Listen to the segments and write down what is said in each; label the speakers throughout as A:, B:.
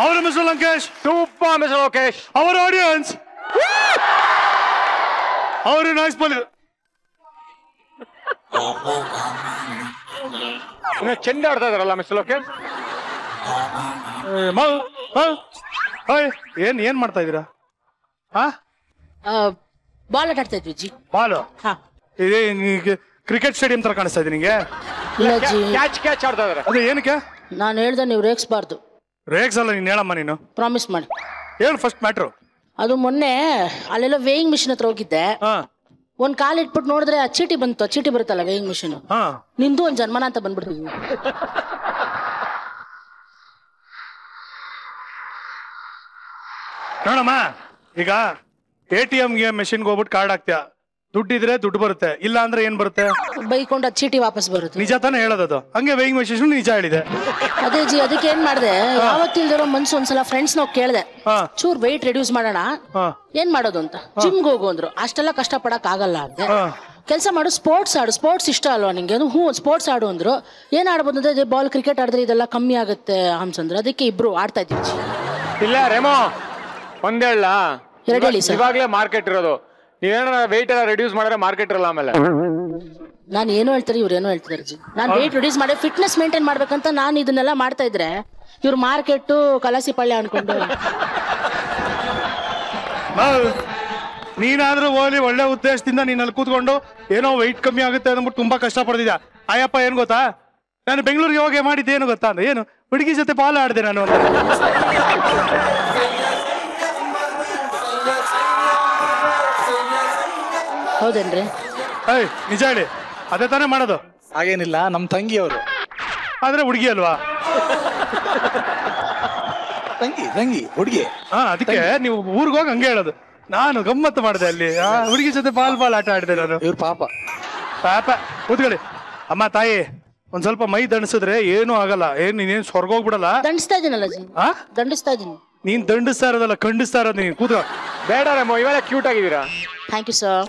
A: ಅವರು mister Lankesh
B: super mister Lokesh
A: ಅವರ್ audience ಅವರು ನಾಯ್ಸ್ ಪೊಲಿ
B: ಇನ್ನು ಚೆಂದ ಆಡ್ತಾ ಇದಾರಲ್ಲ ಮಿಸ್ಟರ್ ಲೋಕೇಶ್
A: ಏನ್ ಏನ್ ಮಾಡ್ತಾ ಇದೀರಾ ಹಾ
C: ಬಾಲ್ ಆಟ ಆಡ್ತಾ ಇದ್ವಿ ಜಿ
A: ಬಾಲು
C: ಹಾ
A: ಇದೇ ಕ್ರಿಕೆಟ್ ಸ್ಟೇಡಿಯಂ ತರ ಕಾಣಿಸ್ತಾ ಇದೆ ನಿಂಗೆ
C: ಇಲ್ಲ ಜಿ
B: ಕ್ಯಾಚ್ ಕ್ಯಾಚ್ ಆಡ್ತಾ ಇದಾರೆ
A: ಅದು ಏನಕ್ಕೆ
C: ನಾನು ಹೇಳ್ದೆ ನೀವು ರೇಗಿಸ್ಬಾರ್ದು
A: ರೇಕ್ಸ್ ಅಲ್ಲ ನೀನ್ ಹೇಳಮ್ಮ ನೀನು
C: ಪ್ರಾಮಿಸ್ ಮಾಡಿ
A: ಹೇಳು ಫಸ್ಟ್ ಮ್ಯಾಟ್ರು
C: ಅದು ಮೊನ್ನೆ ಅಲ್ಲೆಲ್ಲ ವೇಯಿಂಗ್ ಮಿಷಿನ್ ಹತ್ರ ಹೋಗಿದ್ದೆ
A: ಹಾ
C: ಒಂದ್ ಕಾಲ್ ಇಟ್ಬಿಟ್ಟು ನೋಡಿದ್ರೆ ಆ ಚೀಟಿ ಬಂತು ಆ ಚೀಟಿ ಬರುತ್ತಲ್ಲ ವೇಯಿಂಗ್ ಮಿಷಿನ್
A: ಹಾ
C: ನಿಂದು ಒಂದ್ ಜನ್ಮನ ಅಂತ ಬಂದ್ಬಿಡ್ತೀವಿ
A: ನೋಡಮ್ಮ ಈಗ ಎ ಟಿ ಎಂಗೆ ಮೆಷಿನ್ಗೆ ಹೋಗ್ಬಿಟ್ಟು ಕಾರ್ಡ್ ಹಾಕ್ತೀಯ ದುಡ್ಡಿದ್ರೆ ದುಡ್ಡು ಬರುತ್ತೆ ಇಲ್ಲ ಅಂದ್ರೆ ಏನ್ ಬರುತ್ತೆ
C: ಬೈಕೊಂಡು ಆ ಚೀಟಿ ವಾಪಸ್ ಬರುತ್ತೆ
A: ನಿಜ ತಾನೇ ಹೇಳೋದದು ಹಂಗೆ ವೇಯಿಂಗ್ ಮೆಷಿನ್ ನಿಜ ಹೇಳಿದೆ
C: ಅದೇ ಜಿ ಅದಕ್ಕೆ ಏನ್ ಮಾಡ್ದೆ ಯಾವತ್ತಿಲ್ದಿರೋ ಮನ್ಸು ಒಂದ್ಸಲ ಫ್ರೆಂಡ್ಸ್ ನಾವು ಕೇಳ್ದೆ
A: ಹಾ
C: ಚೂರ್ ವೆಯ್ಟ್ ರೆಡ್ಯೂಸ್ ಮಾಡೋಣ
A: ಹಾ
C: ಏನ್ ಮಾಡೋದು ಅಂತ ಜಿಮ್ಗೆ ಹೋಗು ಅಂದ್ರು ಅಷ್ಟೆಲ್ಲ ಕಷ್ಟ ಪಡಕ್ ಆಗಲ್ಲ ಅಂದೆ
A: ಹಾ
C: ಕೆಲಸ ಮಾಡು ಸ್ಪೋರ್ಟ್ಸ್ ಆಡು ಸ್ಪೋರ್ಟ್ಸ್ ಇಷ್ಟ ಅಲ್ವಾ ನಿಂಗೆ ಅದು ಹ್ಞೂ ಸ್ಪೋರ್ಟ್ಸ್ ಆಡು ಅಂದ್ರು ಏನ್ ಆಡ್ಬೋದು ಅಂದ್ರೆ ಬಾಲ್ ಕ್ರಿಕೆಟ್ ಆಡಿದ್ರೆ ಇದೆಲ್ಲ ಕಮ್ಮಿ ಆಗುತ್ತೆ ಹಂಸ್ ಅಂದ್ರು ಅದಕ್ಕೆ ಇಬ್ರು ಆಡ್ತಾ ಇದ್ದೀವಿ ಜಿ.
B: ಇಲ್ಲ ರೆಮೋ ಒಂದೇಳ
C: ಎರಡು ಹೇಳಿ ಸರ್.
B: ಇವಾಗ್ಲೇ ಮಾರ್ಕೆಟ್ ಇರೋದು ನೀವೇನಾರ ವೆಯ್ಟ್ ಎಲ್ಲ ರೆಡ್ಯೂಸ್ ಮಾಡಿದ್ರೆ ಮಾರ್ಕೆಟ್ ಇರಲ್ಲ ಆಮೇಲೆ
C: ನಾನು ಏನೋ ಹೇಳ್ತಾರೆ ಇವ್ರು ಏನೋ ಹೇಳ್ತಿದ್ದಾರೆ ಜಿ ನಾನು ವೆಯ್ಟ್ ರಿಡ್ಯೂಸ್ ಮಾಡಿ ಫಿಟ್ನೆಸ್ ಮೇಂಟೈನ್ ಮಾಡ್ಬೇಕಂತ ನಾನು ಇದನ್ನೆಲ್ಲ ಮಾಡ್ತಾ ಇದ್ರೆ ಇವ್ರು ಮಾರ್ಕೆಟ್ ಕಲಾಸಿ ಪಳ್ಳೆ ಅನ್ಕೊಂಡು
A: ಹೌದು. ನೀನಾದ್ರೂ ಹೋಗ್ಲಿ ಒಳ್ಳೆ ಉದ್ದೇಶದಿಂದ ನೀನ್ ಅಲ್ಲಿ ಕೂತ್ಕೊಂಡು ಏನೋ weight ಕಮ್ಮಿ ಆಗುತ್ತೆ ಅಂದ್ಬಿಟ್ಟು ತುಂಬಾ ಕಷ್ಟ ಪಡ್ತಿದ್ದ ಅಯ್ಯಪ್ಪ ಏನ್ ಗೊತ್ತಾ ನಾನು ಬೆಂಗಳೂರಿಗೆ ಹೋಗಿ ಮಾಡಿದ್ದೆ ಏನು ಗೊತ್ತಾ ಅಂದ್ರೆ ಏನು ಹುಡುಗಿ ಜೊತೆ ಬಾಲ್ ಆಡಿದೆ ನಾನು ಅಂತ
C: ಹೌದೇನ್ರಿ
A: ಏಯ್ ನಿಜ ಹೇಳಿ ಅದೇ ತಾನೇ ಮಾಡೋದು
D: ಹಾಗೇನಿಲ್ಲ ನಮ್ ತಂಗಿ ಅವರು
A: ಆದ್ರೆ ಹುಡುಗಿ ಅಲ್ವಾ
D: ತಂಗಿ ತಂಗಿ ಹುಡುಗಿ
A: ಹಾ ಅದಕ್ಕೆ ನೀವು ಊರಿಗೆ ಹೋಗಿ ಹಂಗೆ ಹೇಳೋದು ನಾನು ಗಮ್ಮತ್ತು ಮಾಡಿದೆ ಅಲ್ಲಿ ಆ ಹುಡುಗಿ ಜೊತೆ ಬಾಲ್ ಬಾಲ್ ಆಟ ಆಡಿದೆ ನಾನು
D: ಇವ್ರ ಪಾಪ
A: ಪಾಪ ಕೂತ್ಕೊಳ್ಳಿ ಅಮ್ಮ ತಾಯಿ ಒಂದ್ ಸ್ವಲ್ಪ ಮೈ ದಣಿಸಿದ್ರೆ ಏನೂ ಆಗಲ್ಲ ಏನ್ ನೀನೇನ್ ಸ್ವರ್ಗ ಹೋಗ್ಬಿಡಲ್ಲ
C: ದಂಡಿಸ್ತಾ ಇದೀನಲ್ಲ ಜಿ
A: ಆ
C: ದಂಡಿಸ್ತಾ ಇದೀನಿ
A: ನೀನ್ ದಂಡಿಸ್ತಾ ಇರೋದಲ್ಲ ಖಂಡಿಸ್ತಾ ಇರೋದು ನೀನ್ ಕೂತ್ಕೋ
B: ಬೇಡ ರೆಮೋ ಇವೆಲ್ಲ ಕ್ಯೂಟ್ ಆಗಿದ್ದೀರಾ
C: ಥ್ಯಾಂಕ್ ಯು ಸರ್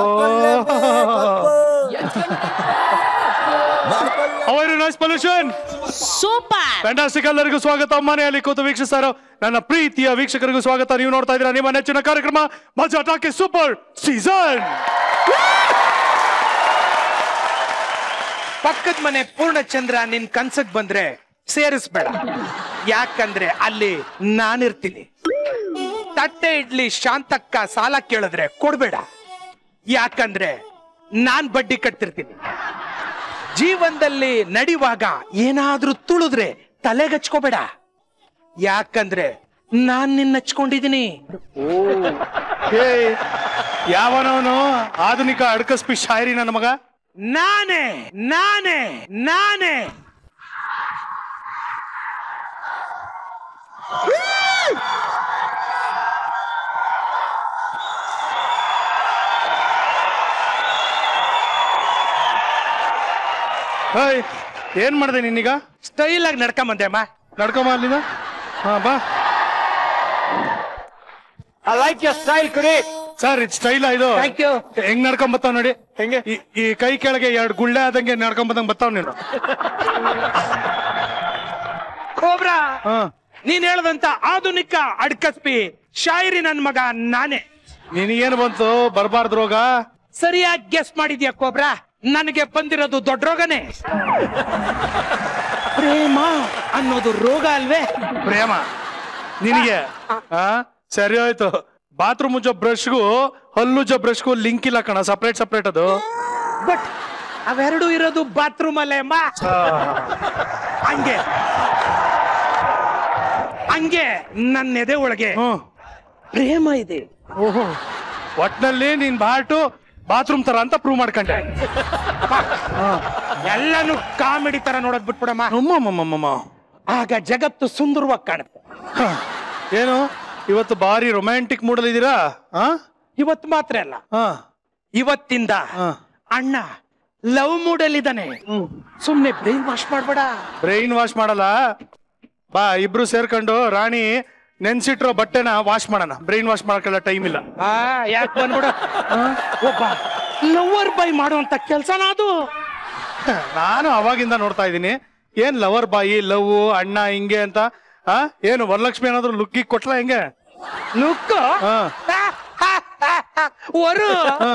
A: ಅವರು ನಾಯ್ಸ್ ಪೊಲ್ಯೂಷನ್
C: ಸೂಪರ್
A: ಫ್ಯಾಂಟಾಸ್ಟಿಕ್ ಎಲ್ಲರಿಗೂ ಸ್ವಾಗತ ಮನೆಯಲ್ಲಿ ಕೂತು ವೀಕ್ಷಿಸ್ತಾರೋ ನನ್ನ ಪ್ರೀತಿಯ ವೀಕ್ಷಕರಿಗೂ ಸ್ವಾಗತ ನೀವು ನೋಡ್ತಾ ಇದ್ದೀರಾ ನಿಮ್ಮ ನೆಚ್ಚಿನ ಕಾರ್ಯಕ್ರಮ ಮಜಾ ಟಾಕಿ ಸೂಪರ್ ಸೀಸನ್
E: ಪಕ್ಕದ ಮನೆ ಪೂರ್ಣಚಂದ್ರ ನಿನ್ ಕನ್ಸಕ್ ಬಂದ್ರೆ ಸೇರಿಸ್ಬೇಡ ಯಾಕಂದ್ರೆ ಅಲ್ಲಿ ನಾನಿರ್ತೀನಿ ತಟ್ಟೆ ಇಡ್ಲಿ ಶಾಂತಕ್ಕ ಸಾಲ ಕೇಳಿದ್ರೆ ಕೊಡ್ಬೇಡ ಯಾಕಂದ್ರೆ ನಾನ್ ಬಡ್ಡಿ ಕಟ್ತಿರ್ತೀನಿ ಜೀವನದಲ್ಲಿ ನಡೆಯುವಾಗ ಏನಾದ್ರೂ ತುಳಿದ್ರೆ ತಲೆಗಚ್ಕೋಬೇಡ ಯಾಕಂದ್ರೆ ನಾನ್ ನಿನ್ನ ಹಚ್ಕೊಂಡಿದೀನಿ
A: ಏ ಯಾವನವನು ಆಧುನಿಕ ಅಡ್ಕಸ್ಪಿ ಶಾಯರಿ ನನ್ನ ಮಗ
E: ನಾನೇ ನಾನೇ ನಾನೇ
A: ಹೇಯ್ ಏನ್ ಮಾಡಿದೆ ನಿನ್ನೀಗ
E: ಸ್ಟೈಲ್ ಆಗಿ ನಡ್ಕೊಂಬಂದೆ ಅಮ್ಮ
A: ನಡ್ಕೊಂಬ ಅಲ್ಲಿಂದ ಹಾ ಬಾ
B: ಐ ಲೈಕ್ ಯೋರ್ ಸ್ಟೈಲ್ ಕುರಿ
A: ಸರ್ ಇದು ಸ್ಟೈಲ್ ಇದು
E: Thank you.
A: ಹೆಂಗ್ ನಡ್ಕೊಂಡ್ ಬರ್ತಾವ್ ನೋಡಿ
B: ಹೆಂಗೆ?
A: ಈ- ಈ ಕೈ ಕೆಳಗೆ ಎರಡು ಗುಳ್ಳೆ ಆದಂಗೆ ನಡ್ಕೊಂಡ್ ಬಂದಂಗ್ ಬರ್ತಾವ್ ನೀನು
E: ಕೋಬ್ರಾ
A: ಹಾ
E: ನೀನ್ ಹೇಳ್ದಂತ ಆಧುನಿಕ ಅಡ್ಕಸ್ಪಿ ಶಾಯರಿ ನನ್ ಮಗ ನಾನೇ
A: ನಿನಗೇನು ಬಂತು ಬರಬಾರ್ದು ರೋಗ
E: ಸರಿಯಾಗಿ ಗೆಸ್ ಮಾಡಿದ್ಯಾ ಕೋಬ್ರಾ ನನಗೆ ಬಂದಿರೋದು ದೊಡ್ಡ ರೋಗನೇ ಪ್ರೇಮ ಅನ್ನೋದು ರೋಗ ಅಲ್ವೇ
A: ಪ್ರೇಮ ನಿನಗೆ ಆ ಸರಿ ಹೋಯ್ತು ಬಾತ್ರೂಮ್ ಉಜ್ಜೋ ಬ್ರಷ್ಗೂ ಹಲ್ಲುಜ್ಜೋ ಬ್ರಷ್ಗೂ ಲಿಂಕ್ ಇಲ್ಲ ಕಣ ಸಪ್ರೇಟ್ ಸಪ್ರೇಟ್ ಅದು
E: ಬಟ್ ಅವೆರಡು ಇರೋದು ಬಾತ್ರೂಮ್ ಅಲ್ಲೇ ಅಮ್ಮ ಹಂಗೆ ಹಂಗೆ ನನ್ನ ಎದೆ ಒಳಗೆ
A: ಹ್ಮ್
E: ಪ್ರೇಮ ಇದೆ
A: ಓಹೋ ಒಟ್ನಲ್ಲಿ ನೀನ್ ಬಾಟು ಬಾತ್ರೂಮ್ ತರ ಅಂತ ಪ್ರೂವ್ ಮಾಡ್ಕೊಂಡೆ
E: ಎಲ್ಲಾನು ಕಾಮಿಡಿ ತರ ನೋಡೋದ್ ಬಿಟ್ಬಿಡಮ್ಮ
A: ಅಮ್ಮಮ್ಮಮ್ಮಮ್ಮ.
E: ಆಗ ಜಗತ್ತು ಸುಂದರವಾಗಿ ಕಾಣುತ್ತೆ
A: ಹ. ಏನು ಇವತ್ತು ಬಾರಿ ರೊಮ್ಯಾಂಟಿಕ್ ಮೂಡಲ್ ಇದ್ದೀರಾ ಹಾ
E: ಇವತ್ತು ಮಾತ್ರ ಅಲ್ಲ
A: ಹಾ
E: ಇವತ್ತಿಂದ
A: ಹಾ.
E: ಅಣ್ಣ ಲವ್ ಮೂಡಲ್ ಇದ್ದಾನೆ ಸುಮ್ನೆ ಬ್ರೈನ್ ವಾಶ್ ಮಾಡ್ಬೇಡ
A: ಬ್ರೈನ್ ವಾಶ್ ಮಾಡಲ್ಲ ಬಾ ಇಬ್ರು ಸೇರ್ಕೊಂಡು ರಾಣಿ ನೆನ್ಸಿಟ್ರೋ ಬಟ್ಟೆನ ವಾಶ್ ಮಾಡೋಣ ಬ್ರೈನ್ ವಾಶ್ ಮಾಡಕ್ಕೆಲ್ಲ ಟೈಮ್ ಇಲ್ಲ
E: ಆ ಯಾಕೆ ಬಂದ್ಬಿಡ ಒಬ್ಬ ಲವರ್ ಬೈ ಮಾಡುವಂತ ಕೆಲ್ಸನ ಅದು
A: ನಾನು ಅವಾಗಿಂದ ನೋಡ್ತಾ ಇದ್ದೀನಿ ಏನ್ ಲವರ್ ಬಾಯಿ ಲವ್ ಅಣ್ಣ ಹಿಂಗೆ ಅಂತ ಆ ಏನು ವರಲಕ್ಷ್ಮಿ ಏನಾದ್ರು ಲುಕ್ಕಿ ಕೊಟ್ಲ ಹೆಂಗೆ
E: ಲುಕ್
A: ಹಾ
E: ಒರು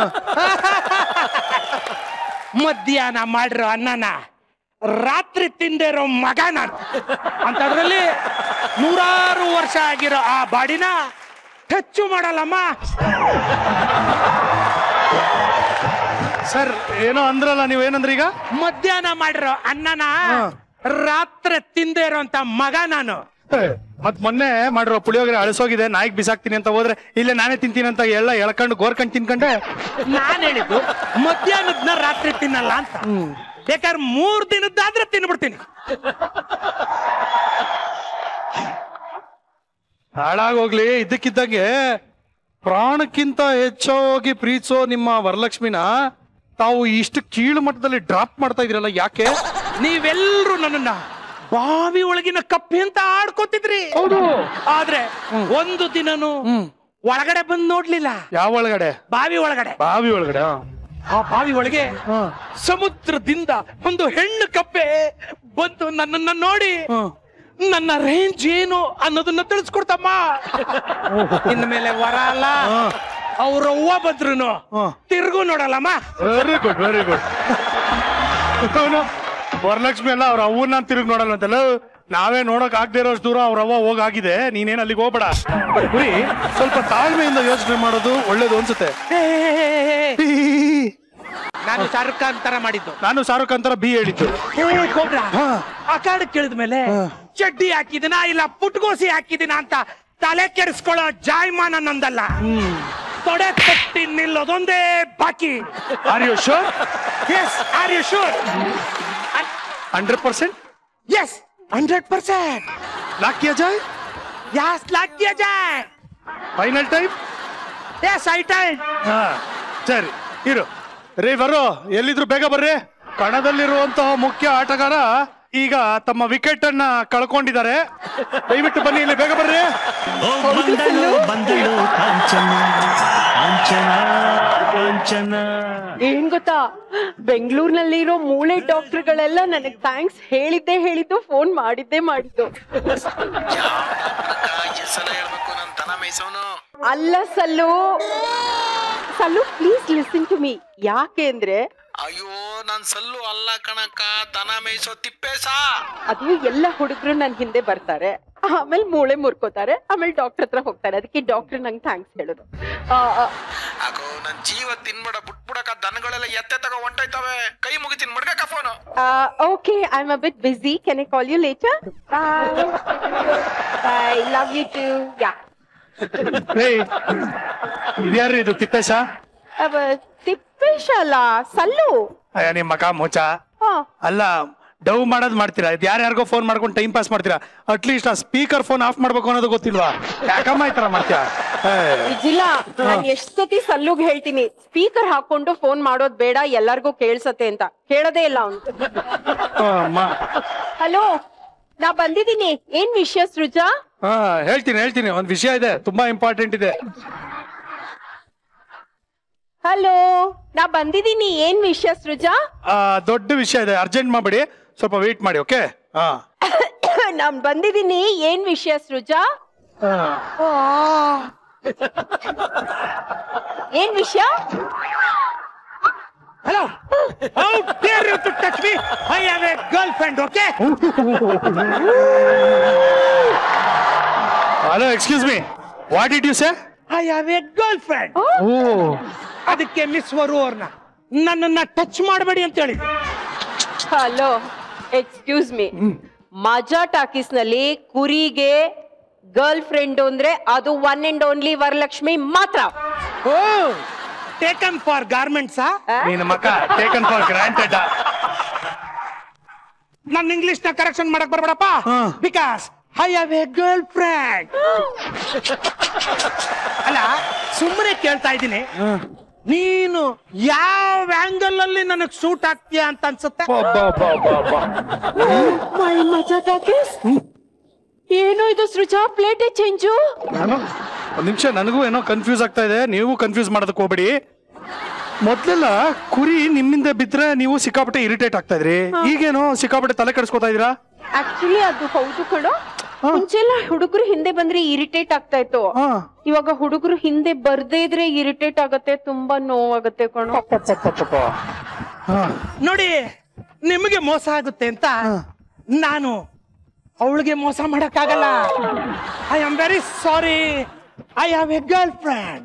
E: ಮಧ್ಯಾಹ್ನ ಮಾಡಿರೋ ಅನ್ನನ ರಾತ್ರಿ ತಿಂದಿರೋ ಮಗ ನಾನು ಅಂತದ್ರಲ್ಲಿ ನೂರಾರು ವರ್ಷ ಆಗಿರೋ ಆ ಬಾಡಿನ ಟಚ್ಚು ಮಾಡಲ್ಲಮ್ಮ
A: ಸರ್ ಏನೋ ಅಂದ್ರಲ್ಲ ನೀವ್ ಏನಂದ್ರಿ ಈಗ
E: ಮಧ್ಯಾಹ್ನ ಮಾಡಿರೋ ಅನ್ನನ ರಾತ್ರಿ ತಿಂದೇ ಇರೋಂತ ಮಗ ನಾನು
A: ಮತ್ ಮೊನ್ನೆ ಮಾಡಿರೋ ಪುಳಿಯೋಗರೆ ಅಳಸೋಗಿದೆ ನಾಯಿಗ್ ಬಿಸಾಕ್ತೀನಿ ಅಂತ ಹೋದ್ರೆ ಇಲ್ಲೇ ನಾನೇ ತಿಂತೀನಿ ಅಂತ ಎಲ್ಲ ಎಳ್ಕೊಂಡು ಗೋರ್ಕಂಡ್ ತಿನ್ಕಂಡೆ
E: ನಾನ್ ಹೇಳಿದ್ದು ಮಧ್ಯಾಹ್ನದ್ನ ರಾತ್ರಿ ತಿನ್ನಲ್ಲ ಅಂತ ಬೇಕಾದ್ರೆ ಮೂರ್ ದಿನದ್ದಾದ್ರೆ ತಿನ್ಬಿಡ್ತೀನಿ
A: ಹಾಳಾಗೋಗ್ಲಿ ಇದ್ದಕ್ಕಿದ್ದಂಗೆ ಪ್ರಾಣಕ್ಕಿಂತ ಹೆಚ್ಚಾಗಿ ಪ್ರೀತಿಸೋ ನಿಮ್ಮ ವರಲಕ್ಷ್ಮಿನ ತಾವು ಇಷ್ಟು ಕೀಳು ಮಟ್ಟದಲ್ಲಿ ಡ್ರಾಪ್ ಮಾಡ್ತಾ ಇದ್ರಲ್ಲ ಯಾಕೆ
E: ನೀವೆಲ್ರೂ ನನ್ನನ್ನ ಬಾವಿ ಒಳಗಿನ ಕಪ್ಪಿ ಅಂತ ಆಡ್ಕೋತಿದ್ರಿ ಹೌದು ಆದ್ರೆ ಒಂದು ದಿನನು ಒಳಗಡೆ ಬಂದ್ ನೋಡ್ಲಿಲ್ಲ
A: ಯಾವ ಒಳಗಡೆ
E: ಬಾವಿ ಒಳಗಡೆ
A: ಬಾವಿ ಒಳಗಡೆ ಆ.
E: ಆ ಬಾವಿ ಒಳಗೆ ಸಮುದ್ರದಿಂದ ಒಂದು ಹೆಣ್ಣು ಕಪ್ಪೆ ಬಂದು ನನ್ನನ್ನ ನೋಡಿ ನನ್ನ ರೇಂಜ್ ಏನು ಅನ್ನೋದನ್ನ ತಿಳಿಸ್ಕೊಡ್ತಮ್ಮ ಇನ್ಮೇಲೆ ವರ ಅಲ್ಲ ಅವ್ರ ಅವ್ವ ಬಂದ್ರು ತಿರ್ಗು ನೋಡಲ್ಲಮ್ಮ
A: very good very good Varalakshmi ಅಲ್ಲ ಅವ್ರ ಅವ್ವನ್ನ ತಿರುಗಿ ನೋಡಲ್ಲ ಅಂತಲ್ಲ ನಾವೇ ನೋಡಕ್ ಆಗದೆ ಇರೋಷ್ಟು ದೂರ ಅವ್ರ ಅವ್ವ ಹೋಗಾಗಿದೆ ನೀನೇನ್ ಅಲ್ಲಿಗೆ ಹೋಗ್ಬೇಡ ಬಟ್ ಗುರಿ ಸ್ವಲ್ಪ ತಾಳ್ಮೆಯಿಂದ ಯೋಚನೆ ಮಾಡೋದು ಒಳ್ಳೇದು ಅನ್ಸುತ್ತೆ
E: ಹೇ, ಹೇ, ಹೇ, ಹೇ. ನಾನು ಶಾರುಖ್ ಖಾನ್ ತರ ಮಾಡಿದ್ದು
A: ನಾನು ಶಾರುಖ್ ಖಾನ್ ತರ ಬಿ ಹೇಳಿದ್ದು
E: ಹೇ ಕೋಬ್ರಾ ಆ ಕಾರ್ಡ್ ಕೇಳಿದ ಮೇಲೆ ಚಡ್ಡಿ ಹಾಕಿದಿನ ಇಲ್ಲ ಪುಟ್ಗೋಸಿ ಹಾಕಿದಿನ ಅಂತ ತಲೆ ಕೆಡಿಸ್ಕೊಳ್ಳೋ ಜಾಯ್ಮಾನ ನಂದಲ್ಲ ತೊಡೆ ಕಟ್ಟಿ ನಿಲ್ಲೋದೊಂದೇ ಬಾಕಿ
A: are you sure
E: yes are you sure
A: hundred percent
E: yes hundred percent
A: lock ಕಿಯಾ ಜಾಯ್
E: ಯಾಸ್ ಲಾಕ್ ದಿಯಾ ಜಾಯ್
A: final time
E: yes I time
A: ಹಾ ಸರಿ ಇರು ರೀ ಬರೋ ಎಲ್ಲಿದ್ರು ಬೇಗ ಬರ್ರಿ ಕಣದಲ್ಲಿರುವಂತಹ ಮುಖ್ಯ ಆಟಗಾರ ಈಗ ತಮ್ಮ ವಿಕೆಟ್ ಅನ್ನ ಕಳ್ಕೊಂಡಿದ್ದಾರೆ ದಯವಿಟ್ಟು ಬನ್ನಿ ಇಲ್ಲಿ ಬೇಗ ಬರ್ರಿ
F: ಓ ಬಂದಳು ಬಂದಳು ಕಾಂಚನ ಕಾಂಚನ ಕಾಂಚನ
G: ಏನ್ ಗೊತ್ತಾ ಬೆಂಗಳೂರಿನಲ್ಲಿ ಇರೋ ಮೂಳೆ ಡಾಕ್ಟರ್ಗಳೆಲ್ಲ ನನಗ್ ಥ್ಯಾಂಕ್ಸ್ ಹೇಳಿದ್ದೆ ಹೇಳಿದ್ದು ಫೋನ್ ಮಾಡಿದ್ದೆ ಮಾಡಿದ್ದು
H: ಸಲ ಹೇಳ್ಬೇಕು ನನ್ ತನ ಮೇಯ್ಸೋನು
G: ಅಲ್ಲ Sallu Sallu please listen to me ಯಾಕೆ ಅಂದ್ರೆ
H: ಅಯ್ಯೋ ನನ್ ಸಲ್ಲು ಅಲ್ಲ ಕಣಕ್ಕ ದನ ಮೇಯ್ಸೋ ತಿಪ್ಪೇಸ
G: ಅದು ಎಲ್ಲ ಹುಡುಗರು ನನ್ ಹಿಂದೆ ಬರ್ತಾರೆ ಆಮೇಲೆ ಮೂಳೆ ಮುರ್ಕೋತಾರೆ ಆಮೇಲೆ ಡಾಕ್ಟರ್ ಹತ್ರ ಹೋಗ್ತಾರೆ ಅದಕ್ಕೆ ಡಾಕ್ಟರ್ ನಂಗೆ ಥ್ಯಾಂಕ್ಸ್ ಹೇಳೋದು ಆ, ಆ,
H: ಅಗೋ ನನ್ ಜೀವ ತಿನ್ಬೇಡ ಬಿಟ್ಬಿಡಕ ದನಗಳೆಲ್ಲ ಎತ್ತೆ ತಗೋ ಹೊಂಟೋಯ್ತವೆ ಕೈ ಮುಗಿತೀನಿ ಮಡ್ಗಕ್ಕ ಫೋನು
G: ಆ, okay I am a bit busy can I call you later bye bye love you too ಯಾ
A: ರೇ ಇದ್ಯಾರ್ರಿ ಇದು ತಿಪ್ಪೇಶ
G: ತಿಪ್ಪೇಶ ಅಲ್ಲ ಸಲ್ಲು
A: ಅಯ್ಯ ನಿಮ್ಮ ಮಕ ಮುಚ್ಚ
G: ಹಾ
A: ಅಲ್ಲ ಡವ್ ಮಾಡೋದ್ ಮಾಡ್ತೀರಾ ಇದು ಯಾರ್ಯಾರಿಗೋ ಫೋನ್ ಮಾಡ್ಕೊಂಡು ಟೈಮ್ ಪಾಸ್ ಮಾಡ್ತೀರಾ ಅಟ್ಲೀಸ್ಟ್ ಆ ಸ್ಪೀಕರ್ ಫೋನ್ ಆಫ್ ಮಾಡ್ಬೇಕು ಅನ್ನೋದು ಗೊತ್ತಿಲ್ವಾ ಯಾಕಮ್ಮ ಈ ತರ ಮಾಡ್ತೀಯಾ ಏ,
G: ಇಜಿಲ್ಲ ನಾನ್ ಎಷ್ಟ್ ಸತಿ ಸಲ್ಲುಗ್ ಹೇಳ್ತೀನಿ ಸ್ಪೀಕರ್ ಹಾಕೊಂಡು ಫೋನ್ ಮಾಡೋದ್ ಬೇಡ ಎಲ್ಲಾರ್ಗೂ ಕೇಳ್ಸತ್ತೆ ಅಂತ ಕೇಳದೇ ಇಲ್ಲ ಅವ್ನು
A: ಆ, ಅಮ್ಮ.
G: ಹಲೋ ನಾ ಬಂದಿದ್ದೀನಿ ಏನ್ ವಿಷಯ ಸೃಜಾ
A: ಹಾ ಹೇಳ್ತೀನಿ ಹೇಳ್ತೀನಿ ಒಂದ್ ವಿಷಯ ಇದೆ ತುಂಬಾ ಇಂಪಾರ್ಟೆಂಟ್ ಇದೆ
G: ಹಲೋ ನಾ ಬಂದಿದ್ದೀನಿ ಏನ್ ವಿಷಯ ಸೃಜಾ
A: ಆ, ದೊಡ್ಡ ವಿಷಯ ಇದೆ ಅರ್ಜೆಂಟ್ ಮಾಡ್ಬೇಡಿ ಸ್ವಲ್ಪ ವೇಟ್ ಮಾಡಿ ಓಕೆ ಹಾ
G: ನಾನ್ ಬಂದಿದ್ದೀನಿ ಏನ್ ವಿಷಯ ಸೃಜಾ ಏನ್ ವಿಷಯ
E: hello how dare you to touch me I have a girlfriend okay
A: hello excuse me what did you say
E: I have a girlfriend ಅದಕ್ಕೆ ಮಿಸ್ ವರು ಅವ್ರನ್ನ ನನ್ನನ್ನ ಟಚ್ ಮಾಡಬೇಡಿ ಅಂತ ಹೇಳಿ
G: hello excuse me Majaa talkies ನಲ್ಲಿ ಕುರಿಗೆ girl friend ಅಂದ್ರೆ ಅದು ಒನ್ ಅಂಡ್ ಓನ್ಲಿ ವರಲಕ್ಷ್ಮಿ ಮಾತ್ರ
E: ಓ ಟೇಕನ್ ಫಾರ್ ಗಾರ್ಮೆಂಟ್ಸ್
A: ನಿನ್ನ ಮಕ ಟೇಕನ್ ಫಾರ್ ಗ್ರಾಂಟೆಡ್
E: ನನ್ನ ಇಂಗ್ಲಿಷ್ ನ ಕರೆಕ್ಷನ್ ಮಾಡಕ್ ಬರ್ಬೇಡಪ್ಪ because I have a girlfriend ಅಲ್ಲ ಸುಮ್ಮನೆ ಕೇಳ್ತಾ ಇದ್ದೀನಿ ನೀನು ಯಾವ ಆಂಗಲ್ ಅಲ್ಲಿ ನನಗ್ ಸೂಟ್ ಆಗ್ತೀಯ ಅಂತ ಅನ್ಸುತ್ತೆ
G: ಮೈ ಮಜಾ ಟಾಕೀಸ್ ಏನು ಇದು ಸೃಜಾ ಪ್ಲೇಟೇ ಚೇಂಜು
A: ನಾನು ಒಂದ್ ನಿಮಿಷ ನನಗೂ ಏನೋ ಕನ್ಫ್ಯೂಸ್ ಆಗ್ತಾ ಇದೆ ನೀವು ಕನ್ಫ್ಯೂಸ್ ಮಾಡೋದಕ್ಕೆ ಹೋಗ್ಬೇಡಿ ಮೊದ್ಲೆಲ್ಲ ಕುರಿ ನಿಮ್ಮಿಂದ ಬಿದ್ರೆ ನೀವು ಸಿಕ್ಕಾಪಟ್ಟೆ ಇರಿಟೇಟ್ ಆಗ್ತಾ ಇದ್ರಿ ಈಗೇನೋ ಸಿಕ್ಕಾಪಟ್ಟೆ ತಲೆ ಕೆಡಿಸ್ಕೊತಾ ಇದೀರಾ
G: ಆಕ್ಚುಲಿ ಅದು ಹೌದು ಕಣೋ ಮುಂಚೆಲ್ಲ ಹುಡುಗರು ಹಿಂದೆ ಬಂದ್ರೆ ಇರಿಟೇಟ್ ಆಗ್ತಾ ಇತ್ತು
A: ಹಾ.
G: ಇವಾಗ ಹುಡುಗರು ಹಿಂದೆ ಬರ್ದೇ ಇದ್ರೆ ಇರಿಟೇಟ್ ಆಗತ್ತೆ ತುಂಬಾ ನೋವಾಗತ್ತೆ ಕಣೋ
A: ಹಾ.
E: ನೋಡಿ ನಿಮಗೆ ಮೋಸ ಆಗುತ್ತೆ ಅಂತ ನಾನು ಅವಳಿಗೆ ಮೋಸ ಮಾಡಕ್ಕಾಗಲ್ಲ I am very sorry I have a girlfriend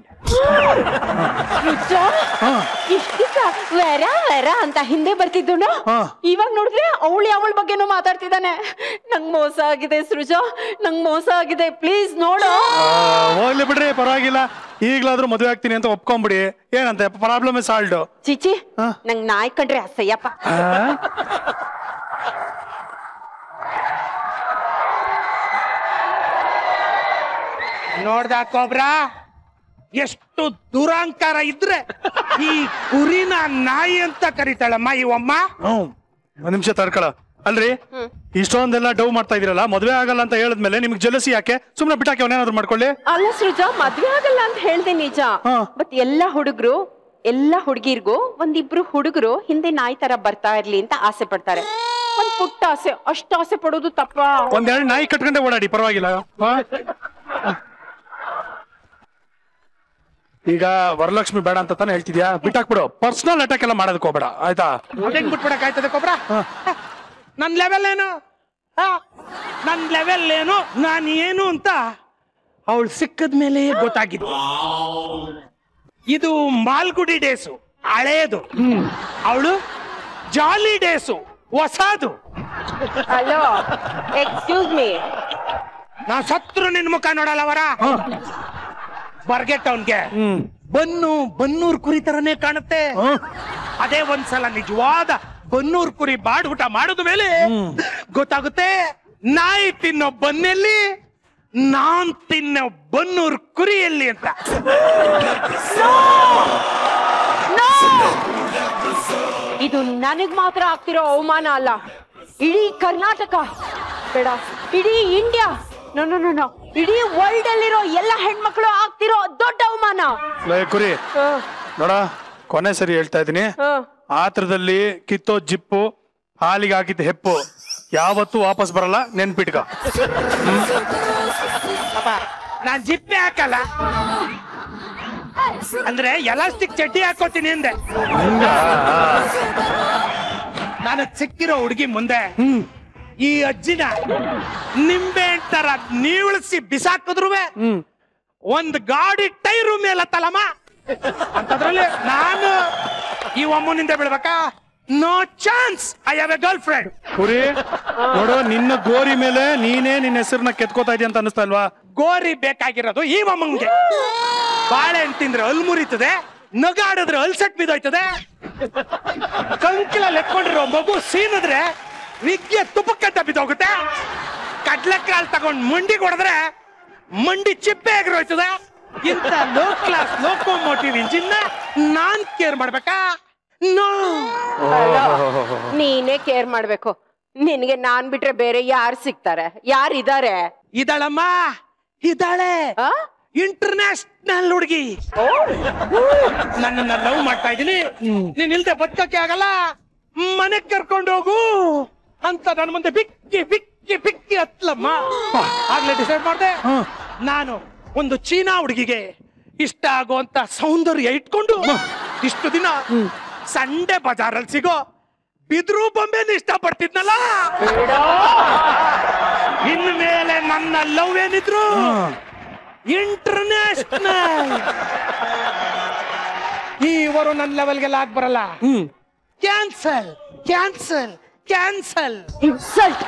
G: ಇಷ್ಟ ದಿವಸ ವೆರ ವೆರ ಅಂತ ಹಿಂದೆ ಬರ್ತಿದ್ದು
A: ಹಾ.
G: ಇವಾಗ ನೋಡಿದ್ರೆ ಅವಳು ಅವಳ ಬಗ್ಗೆನೂ ಮಾತಾಡ್ತಿದ್ದಾನೆ ನಂಗ್ ಮೋಸ ಆಗಿದೆ ಸೃಜಾ ನಂಗ್ ಮೋಸ ಆಗಿದೆ ಪ್ಲೀಸ್ ನೋಡು
A: ಆ, ಹೋಗ್ಲಿ ಬಿಡ್ರಿ ಪರವಾಗಿಲ್ಲ ಈಗ್ಲಾದ್ರೂ ಮದುವೆ ಆಗ್ತೀನಿ ಅಂತ ಒಪ್ಕೊಂಬಿಡಿ ಏನಂತೆ ಪ್ರಾಬ್ಲಮ್ ಸಾಲ್ಡ್
G: ಚಿಚಿ
A: ಹಾ.
G: ನಂಗ್ ನಾಯಿ ಕಂಡ್ರೆ ಅಸಯ್ಯಪ್ಪ
E: ನೋಡ್ದ ಕೋಬ್ರಾ ಎಷ್ಟು ದುರಾಂಕಾರ ಇದ್ರೆ ಈ ಕುರಿನ ನಾಯಿ ಅಂತ ಕರೀತಾಳಮ್ಮ ಇವಮ್ಮ
A: ಹ್ಮ್ ಒಂದ್ ನಿಮಿಷ ತಡ್ಕೊಳ ಅಲ್ರಿ ಇಷ್ಟೊಂದೆಲ್ಲ ಡವ್ ಮಾಡ್ತಾ ಇದೀರಲ್ಲ ಮದ್ವೆ ಆಗಲ್ಲ ಅಂತ ಹೇಳಿದ್ಮೇಲೆ ನಿಮ್ಗೆ ಜಲಸಿ ಯಾಕೆ ಸುಮ್ನೆ ಬಿಟ್ಟಾಕಿ ಅವನೇನಾದ್ರು ಮಾಡ್ಕೊಳ್ಳಿ
G: ಅಲ್ಲ ಸೃಜಾ ಮದ್ವೆ ಆಗಲ್ಲ ಅಂತ ಹೇಳ್ದೆ ನಿಜ
A: ಹಾ.
G: ಬಟ್ ಎಲ್ಲಾ ಹುಡುಗರು ಎಲ್ಲಾ ಹುಡುಗಿರ್ಗೂ ಒಂದಿಬ್ರು ಹುಡುಗರು ಹಿಂದೆ ನಾಯಿ ತರ ಬರ್ತಾ ಇರ್ಲಿ ಅಂತ ಆಸೆ ಪಡ್ತಾರೆ ಒಂದ್ ಪುಟ್ಟ ಆಸೆ ಅಷ್ಟು ಆಸೆ ಪಡೋದು ತಪ್ಪ
A: ಒಂದೆರಡು ನಾಯಿ ಕಟ್ಕೊಂಡೆ ಓಡಾಡಿ ಪರವಾಗಿಲ್ಲ ಹಾ? ಈಗ ವರಲಕ್ಷ್ಮಿ ಬೇಡ ಅಂತ ತಾನೇ ಹೇಳ್ತಿದ್ಯಾ ಬಿಟ್ಟಾಕ್ಬಿಡು ಪರ್ಸನಲ್ ಅಟ್ಯಾಕ್ ಎಲ್ಲ ಮಾಡೋದಕ್ಕೆ ಹೋಗ್ಬೇಡ ಆಯ್ತಾ
E: ಅದೇನ್ ಬಿಟ್ಬಿಡಕ್ ಆಯ್ತದೆ ಕೊಬ್ರ ನನ್ ಲೆವೆಲ್ ಏನು ಆ, ನನ್ ಲೆವೆಲ್ ಏನು ನಾನು ಏನು ಅಂತ ಅವಳು ಸಿಕ್ಕದ ಮೇಲೆ ಗೊತ್ತಾಗಿದ್ದು ಇದು ಮಾಲ್ಗುಡಿ ಡೇಸು ಹಳೇದು ಅವಳು ಜಾಲಿ ಡೇಸು ಹೊಸದು
G: ಹಲೋ ಎಕ್ಸ್ಕ್ಯೂಸ್ ಮೀ
E: ನಾ ಸತ್ರು ನಿನ್ ಮುಖ ನೋಡಲ್ಲವರ ಬರ್ಗೆಟ್ ಅವನ್ಗೆ ಬನ್ನು ಬನ್ನೂರ್ ಕುರಿ ತರನೇ ಕಾಣುತ್ತೆ ಅದೇ ಒಂದ್ಸಲ ನಿಜವಾದ ಬನ್ನೂರ್ ಕುರಿ ಬಾಡ್ಊಟ ಮಾಡಿದ ಮೇಲೆ ಗೊತ್ತಾಗುತ್ತೆ ನಾಯಿ ತಿನ್ನೋ ಬನ್ನೆಲ್ಲಿ ನಾನ್ ತಿನ್ನೋ ಬನ್ನೂರ್ ಕುರಿಯಲ್ಲಿ ಅಂತ
G: ಇದು ನನಗ್ ಮಾತ್ರ ಆಗ್ತಿರೋ ಅವಮಾನ ಅಲ್ಲ ಇಡೀ ಕರ್ನಾಟಕ ಬೇಡ ಇಡೀ ಇಂಡಿಯಾ ನೋ ನೋ ನೋ ಇಡೀ ವರ್ಲ್ಡ್ ಅಲ್ಲಿರೋ ಎಲ್ಲ ಹೆಣ್ಮಕ್ಳು ಆಗ್ತಿರೋ ದೊಡ್ಡ ಅವಮಾನ
A: ಲೇ ಕುರಿ
G: ಹ,
A: ನೋಡ ಕೊನೆ ಸರಿ ಹೇಳ್ತಾ ಇದೀನಿ
G: ಹ.
A: ಆತ್ರದಲ್ಲಿ ಕಿತ್ತೋ ಜಿಪ್ಪು ಹಾಲಿಗೆ ಹಾಕಿದ ಹೆಪ್ಪು ಯಾವತ್ತೂ ವಾಪಸ್ ಬರಲ್ಲ ನೆನ್ಪಿಟ್ಕ
E: ಅಪ್ಪ ನಾನ್ ಜಿಪ್ಪೆ ಹಾಕಲ್ಲ ಅಂದ್ರೆ ಎಲಾಸ್ಟಿಕ್ ಚಡ್ಡಿ ಹಾಕೋತೀನಿ ಅಂದೆ ನಾನು ಸಿಕ್ಕಿರೋ ಹುಡುಗಿ ಮುಂದೆ ಈ ಅಜ್ಜಿನ ನಿಂಬೆ ತರ ನೀವಳಿಸಿ ಬಿಸಾಕಿದ್ರುವೆ ಒಂದ್ ಗಾಡಿ ಟೈರು ಮೇಲೆ ತಲಮ ಅಂತದ್ರಲ್ಲಿ ನಾನು ಈ ಅಮ್ಮನಿಂದ ಬೀಳ್ಬೇಕಾ no chance I have a girlfriend
A: ಕುರಿ ನೋಡು ನಿನ್ನ ಗೋರಿ ಮೇಲೆ ನೀನೇ ನಿನ್ನ ಹೆಸರನ್ನ ಕೆತ್ಕೋತಾ ಇದೆಯಾ ಅಂತ ಅನಿಸ್ತಾ ಇಲ್ವಾ
E: ಗೋರಿ ಬೇಕಾಗಿರೋದು ಈ ಅಮ್ಮಂಗೆ ಬಾಳೆಹಣ್ಣು ತಿಂದ್ರೆ ಹಲ್ ಮುರಿತದೆ ನಗಾಡಿದ್ರೆ ಹಲ್ ಸೆಟ್ ಬಿದ್ದೋಯ್ತದೆ ಕಂಕಿಲಲ್ಲಿ ಎತ್ಕೊಂಡಿರೋ ಮಗು ಸೀನಿದ್ರೆ ವಿದ್ಯೆ ತುಪ್ಪಕ್ಕಂತ ಬಿದ್ದೋಗುತ್ತೆ ಕಡ್ಲೆಕಾಲ್ ತಗೊಂಡ್ ಮಂಡಿಗೆ ಹೊಡೆದ್ರೆ ಮಂಡಿ ಚಿಪ್ಪೆ ಎಗರೋಯ್ತದೆ ಇಂಥ ಲೋ ಕ್ಲಾಸ್ ಲೋಕೋಮೋಟಿವ್ ಇಂಜಿನ್ ನಾನ್ ಕೇರ್ ಮಾಡ್ಬೇಕಾ ನೋ
G: ನೀನೇ ಕೇರ್ ಮಾಡ್ಬೇಕು ನಿನ್ಗೆ ನಾನ್ ಬಿಟ್ರೆ ಬೇರೆ ಯಾರು ಸಿಗ್ತಾರೆ ಯಾರಿದ್ದಾರೆ
E: ಇದಳಮ್ಮ ಇದ್ದಾಳೆ
G: ಆ?
E: ಇಂಟರ್ನ್ಯಾಷನಲ್ ಹುಡುಗಿ ನನ್ನನ್ನ ಲವ್ ಮಾಡ್ತಾ ಇದೀನಿ ನೀನ್ ಇಲ್ದೆ ಬದುಕಕ್ಕೆ ಆಗಲ್ಲ ಮನೆ ಕರ್ಕೊಂಡು ಹೋಗು ಅಂತ ನನ್ನ ಮುಂದೆ ಬಿಕ್ಕಿ ಬಿಕ್ಕಿ ಬಿಕ್ಕಿ ಹತ್ಲಮ್ಮ ಆಗ್ಲೇ ಡಿಸೈಡ್ ಮಾಡ್ದೆ ನಾನು ಒಂದು ಚೀನಾ ಹುಡುಗಿಗೆ ಇಷ್ಟ ಆಗುವಂತ ಸೌಂದರ್ಯ ಇಟ್ಕೊಂಡು ಇಷ್ಟು ದಿನ ಸಂಡೆ ಬಜಾರಲ್ಲಿ ಸಿಗೋ ಬಿದ್ರು ಬೊಂಬೆನ ಇಷ್ಟ ಪಡ್ತಿದ್ನಲ್ಲ ಇನ್ಮೇಲೆ ನನ್ನ ಲವ್ ಏನಿದ್ರು ಇಂಟರ್ನ್ಯಾಷನಲ್ ಇವರು ನನ್ನ ಲೆವೆಲ್ಗೆಲ್ಲ ಆಗ್ ಬರಲ್ಲ ಕ್ಯಾನ್ಸಲ್ ಕ್ಯಾನ್ಸಲ್ ಕ್ಯಾನ್ಸಲ್
G: ಇನ್ಸಲ್ಟ್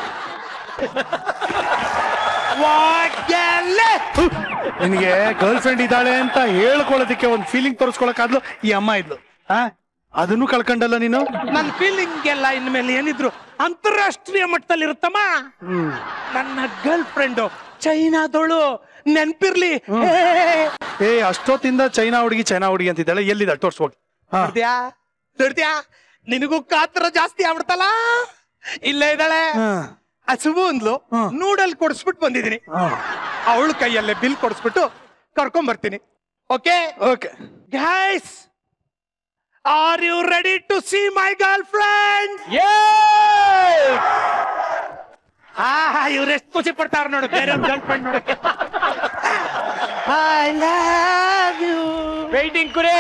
A: ನಿನಗೆ ಗರ್ಲ್ ಫ್ರೆಂಡ್ ಇದ್ದಾಳೆ ಅಂತ ಹೇಳ್ಕೊಳ್ಳೋದಕ್ಕೆ ಒಂದು ಫೀಲಿಂಗ್ ತೋರಿಸ್ಕೊಳಕಾದ್ಲು ಈ ಅಮ್ಮ ಇದ್ಲು ಆ ಅದನ್ನು ಕಳ್ಕೊಂಡಲ್ಲ ನೀನು
E: ನನ್ನ ಫೀಲಿಂಗ್ ಎಲ್ಲ ಇನ್ಮೇಲೆ ಏನಿದ್ರು ಅಂತಾರಾಷ್ಟ್ರೀಯ ಮಟ್ಟದಲ್ಲಿ ಇರುತ್ತಮ್ಮ ನನ್ನ ಗರ್ಲ್ ಫ್ರೆಂಡ್ ಚೈನಾದವಳು ನೆನ್ಪಿರ್ಲಿ
A: ಏ ಅಷ್ಟೊತ್ತಿಂದ ಚೈನಾ ಹುಡುಗಿ ಚೈನಾ ಹುಡುಗಿ ಅಂತಿದ್ದಾಳೆ ಎಲ್ಲಿದ್ದಾಳೆ ತೋರ್ಸ್ಬೋಗಿ ಹಾ
E: ನೋಡ್ದ್ಯಾ ನೋಡ್ದ್ಯಾ ನಿನಗೂ ಕಾತರ ಜಾಸ್ತಿ ಆಗ್ಬಿಡ್ತಲ್ಲ ಇಲ್ಲೇ ಇದ್ದಾಳೆ
A: ಹಾ.
E: ಹಸುವು ಅಂದ್ಲು ನೂಡಲ್ ಕೊಡಿಸ್ಬಿಟ್ಟು ಬಂದಿದ್ದೀನಿ ಅವಳ ಕೈಯಲ್ಲೇ ಬಿಲ್ ಕೊಡಿಸ್ಬಿಟ್ಟು ಕರ್ಕೊಂಡ್ ಬರ್ತೀನಿ okay
A: okay
E: guys are you ready to see my girlfriend ಆ ಇವ್ರು ಎಷ್ಟು ಖುಷಿ ಪಡ್ತಾರ ನೋಡು ಬೇರೆ ಗರ್ಲ್ ಫ್ರೆಂಡ್ ನೋಡಿ ಐ ಲವ್ ಯು
B: ವೈಟಿಂಗ್ ಕುರಿ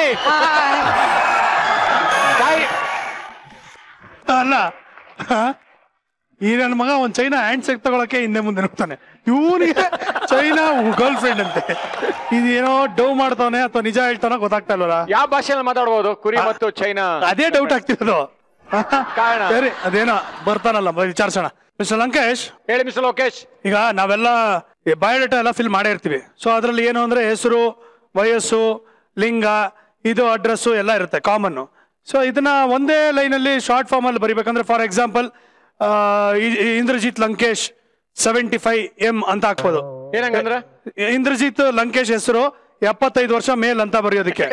A: ಅಲ್ಲ ಹ? ಈ ನನ್ನ ಮಗ ಒಂದ್ ಚೈನಾ ಹ್ಯಾಂಡ್ ಸೆಕ್ ತಗೊಳಕ್ಕೆ ಹಿಂದೆ ಮುಂದೆ ನೋಡ್ತಾನೆ ಇವನಿಗೆ ಚೈನಾ ಗರ್ಲ್ ಫ್ರೆಂಡ್ ಅಂತೆ ಇದೇನೋ ಡವ್ ಮಾಡ್ತಾವನೆ ಅಥವಾ ನಿಜ ಹೇಳ್ತಾನೋ ಗೊತ್ತಾಗ್ತಾ ಇಲ್ವಲ್ಲ
B: ಯಾವ ಭಾಷೆಯಲ್ಲಿ ಮಾತಾಡ್ಬೋದು ಕುರಿ ಮತ್ತು ಚೈನಾ
A: ಅದೇ ಡೌಟ್ ಆಗ್ತಿರೋದು
B: ಕಾರಣ?
A: ಸರಿ ಅದೇನೋ ಬರ್ತಾನಲ್ಲ ಬ- ವಿಚಾರ್ಸೋಣ ಮಿಸ್ಟರ್ ಲಂಕೇಶ್
B: ಹೇಳಿ ಮಿಸ್ಟರ್ ಲೋಕೇಶ್
A: ಈಗ ನಾವೆಲ್ಲ ಬಯೋಡೇಟಾ ಎಲ್ಲ ಫಿಲ್ ಮಾಡೇ ಇರ್ತೀವಿ ಸೊ ಅದರಲ್ಲಿ ಏನು ಅಂದ್ರೆ ಹೆಸರು ವಯಸ್ಸು ಲಿಂಗ ಇದು ಅಡ್ರೆಸ್ಸು ಎಲ್ಲ ಇರುತ್ತೆ ಕಾಮನ್ನು ಸೊ ಇದನ್ನ ಒಂದೇ ಲೈನಲ್ಲಿ ಶಾರ್ಟ್ ಫಾರ್ಮಲ್ಲಿ ಬರಿಬೇಕಂದ್ರೆ for example Indrajit Lankesh seventy five M ಅಂತ ಹಾಕ್ಬೋದು
B: ಏನಂಗಂದ್ರೆ
A: ಇಂದ್ರಜಿತ್ ಲಂಕೇಶ್ ಹೆಸರು ಎಪ್ಪತ್ತೈದು ವರ್ಷ ಮೇಲ್ ಅಂತ ಬರೆಯೋದಕ್ಕೆ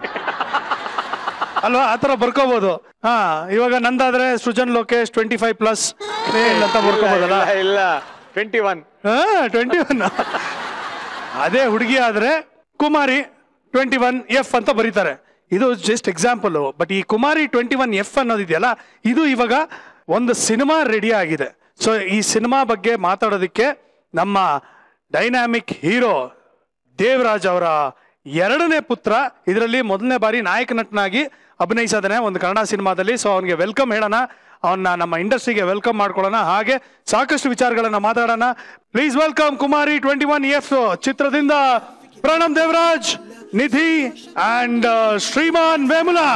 A: ಅಲ್ವಾ ಆತರ ಬರ್ಕೋಬಹುದು ಹಾ ಇವಾಗ ನಂದಾದ್ರೆ Srujan Lokesh twenty five plus male ಅಂತ ಬರ್ಕೋಬಹುದಲ್ಲ
B: ಇಲ್ಲ, ಇಲ್ಲ ಟ್ವೆಂಟಿ ಒನ್
A: ಟ್ವೆಂಟಿ ಒನ್ ಅದೇ ಹುಡುಗಿ ಆದ್ರೆ ಕುಮಾರಿ ಟ್ವೆಂಟಿ ಒನ್ ಎಫ್ ಅಂತ ಬರೀತಾರೆ ಇದು ಜಸ್ಟ್ ಎಕ್ಸಾಂಪಲ್ ಬಟ್ ಈ ಕುಮಾರಿ ಟ್ವೆಂಟಿ ಒನ್ ಎಫ್ ಅನ್ನೋದಿದೆಯಲ್ಲ ಇದು ಇವಾಗ ಒಂದು ಸಿನಿಮಾ ರೆಡಿ ಆಗಿದೆ ಸೊ ಈ ಸಿನಿಮಾ ಬಗ್ಗೆ ಮಾತಾಡೋದಕ್ಕೆ ನಮ್ಮ ಡೈನಾಮಿಕ್ ಹೀರೋ ದೇವರಾಜ್ ಅವರ ಎರಡನೇ ಪುತ್ರ ಇದರಲ್ಲಿ ಮೊದಲನೇ ಬಾರಿ ನಾಯಕ ನಟನಾಗಿ ಅಭಿನಯಿಸಿದಾನೆ ಒಂದು ಕನ್ನಡ ಸಿನಿಮಾದಲ್ಲಿ ಸೊ ಅವನಿಗೆ ವೆಲ್ಕಮ್ ಹೇಳೋಣ ಅವನ್ನ ನಮ್ಮ ಇಂಡಸ್ಟ್ರಿಗೆ ವೆಲ್ಕಮ್ ಮಾಡ್ಕೊಳ್ಳೋಣ ಹಾಗೆ ಸಾಕಷ್ಟು ವಿಚಾರಗಳನ್ನ ಮಾತಾಡೋಣ please welcome Kumari twenty one F ಚಿತ್ರದಿಂದ Pranam Devaraj Nidhi and Srimann Vemula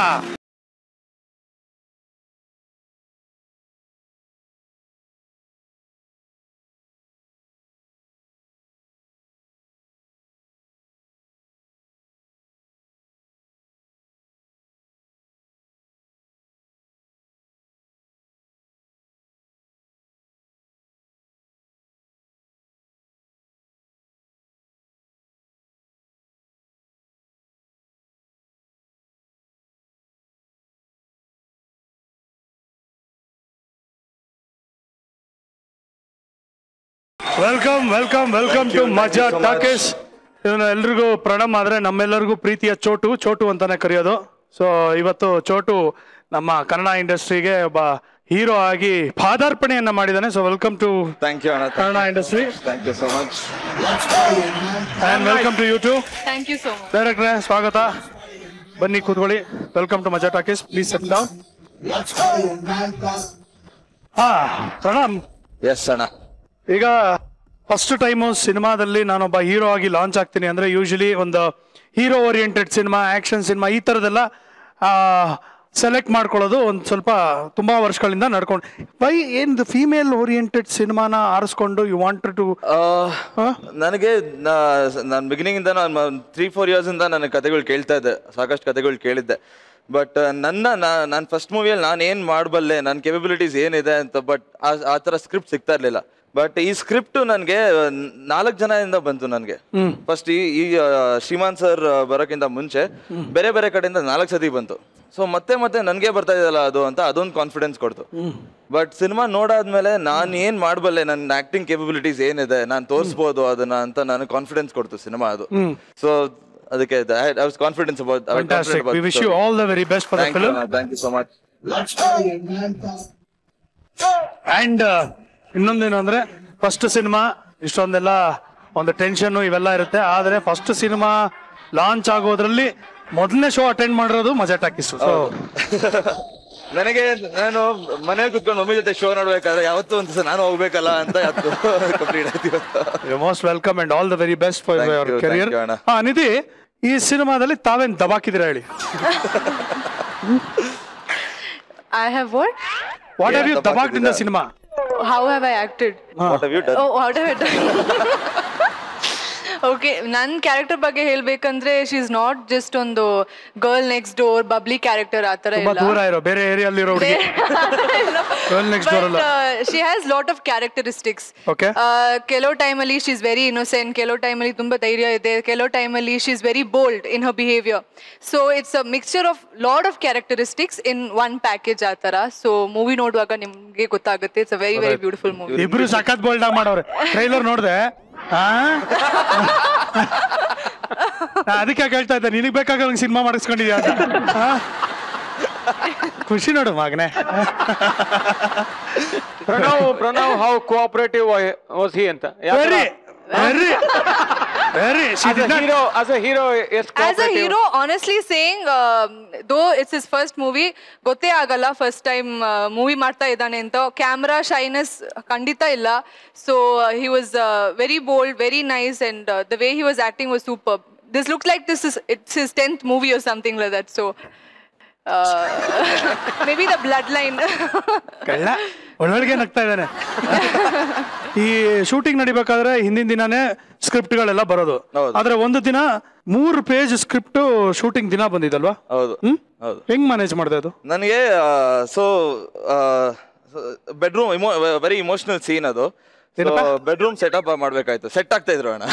A: welcome welcome welcome to Majaa talkies ಇವನು ಎಲ್ರಿಗೂ ಪ್ರಣಮ್ ಆದ್ರೆ ನಮ್ಮೆಲ್ಲರಿಗೂ ಪ್ರೀತಿಯ ಚೋಟು ಚೋಟು ಅಂತಾನೆ ಕರೆಯೋದು ಸೊ ಇವತ್ತು ಚೋಟು ನಮ್ಮ ಕನ್ನಡ ಇಂಡಸ್ಟ್ರಿಗೆ ಒಬ್ಬ ಹೀರೋ ಆಗಿ ಪಾದಾರ್ಪಣೆಯನ್ನ ಮಾಡಿದ್ದಾನೆ so welcome to
I: thank you ಅಣ್ಣ
A: Kannada industry
I: thank you so much
A: and welcome to you too
G: thank you so much
A: ಡೈರೆಕ್ಟ್ರೆ ಸ್ವಾಗತ ಬನ್ನಿ ಕೂತ್ಕೊಳ್ಳಿ welcome to Majaa talkies please sit down ಹಾ ಪ್ರಣಮ್
I: ಎಸ್ ಅಣ್ಣ
A: ಈಗ ಫಸ್ಟ್ ಟೈಮು ಸಿನಿಮಾದಲ್ಲಿ ನಾನೊಬ್ಬ ಹೀರೋ ಆಗಿ ಲಾಂಚ್ ಆಗ್ತೀನಿ ಅಂದ್ರೆ ಯೂಶಲಿ ಒಂದು hero oriented cinema action cinema ಈ ಥರದ್ದೆಲ್ಲ ಸೆಲೆಕ್ಟ್ ಮಾಡ್ಕೊಳ್ಳೋದು ಒಂದು ಸ್ವಲ್ಪ ತುಂಬಾ ವರ್ಷಗಳಿಂದ ನಡ್ಕೊಂಡು ಬೈ ಏನು ಫೀಮೇಲ್ ಓರಿಯೆಂಟೆಡ್ ಸಿನಿಮಾನ ಆರಿಸ್ಕೊಂಡು ಯು ವಾಂಟೆಡ್ ಟು
I: ನನಗೆ ನಾನು ಬಿಗಿನಿಂಗ್ ಇಂದ ನಾನು ತ್ರೀ ಫೋರ್ ಇಯರ್ಸ್ ಇಂದ ನನ್ನ ಕತೆಗಳು ಕೇಳ್ತಾ ಇದ್ದೆ ಸಾಕಷ್ಟು ಕತೆಗಳು ಕೇಳಿದ್ದೆ ಬಟ್ ನನ್ನ ನಾನು ಫಸ್ಟ್ ಮೂವಿಯಲ್ಲಿ ನಾನು ಏನು ಮಾಡಬಲ್ಲೆ ನನ್ನ ಕೆಪಬಿಲಿಟೀಸ್ ಏನಿದೆ ಅಂತ ಬಟ್ ಆ ಥರ ಸ್ಕ್ರಿಪ್ಟ್ ಸಿಗ್ತಾ ಇರಲಿಲ್ಲ ಬಟ್ ಈ ಸ್ಕ್ರಿಪ್ಟ್ ನನಗೆ ನಾಲ್ಕು ಜನದಿಂದ ಬಂತು ನನಗೆ ಫಸ್ಟ್ ಈ ಈ ಆ, ಶ್ರೀಮಾನ್ ಸರ್ ಬರೋಕ್ಕಿಂತ ಮುಂಚೆ ಬೇರೆ ಬೇರೆ ಕಡೆಯಿಂದ ನಾಲ್ಕು ಸತಿ ಬಂತು ಸೊ ಮತ್ತೆ ಮತ್ತೆ ನನಗೆ ಬರ್ತಾ ಇದೆಯಲ್ಲ ಅದು ಅಂತ ಅದೊಂದು ಕಾನ್ಫಿಡೆನ್ಸ್ ಕೊಡ್ತು ಬಟ್ ಸಿನಿಮಾ ನೋಡಾದ್ಮೇಲೆ ನಾನು ಏನ್ ಮಾಡಬಲ್ಲೆ ನನ್ನ ಆಕ್ಟಿಂಗ್ ಕೇಪಬಿಲಿಟೀಸ್ ಏನಿದೆ ನಾನು ತೋರಿಸ್ಬೋದು ಅದನ್ನ ಅಂತ ನನಗೆ ಕಾನ್ಫಿಡೆನ್ಸ್ ಕೊಡ್ತು ಸಿನಿಮಾ ಅದು ಸೊ ಅದಕ್ಕೆ I was confidence about
A: fantastic we wish you all the very best for the film
I: thank you so much
A: and ಇನ್ನೊಂದೇನು ಅಂದ್ರೆ ಫಸ್ಟ್ ಸಿನಿಮಾ ಇಷ್ಟೊಂದೆಲ್ಲ ಒಂದು ಟೆನ್ಷನ್ ಇವೆಲ್ಲ ಇರುತ್ತೆ ಆದ್ರೆ ಫಸ್ಟ್ ಸಿನಿಮಾ ಲಾಂಚ್ ಆಗೋದ್ರಲ್ಲಿ ಮೊದಲನೇ ಶೋ ಅಟೆಂಡ್ ಮಾಡಿರೋದು ಮಜಾ ಟಾಕಿಸ್ ಸೊ
I: ನನಗೆ ನಾನು ಮನೇಲಿ ಕುತ್ಕೊಂಡು ಮಮ್ಮಿ ಜೊತೆ ಶೋ ನೋಡ್ಬೇಕಾದ್ರೆ ಯಾವತ್ತೂ ಒಂದು ದಿವಸ ನಾನು ಹೋಗ್ಬೇಕಲ್ಲ ಅಂತ ಕಂಪ್ಲೀಟ್ ಆಯ್ತು
A: most welcome and all the very best for
I: Thank
A: your
I: you,
A: career
I: thank you, ಅಣ್ಣ.
A: ಹಾ ನಿಧಿ ಈ ಸಿನಿಮಾದಲ್ಲಿ ತಾವೇನ್ ದಬಾಕಿದಿರ ಹೇಳಿ
G: I have what?
A: What have you
I: ದಬಾಕಿದ್ದೀರಾ?
A: ದಬಾಕ್ಡ್ in the cinema
G: How have I acted?
I: What have you done
G: Oh, what have I done? Okay ನನ್ನ character ಬಗ್ಗೆ ಹೇಳ್ಬೇಕಂದ್ರೆ ಶಿ ಇಸ್ ನಾಟ್ ಜಸ್ಟ್ ಒಂದು girl next door bubbly character ಆ ಥರ
A: ತುಂಬಾ
G: ಇಲ್ಲ
A: ದೂರ ಇರೋ ಬೇರೆ ಏರಿಯಲ್ಲಿರೋ ಹುಡುಗಿ Girl next door ಅಲ್ಲ.
G: She has lot of characteristics
A: Okay.
G: ಕೆಲವು ಟೈಮಲ್ಲಿ ಶಿ ಇಸ್ ವೆರಿ ಇನ್ನೋಸೆಂಟ್ ಕೆಲವು ಟೈಮಲ್ಲಿ ತುಂಬಾ ಧೈರ್ಯ ಇದೆ ಕೆಲವು ಟೈಮಲ್ಲಿ she is very bold in her behaviour so it's a mixture of lot of characteristics in one package ಆ ಥರ ಸೊ ಮೂವಿ ನೋಡುವಾಗ ನಿಮ್ಗೆ ಗೊತ್ತಾಗುತ್ತೆ it's a very very beautiful movie
A: ಇಬ್ರು ಸಖತ್ ಬೋಲ್ಡ್ ಆಗಿ ಮಾಡವ್ರೆ ಟ್ರೈಲರ್ ನೋಡ್ದೆ ಆ? ನಾ ಅದಕ್ಕೆ ಕೇಳ್ತಾ ಇದ್ದೆ ನಿನಗ್ ಬೇಕಾಗ ಸಿನಿಮಾ ಮಾಡಿಸ್ಕೊಂಡಿದ್ಯಾ ಅಂತ ಆ? ಖುಷಿ ನೋಡು ಮಗನೆ
B: Pranav Pranav how cooperative was he ಅಂತ
A: very very very
B: hero as a hero ಎಷ್ಟು
J: as a hero honestly saying though it's is first movie ಗೊತ್ತೇ ಆಗಲ್ಲ ಫಸ್ಟ್ ಟೈಮ್ ಮೂವಿ ಮಾಡ್ತಾ ಇದ್ದಾನೆ ಅಂತ ಕ್ಯಾಮ್ರಾ ಶೈನೆಸ್ ಖಂಡಿತ ಇಲ್ಲ so he was very bold very nice and the way he was acting was super this look like this is it's his tenth movie or something like that so maybe the bloodline
A: ಕಳ್ಳ ಒಳೊಳಗೆ ನಗ್ತಾ ಇದ್ದಾನೆ ಈ shooting ನಡಿಬೇಕಾದ್ರೆ ಹಿಂದಿನ ದಿನಾನೇ ಸ್ಕ್ರಿಪ್ಟ್ಗಳೆಲ್ಲ ಬರೋದು ಆದ್ರೆ ಒಂದು ದಿನ ಮೂರು ಪೇಜ್ ಸ್ಕ್ರಿಪ್ಟ್ ಶೂಟಿಂಗ್ ದಿನ ಬಂದಿದಲ್ವಾ
I: ಹೌದು
A: ಹ್ಮ್
I: ಹೌದು
A: ಹೆಂಗ್ ಮ್ಯಾನೇಜ್ ಮಾಡಿದೆ ಅದು
I: ನನಗೆ so bedroom emo very emotional scene ಅದು ಬೆಡ್ರೂಮ್ ಸೆಟಪ್ ಮಾಡ್ಬೇಕಾಯ್ತು ಸೆಟ್ ಆಗ್ತಾ ಇದ್ರು ಅಣ್ಣ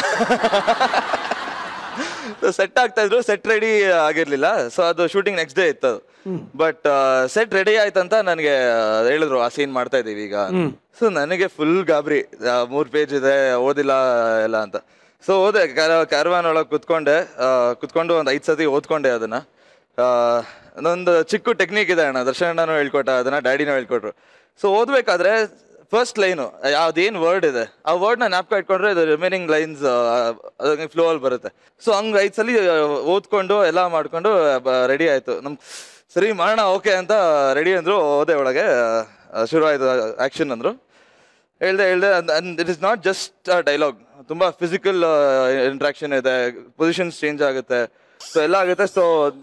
I: ಸೆಟ್ ಆಗ್ತಾ ಇದ್ರು ಸೆಟ್ ರೆಡಿ ಆಗಿರ್ಲಿಲ್ಲ ಸೊ ಅದು ಶೂಟಿಂಗ್ ನೆಕ್ಸ್ಟ್ ಡೇ ಇತ್ತು ಬಟ್ ಸೆಟ್ ರೆಡಿ ಆಯ್ತಂತ ನನಗೆ ಹೇಳಿದ್ರು ಆ ಸೀನ್ ಮಾಡ್ತಾ ಇದೀವಿ ಈಗ ಸೊ ನನಗೆ ಫುಲ್ ಗಾಬರಿ ಆ, ಮೂರ್ ಪೇಜ್ ಇದೆ ಓದಿಲ್ಲ ಎಲ್ಲ ಅಂತ ಸೊ ಓದೆ ಕ್ಯಾರವಾನ್ ಒಳಗೆ ಕುತ್ಕೊಂಡೆ ಆ, ಕುತ್ಕೊಂಡು ಒಂದು ಐದು ಸತಿ ಓದ್ಕೊಂಡೆ ಅದನ್ನ ಆ, ನಂದು ಚಿಕ್ಕ ಟೆಕ್ನಿಕ್ ಇದೆ ಅಣ್ಣ ದರ್ಶನ್ ಅಣ್ಣನೂ ಹೇಳ್ಕೊಟ್ಟ ಅದನ್ನ ಡ್ಯಾಡಿನೂ ಹೇಳ್ಕೊಟ್ರು ಸೊ ಓದ್ಬೇಕಾದ್ರೆ ಫಸ್ಟ್ ಲೈನು ಯಾವ್ದೇನು ವರ್ಡ್ ಇದೆ ಆ ವರ್ಡ್ನ ಜ್ಞಾಪಕ ಇಟ್ಕೊಂಡ್ರೆ ಇದು ರಿಮೈನಿಂಗ್ ಲೈನ್ಸ್ ಫ್ಲೋ ಅಲ್ಲಿ ಬರುತ್ತೆ ಸೊ ಹಂಗೆ ಐದು ಸಲ ಓದ್ಕೊಂಡು ಎಲ್ಲ ಮಾಡ್ಕೊಂಡು ರೆಡಿ ಆಯ್ತು ನಮ್ ಸರಿ ಮಾಡೋಣ ಓಕೆ ಅಂತ ರೆಡಿ ಅಂದ್ರು ಓದೆ ಒಳಗೆ ಆ, ಶುರು ಆಯ್ತು ಆಕ್ಷನ್ ಅಂದ್ರು ಹೇಳ್ದೆ ಹೇಳ್ದೆ it is not just dialogue ತುಂಬಾ ಫಿಸಿಕಲ್ ಇಂಟ್ರಾಕ್ಷನ್ ಇದೆ ಪೊಸಿಷನ್ಸ್ ಚೇಂಜ್ ಆಗುತ್ತೆ ಸೊ ಎಲ್ಲ ಆಗುತ್ತೆ ಸೊ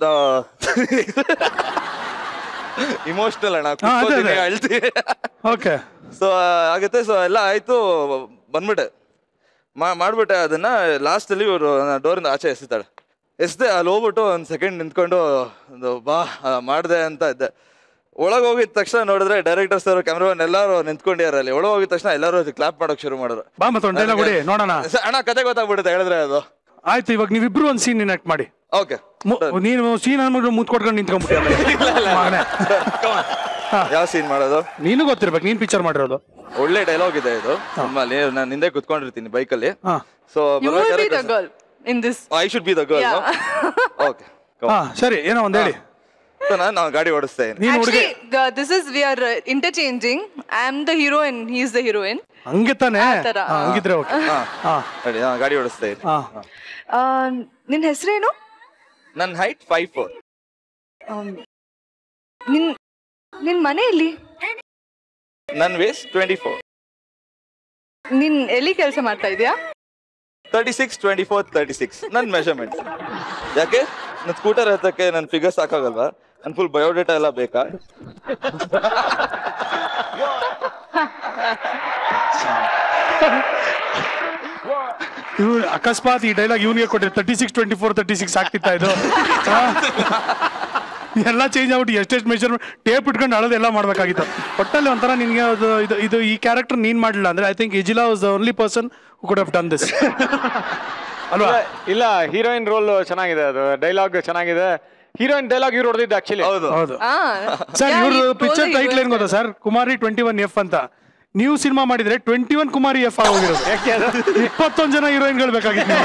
I: ಇಮೋಷನಲ್ ಅಣ್ಣ
A: ಹಾ, ಅದೇ, ಅದೇ.
I: ಕೂತ್ಕೋತೀನಿ, ಅಳ್ತೀನಿ
A: ಓಕೆ
I: ಸೊ ಆಗುತ್ತೆ ಸೊ ಎಲ್ಲ ಆಯ್ತು ಬಂದ್ಬಿಟ್ಟೆ ಮಾ ಮಾಡ್ಬಿಟ್ಟೆ ಅದನ್ನ ಲಾಸ್ಟ್ ಅಲ್ಲಿ ಇವರು ಡೋರಿಂದ ಆಚೆ ಎಸಿತಾಳೆ ಎಸ್ದೆ ಅಲ್ಲಿ ಹೋಗ್ಬಿಟ್ಟು ಒಂದು ಸೆಕೆಂಡ್ ನಿಂತ್ಕೊಂಡು ಒಂದು ಬಾ ಮಾಡಿದೆ ಅಂತ ಇದ್ದೆ ಒಳಗೆ ಹೋಗಿದ ತಕ್ಷಣ ನೋಡಿದ್ರೆ ಡೈರೆಕ್ಟರ್ ಸರ್ ಕ್ಯಾಮ್ರಾಮನ್ ಎಲ್ಲರೂ ನಿಂತ್ಕೊಂಡಿದ್ದಾರೆ ಅಲ್ಲಿ ಒಳಗೆ ಹೋಗಿದ ತಕ್ಷಣ ಎಲ್ಲರೂ ಕ್ಲಾಪ್ ಮಾಡೋಕೆ ಶುರು ಮಾಡಿದ್ರು
A: ಬಾ ಮತ್ತೊಂದು ಡೈಲಾಗ್ ಹೊಡಿ ನೋಡೋಣ
I: ಸ- ಅಣ್ಣ ಕತೆ ಗೊತ್ತಾಗ್ಬಿಡುತ್ತೆ ಹೇಳಿದ್ರೆ ಅದು
A: ಆಯ್ತು ಇವಾಗ ನೀವಿಬ್ರು ಒಂದು ಸೀನ್ ಇನಾಕ್ಟ್ ಮಾಡಿ
I: ಓಕೆ
A: ಮು- ನೀನು ಸೀನ್ ಅನ್ಬಿಟ್ಟು ಮುತ್ ಕೊಟ್ಕೊಂಡು ನಿಂತ್ಕೊಂಡ್ಬಿಟ್ಟು ಮಗನೇ
I: ಯಾವ ಸೀನ್ ಮಾಡೋದು
A: ನೀನು ಗೊತ್ತಿರ್ಬೇಕು ನೀನ್ ಪಿಕ್ಚರ್ ಮಾಡಿರೋದು
I: ಒಳ್ಳೆ ಡೈಲಾಗ್ ಇದೆ ಇದು ನಮ್ಮಲ್ಲಿ ನಾನು ಹಿಂದೆ ಕುತ್ಕೊಂಡಿರ್ತೀನಿ ಬೈಕಲ್ಲಿ
A: ಹಾ
I: so
J: you will be the girl in this
I: I should be the girl
J: Yeah.
I: Okay
A: ಹಾ ಸರಿ ಏನೋ ಒಂದ್ ಹೇಳಿ
I: ನಾನು ನಾವು ಗಾಡಿ ಓಡಿಸ್ತಾ ಇದ್ದೀನಿ
A: ನೀನು ಹುಡುಗಿ
J: Actually, the, this is we are uh, interchanging. I am the hero and he is the heroine.
A: ಹಂಗೆ ತಾನೇ
J: ತರ.
A: ಹಾ, ಹಂಗಿದ್ರೆ ಓಕೆ
I: ಹಾ
A: ಹಾ
I: ಗಾಡಿ ಹಾ, ಗಾಡಿ ಓಡಿಸ್ತಾ ಇದ್ದೀನಿ
A: ಹಾ
J: Uh, ನಿನ್ ಹೆಸರೇನು
I: ನನ್ನ ಹೈಟ್ ಫೈವ್ ಫೋರ್
J: ನಿನ್ ನಿನ್ ಮನೆ ಎಲ್ಲಿ
I: ನನ್ನ ವೇಸ್ಟ್ ಟ್ವೆಂಟಿ ಫೋರ್
J: ನಿನ್ ಎಲ್ಲಿ ಕೆಲಸ ಮಾಡ್ತಾ ಇದೀಯಾ
I: thirty six twenty four thirty six ನನ್ನ ಮೆಷರ್ಮೆಂಟ್ ಯಾಕೆ ನನ್ನ ಸ್ಕೂಟರ್ ಹತ್ತಕ್ಕೆ ನನ್ನ ಫಿಗರ್ ಸಾಕಾಗಲ್ವಾ ನನ್ನ ಫುಲ್ ಬಯೋಡೇಟಾ ಎಲ್ಲ ಬೇಕಾ
A: ಇವ್ರು ಅಕಸ್ಮಾತ್ ಈ ಡೈಲಾಗ್ ಇವನಿಗೆ ಕೊಟ್ಟರೆ thirty six twenty four thirty six ಆಗ್ತಿತ್ತ ಇದು ಹಾ? ಎಲ್ಲ ಚೇಂಜ್ ಆಗ್ಬಿಟ್ಟು ಎಷ್ಟೆಷ್ಟು ಮೆಷರ್ ಟೇಪ್ ಇಟ್ಕೊಂಡು ಅಳೋದು ಎಲ್ಲ ಮಾಡ್ಬೇಕಾಗಿತ್ತು ಒಟ್ಟಲ್ಲಿ ಒಂಥರ ನಿನ್ಗೆ ಅದು ಇದು ಇದು ಈ ಕ್ಯಾರೆಕ್ಟರ್ ನೀನ್ ಮಾಡಲಿಲ್ಲ ಅಂದ್ರೆ ಐ ಥಿಂಕ್ ಇಜಿಲಾ was the only person could have done this ಅಲ್ವಾ
B: ಇಲ್ಲ ಹೀರೋಯಿನ್ ರೋಲ್ ಚೆನ್ನಾಗಿದೆ ಅದು ಡೈಲಾಗ್ ಚೆನ್ನಾಗಿದೆ ಹೀರೋಯಿನ್ ಡೈಲಾಗ್ ಇವ್ರು ಹೊಡೆದಿದ್ದು ಆಕ್ಚುಲಿ
A: ಹೌದು ಹೌದು
J: ಆ,
A: ಸರ್
J: yeah,
A: ಇವ್ರ
J: he told
A: picture
J: the
A: title ಏನ್
J: US
A: ಗೊತ್ತಾ sir Kumari twenty one F ಅಂತ ನೀವು ಸಿನಿಮಾ ಮಾಡಿದ್ರೆ ಟ್ವೆಂಟಿ ಒನ್ ಕುಮಾರಿ ಎಫ್ ಆಗೋಗಿರೋದು ಇಪ್ಪತ್ತೊಂದು ಜನ ಹೀರೋಯಿನ್ಗಳು ಬೇಕಾಗಿತ್ತು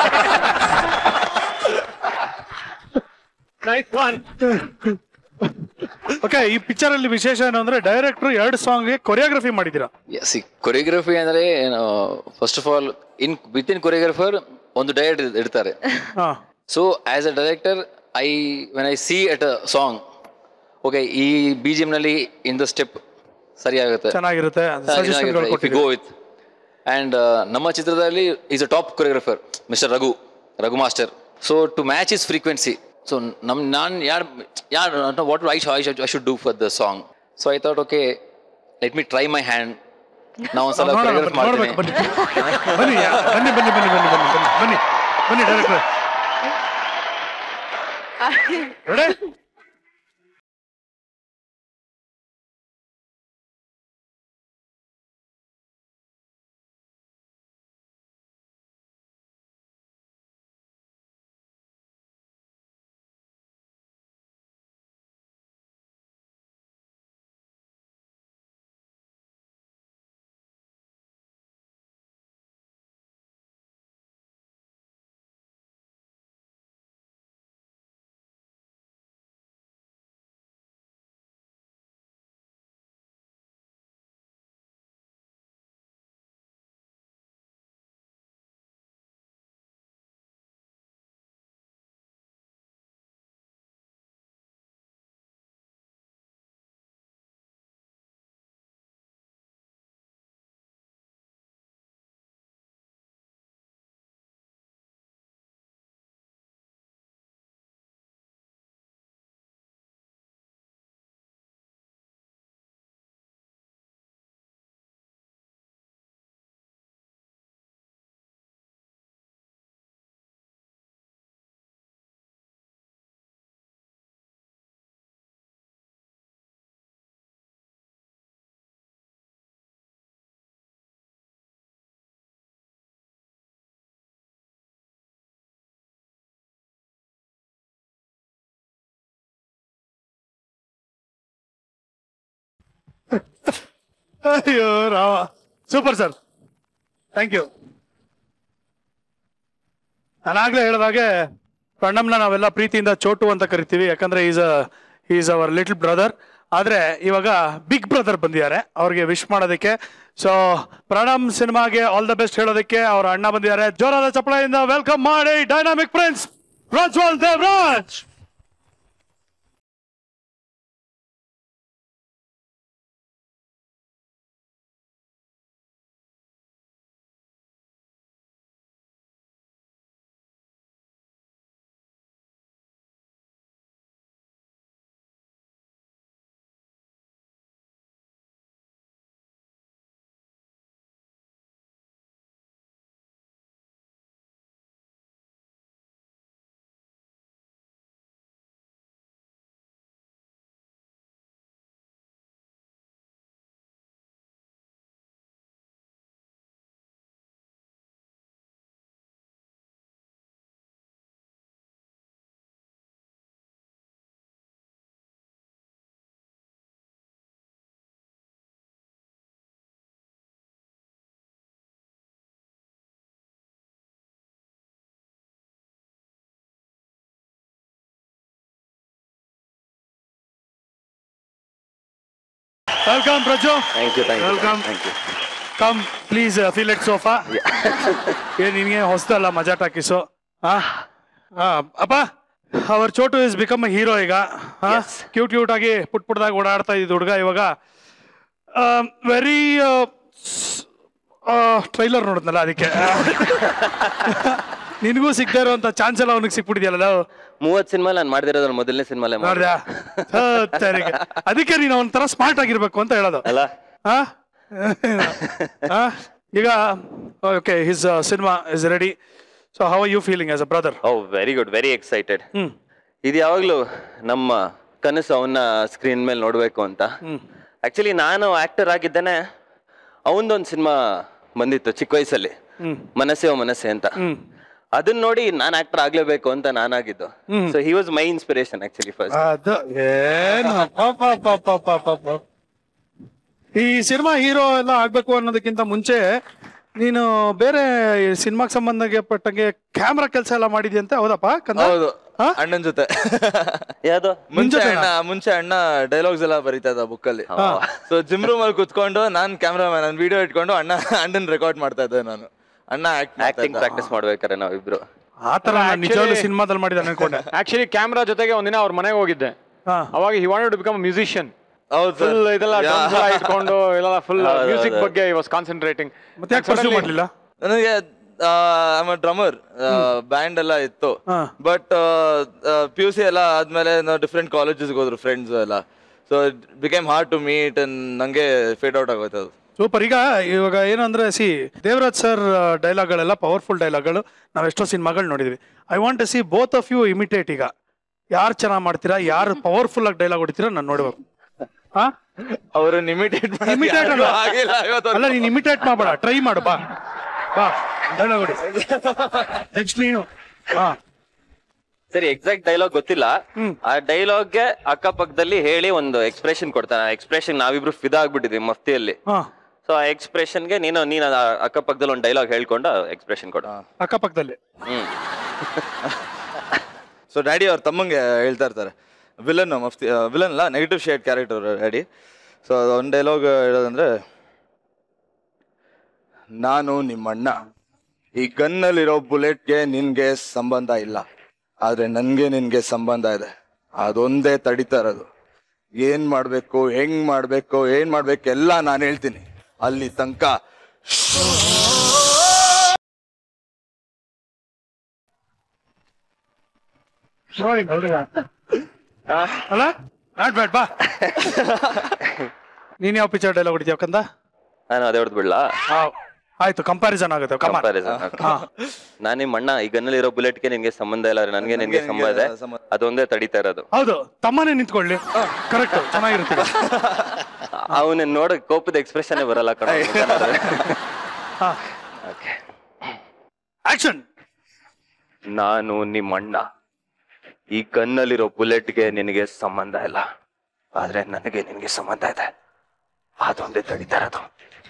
A: ಓಕೆ ಈ ಪಿಕ್ಚರ್ ಅಲ್ಲಿ ವಿಶೇಷ ಏನು ಅಂದ್ರೆ ಡೈರೆಕ್ಟರ್ ಎರಡು ಸಾಂಗ್ಗೆ ಕೊರಿಯೋಗ್ರಫಿ ಮಾಡಿದ್ದೀರಾ
K: ಸಿ ಕೊರಿಯೋಗ್ರಫಿ ಅಂದ್ರೆ first of all in with in choreographer ಒಂದು ಡಯಟ್ ಇಡ್ತಾರೆ
A: ಹಾ
K: so as a director I when I see at a song okay ಈ ಬಿ ಜಿ ನಲ್ಲಿ ಇನ್ ದ ಸ್ಟೆಪ್ ಸರಿ ಆಗುತ್ತೆ
A: ಚೆನ್ನಾಗಿರುತ್ತೆ ಸಜೆಷನ್ಗಳು
K: ಗೋ
A: ಕೊಟ್ಟಿದ್ದೀರಾ
K: ವಿತ್ ಅಂಡ್ ನಮ್ಮ ಚಿತ್ರದಲ್ಲಿ is a top choreographer mister Raghu Raghu master so to match is frequency so ನಮ್ ನಾನು ಯಾರು ಯಾರು what I I should do for the song so I thought okay let me try my hand ನಾವು ಒಂದ್ಸಲ
A: ನೋಡೋಣ,
K: choreograph
A: ನೋಡ್ಬೇಕು,
K: ಮಾಡ್ತೀನಿ
A: ಬನ್ನಿ ಬನ್ನಿ ಬನ್ನಿ ಬನ್ನಿ ಬನ್ನಿ ಬನ್ನಿ ಬನ್ನಿ ಬನ್ನಿ ಬನ್ನಿ ಡೈರೆಕ್ಟರ್ ರೆಡಿ ಅಯ್ಯೋ ರಾವ ಸೂಪರ್ ಸರ್ ಥ್ಯಾಂಕ್ ಯು ನಾನಾಗ್ಲೇ ಹೇಳಿದಾಗೆ ಪ್ರಣಮ್ನ ನಾವೆಲ್ಲ ಪ್ರೀತಿಯಿಂದ ಚೋಟು ಅಂತ ಕರಿತೀವಿ ಯಾಕಂದ್ರೆ is is our little brother ಆದ್ರೆ ಇವಾಗ ಬಿಗ್ ಬ್ರದರ್ ಬಂದಿದ್ದಾರೆ ಅವ್ರಿಗೆ ವಿಶ್ ಮಾಡೋದಕ್ಕೆ ಸೊ ಪ್ರಣಮ್ ಸಿನಿಮಾಗೆ ಆಲ್ ದ ಬೆಸ್ಟ್ ಹೇಳೋದಕ್ಕೆ ಅವ್ರ ಅಣ್ಣ ಬಂದಿದ್ದಾರೆ ಜೋರಾದ ಚಪ್ಪಳೆಯಿಂದ ವೆಲ್ಕಮ್ ಮಾಡಿ dynamic prince Prajwal Devaraj welcome Praju
L: thank you thank you
A: welcome
L: thank you
A: come please feel at sofa ಏನ್ ನಿನ್ಗೆ ಹೊಸದಲ್ಲ ಮಜಾ ಟಾಕಿಸು ಹಾ ಅಪ್ಪ our Chotu is become a hero ಈಗ ಕ್ಯೂಟ್ ಕ್ಯೂಟ್ ಆಗಿ ಪುಟ್ ಪುಟ್ದಾಗ ಓಡಾಡ್ತಾ ಇದ್ದ ಹುಡುಗ ಇವಾಗ ವೆರಿ ಟ್ರೈಲರ್ ನೋಡಿದ್ನಲ್ಲ ಅದಕ್ಕೆ ನಿನಗೂ ಸಿಗ್ತಾ ಇರುವಂತ ಚಾನ್ಸ್ ಎಲ್ಲ ಅವನಿಗೆ ಸಿಕ್ಬಿಟ್ಟಿದ್ಯಲ್ಲ
L: ಮೂವತ್ ಸಿನಿಮಾ ನಾನು ಮಾಡ್ದಿರೋದ್ರ ಮೊದಲನೇ ಸಿನಿಮಾಲೇ
A: ನೋಡ್ದ್ಯಾ ಹಾ, ಸರಿಗೆ. ಅದಕ್ಕೆ ನೀನು ಅವನ ತರ ಸ್ಮಾರ್ಟ್ ಆಗಿರ್ಬೇಕು ಅಂತ ಹೇಳೋದು
L: ಅಲ್ಲ
A: ಹಾ ಹಾ? ಈಗ okay his cinema is ready so how you feeling as a brother
L: oh very good very excited ಇದು ಯಾವಾಗ್ಲೂ ನಮ್ಮ ಕನಸು ಅವನ್ನ ಸ್ಕ್ರೀನ್ ಮೇಲೆ ನೋಡ್ಬೇಕು ಅಂತ ಆಕ್ಚುಲಿ ನಾನು ಆಕ್ಟರ್ ಆಗಿದ್ದೇನೆ ಅವನದೊಂದು ಸಿನಿಮಾ ಬಂದಿತ್ತು ಚಿಕ್ಕ ವಯಸ್ಸಲ್ಲಿ ಮನಸ್ಸೇ ಓ ಮನಸ್ಸೆ ಅಂತ ಅದನ್ನ ನೋಡಿ ನಾನು ಆಕ್ಟರ್ ಆಗ್ಲೇಬೇಕು ಅಂತ ನಾನಾಗಿದ್ದು so he was my inspiration actually first
A: ಅದು ಏನು ಪಾಪ ಪಾಪ ಪಾಪ ಪಾಪ ಈ ಸಿನಿಮಾ ಹೀರೋ ಎಲ್ಲ ಆಗ್ಬೇಕು ಅನ್ನೋದಕ್ಕಿಂತ ಮುಂಚೆ ನೀನು ಬೇರೆ ಸಿನಿಮಾಗೆ ಸಂಬಂಧಪಟ್ಟಂಗೆ ಕ್ಯಾಮ್ರಾ ಕೆಲಸ ಎಲ್ಲ ಮಾಡಿದ್ಯಂತೆ ಹೌದಪ್ಪ ಕಂದ
I: ಹೌದು ಅಣ್ಣನ ಜೊತೆ
L: ಯಾವ್ದು
I: ಮುಂಚೆ
A: ಜೊತೆನಾ?
I: ಅಣ್ಣ ಮುಂಚೆ ಅಣ್ಣ ಡೈಲಾಗ್ಸ್ ಎಲ್ಲ ಬರೀತಾ ಇದ್ದ ಬುಕ್ ಅಲ್ಲಿ ಸೊ ಜಿಮ್ ರೂಮ್ ಅಲ್ಲಿ ಕುತ್ಕೊಂಡು ನಾನ್ ಕ್ಯಾಮ್ರಾಮನ್ ನಾನು ವಿಡಿಯೋ ಇಟ್ಕೊಂಡು ಅಣ್ಣ ಅಣ್ಣನ್ ರೆಕಾರ್ಡ್ ಮಾಡ್ತಾ ಇದ್ದೆ ನಾನು ಅಣ್ಣ ಆಕ್ಟ್
L: ಆಕ್ಟಿಂಗ್ ಪ್ರಾಕ್ಟೀಸ್ ಮಾಡ್ಬೇಕಾರೆ ನಾವಿಬ್ರು
A: ಆ ತರ ನಾನು ನಿಜವಾಗ್ಲೂ ಸಿನಿಮಾದಲ್ಲಿ ಮಾಡಿದ್ದಾನೆ ಅನ್ಕೊಂಡೆ
B: ಆಕ್ಚುಲಿ ಕ್ಯಾಮ್ರಾ ಜೊತೆಗೆ ಒಂದಿನ ಅವ್ರ ಮನೆಗೆ ಹೋಗಿದ್ದೆ ಅವಾಗ he wanted to become musician
I: ಹೌದು sir.
B: ಫುಲ್ ಇದೆಲ್ಲ
I: Yeah.
B: drums ಎಲ್ಲ ಇಟ್ಕೊಂಡು ಎಲ್ಲ ಫುಲ್
I: ಹೌದು,
B: ಮ್ಯೂಸಿಕ್
I: ಹೌದು.
B: ಬಗ್ಗೆ ವಾಸ್ ಕಾನ್ಸಂಟ್ರೇಟಿಂಗ್
A: ಮತ್ತೆ ಯಾಕೆ ಪರ್ಸ್ಯೂ ಮಾಡ್ಲಿಲ್ಲ
I: ನನಗೆ ಆಮ್ ಡ್ರಮರ್ ಬ್ಯಾಂಡ್ ಎಲ್ಲ ಇತ್ತು ಬಟ್ ಪಿ ಯು ಸಿ ಎಲ್ಲ ಆದ್ಮೇಲೆ ನಾವು ಡಿಫ್ರೆಂಟ್ ಕಾಲೇಜಸ್ಗೆ ಹೋದ್ರು ಫ್ರೆಂಡ್ಸ್ ಎಲ್ಲ so became hard to meet and ನಂಗೆ ಫೇಡ್ ಔಟ್ ಆಗೋಯ್ತು ಅದು
A: ಸೂಪರ್ ಈಗ ಇವಾಗ ಏನಂದ್ರೆ ಸಿ ದೇವರಾಜ್ ಸರ್ ಡೈಲಾಗ್ಗಳೆಲ್ಲ ಪವರ್ಫುಲ್ ಡೈಲಾಗ್ಗಳು ನಾವು ಎಷ್ಟೋ ಸಿನಿಮಾಗಳು ನೋಡಿದ್ವಿ I want to see both of you imitate ಈಗ ಯಾರು ಚೆನ್ನಾಗಿ ಮಾಡ್ತೀರಾ ಯಾರು ಪವರ್ಫುಲ್ ಆಗಿ ಡೈಲಾಗ್ ಹೊಡಿತೀರಾ ನಾನು ನೋಡ್ಬೇಕು ಹಾ
I: ಅವ್ರನ್ನ ಇಮಿಟೇಟ್
A: ಇಮಿಟೇಟ್ ಅಲ್ಲ
I: ಆಗಿಲ್ಲ ಇವತ್ತು
A: ಅಲ್ಲ ನೀನ್ ಇಮಿಟೇಟ್ ಮಾಡಬೇಡ ಟ್ರೈ ಮಾಡು ಬಾ ಬಾ ಡೈಲಾಗ್ ಹೊಡಿ ನೆಕ್ಸ್ಟ್ ನೀನು ಹಾ
L: ಸರಿ ಎಕ್ಸಾಕ್ಟ್ ಡೈಲಾಗ್ ಗೊತ್ತಿಲ್ಲ ಆ ಡೈಲಾಗ್ಗೆ ಅಕ್ಕಪಕ್ಕದಲ್ಲಿ ಹೇಳಿ ಒಂದು ಎಕ್ಸ್ಪ್ರೆಷನ್ ಕೊಡ್ತಾನೆ ಆ ಎಕ್ಸ್ಪ್ರೆಷನ್ ನಾವಿಬ್ರು ಫಿದಾ ಆಗ್ಬಿಟ್ಟಿದ್ವಿ ಮಫ್ತಿಯಲ್ಲಿ
A: ಹಾ
L: ಸೊ ಆ ಎಕ್ಸ್ಪ್ರೆಷನ್ಗೆ ನೀನು ನೀನು ಆ ಅಕ್ಕಪಕ್ಕದಲ್ಲಿ ಒಂದು ಡೈಲಾಗ್ ಹೇಳ್ಕೊಂಡು ಎಕ್ಸ್ಪ್ರೆಷನ್ ಕೊಡ
A: ಅಕ್ಕಪಕ್ಕದಲ್ಲಿ
L: ಹ್ಮ್
I: ಸೊ ಡ್ಯಾಡಿ ಅವ್ರ ತಮ್ಮಂಗೆ ಹೇಳ್ತಾ ಇರ್ತಾರೆ ವಿಲನ್ ಮಫ್ತಿ ವಿಲನ್ ಅಲ್ಲ negative shade character daddy so ಒಂದು ಡೈಲಾಗ್ ಹೇಳೋದಂದ್ರೆ ನಾನು ನಿಮ್ಮಣ್ಣ ಈ ಗನ್ನಲ್ಲಿರೋ ಬುಲೆಟ್ಗೆ ನಿನ್ಗೆ ಸಂಬಂಧ ಇಲ್ಲ ಆದ್ರೆ ನನ್ಗೆ ನಿನ್ಗೆ ಸಂಬಂಧ ಇದೆ ಅದೊಂದೇ ತಡಿತಾ ಇರೋದು ಏನ್ ಮಾಡ್ಬೇಕು ಹೆಂಗ್ ಮಾಡ್ಬೇಕು ಏನ್ ಮಾಡ್ಬೇಕು ಎಲ್ಲ ನಾನು ಹೇಳ್ತೀನಿ ಅಲ್ಲಿ ತನಕ
A: ನೋಡಿ ನೋಡಿ ಅಲ್ಲ ನಾಟ್ ಬ್ಯಾಡ್ ಬಾ ನೀನ್ ಯಾವ ಪಿಕ್ಚರ್ ಡೈಲಾಗ್ ಹೊಡಿತೀಯ ಕಂದ
L: ನಾನು ಅದೇ ಹೊಡೆದು ಬಿಡ್ಲಾ
A: ಆ, ಆಯ್ತು ಕಂಪ್ಯಾರಿಸನ್ ಆಗುತ್ತೆ ಕಮಾನ್
L: ನಾನು ನಿಮ್ಮ ಅಣ್ಣ ಈ ಗನ್ನಲ್ಲಿರೋ ಬುಲೆಟ್ಗೆ ನಿನ್ಗೆ ಸಂಬಂಧ ಇಲ್ಲ ನನಗೆ ನಿನ್ಗೆ ಸಂಬಂಧ ಇದೆ ಅದೊಂದೇ ತಡಿತಾ ಇರೋದು
A: ಹೌದು ತಮ್ಮನೇ ನಿಂತ್ಕೊಳ್ಳಿ ಕರೆಕ್ಟ್ ಚೆನ್ನಾಗಿರುತ್ತೆ
L: ಅವನ ನೋಡ ಕೋಪದ ಎಕ್ಸ್ಪ್ರೆಷನ್ ಬರಲ್ಲ ಕಣ
A: ಆಕ್ಷನ್
L: ನಾನು ನಿಮ್ಮ ಅಣ್ಣ ಈ ಗನ್ನಲ್ಲಿರೋ ಬುಲೆಟ್ಗೆ ನಿನಗೆ ಸಂಬಂಧ ಇಲ್ಲ ಆದ್ರೆ ನನಗೆ ನಿನಗೆ ಸಂಬಂಧ ಇದೆ
E: ಅದೊಂದೇ ತಡಿತಾ ಇರೋದು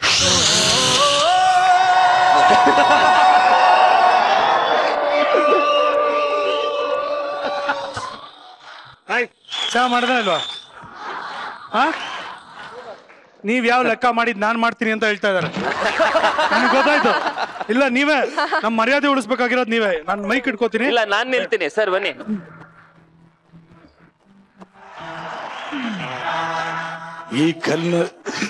A: ಚಾ ಮಾಡ್ದ ಇಲ್ವಾ ಹಾ ನೀವ್ ಯಾವ ಲೆಕ್ಕ ಮಾಡಿದ್ ನಾನ್ ಮಾಡ್ತೀನಿ ಅಂತ ಹೇಳ್ತಾ ಇದಾರೆ ನನಗೆ ಗೊತ್ತಾಯ್ತು ಇಲ್ಲ ನೀವೇ ನಮ್ ಮರ್ಯಾದೆ ಉಳಿಸ್ಬೇಕಾಗಿರೋದು ನೀವೇ ನಾನ್ ಮೈಕ್ ಇಟ್ಕೋತೀನಿ
L: ಇಲ್ಲ ನಾನ್ ನಿಲ್ತೀನಿ ಸರ್ ಬನ್ನಿ
D: ಈ ಕಲ್ಲು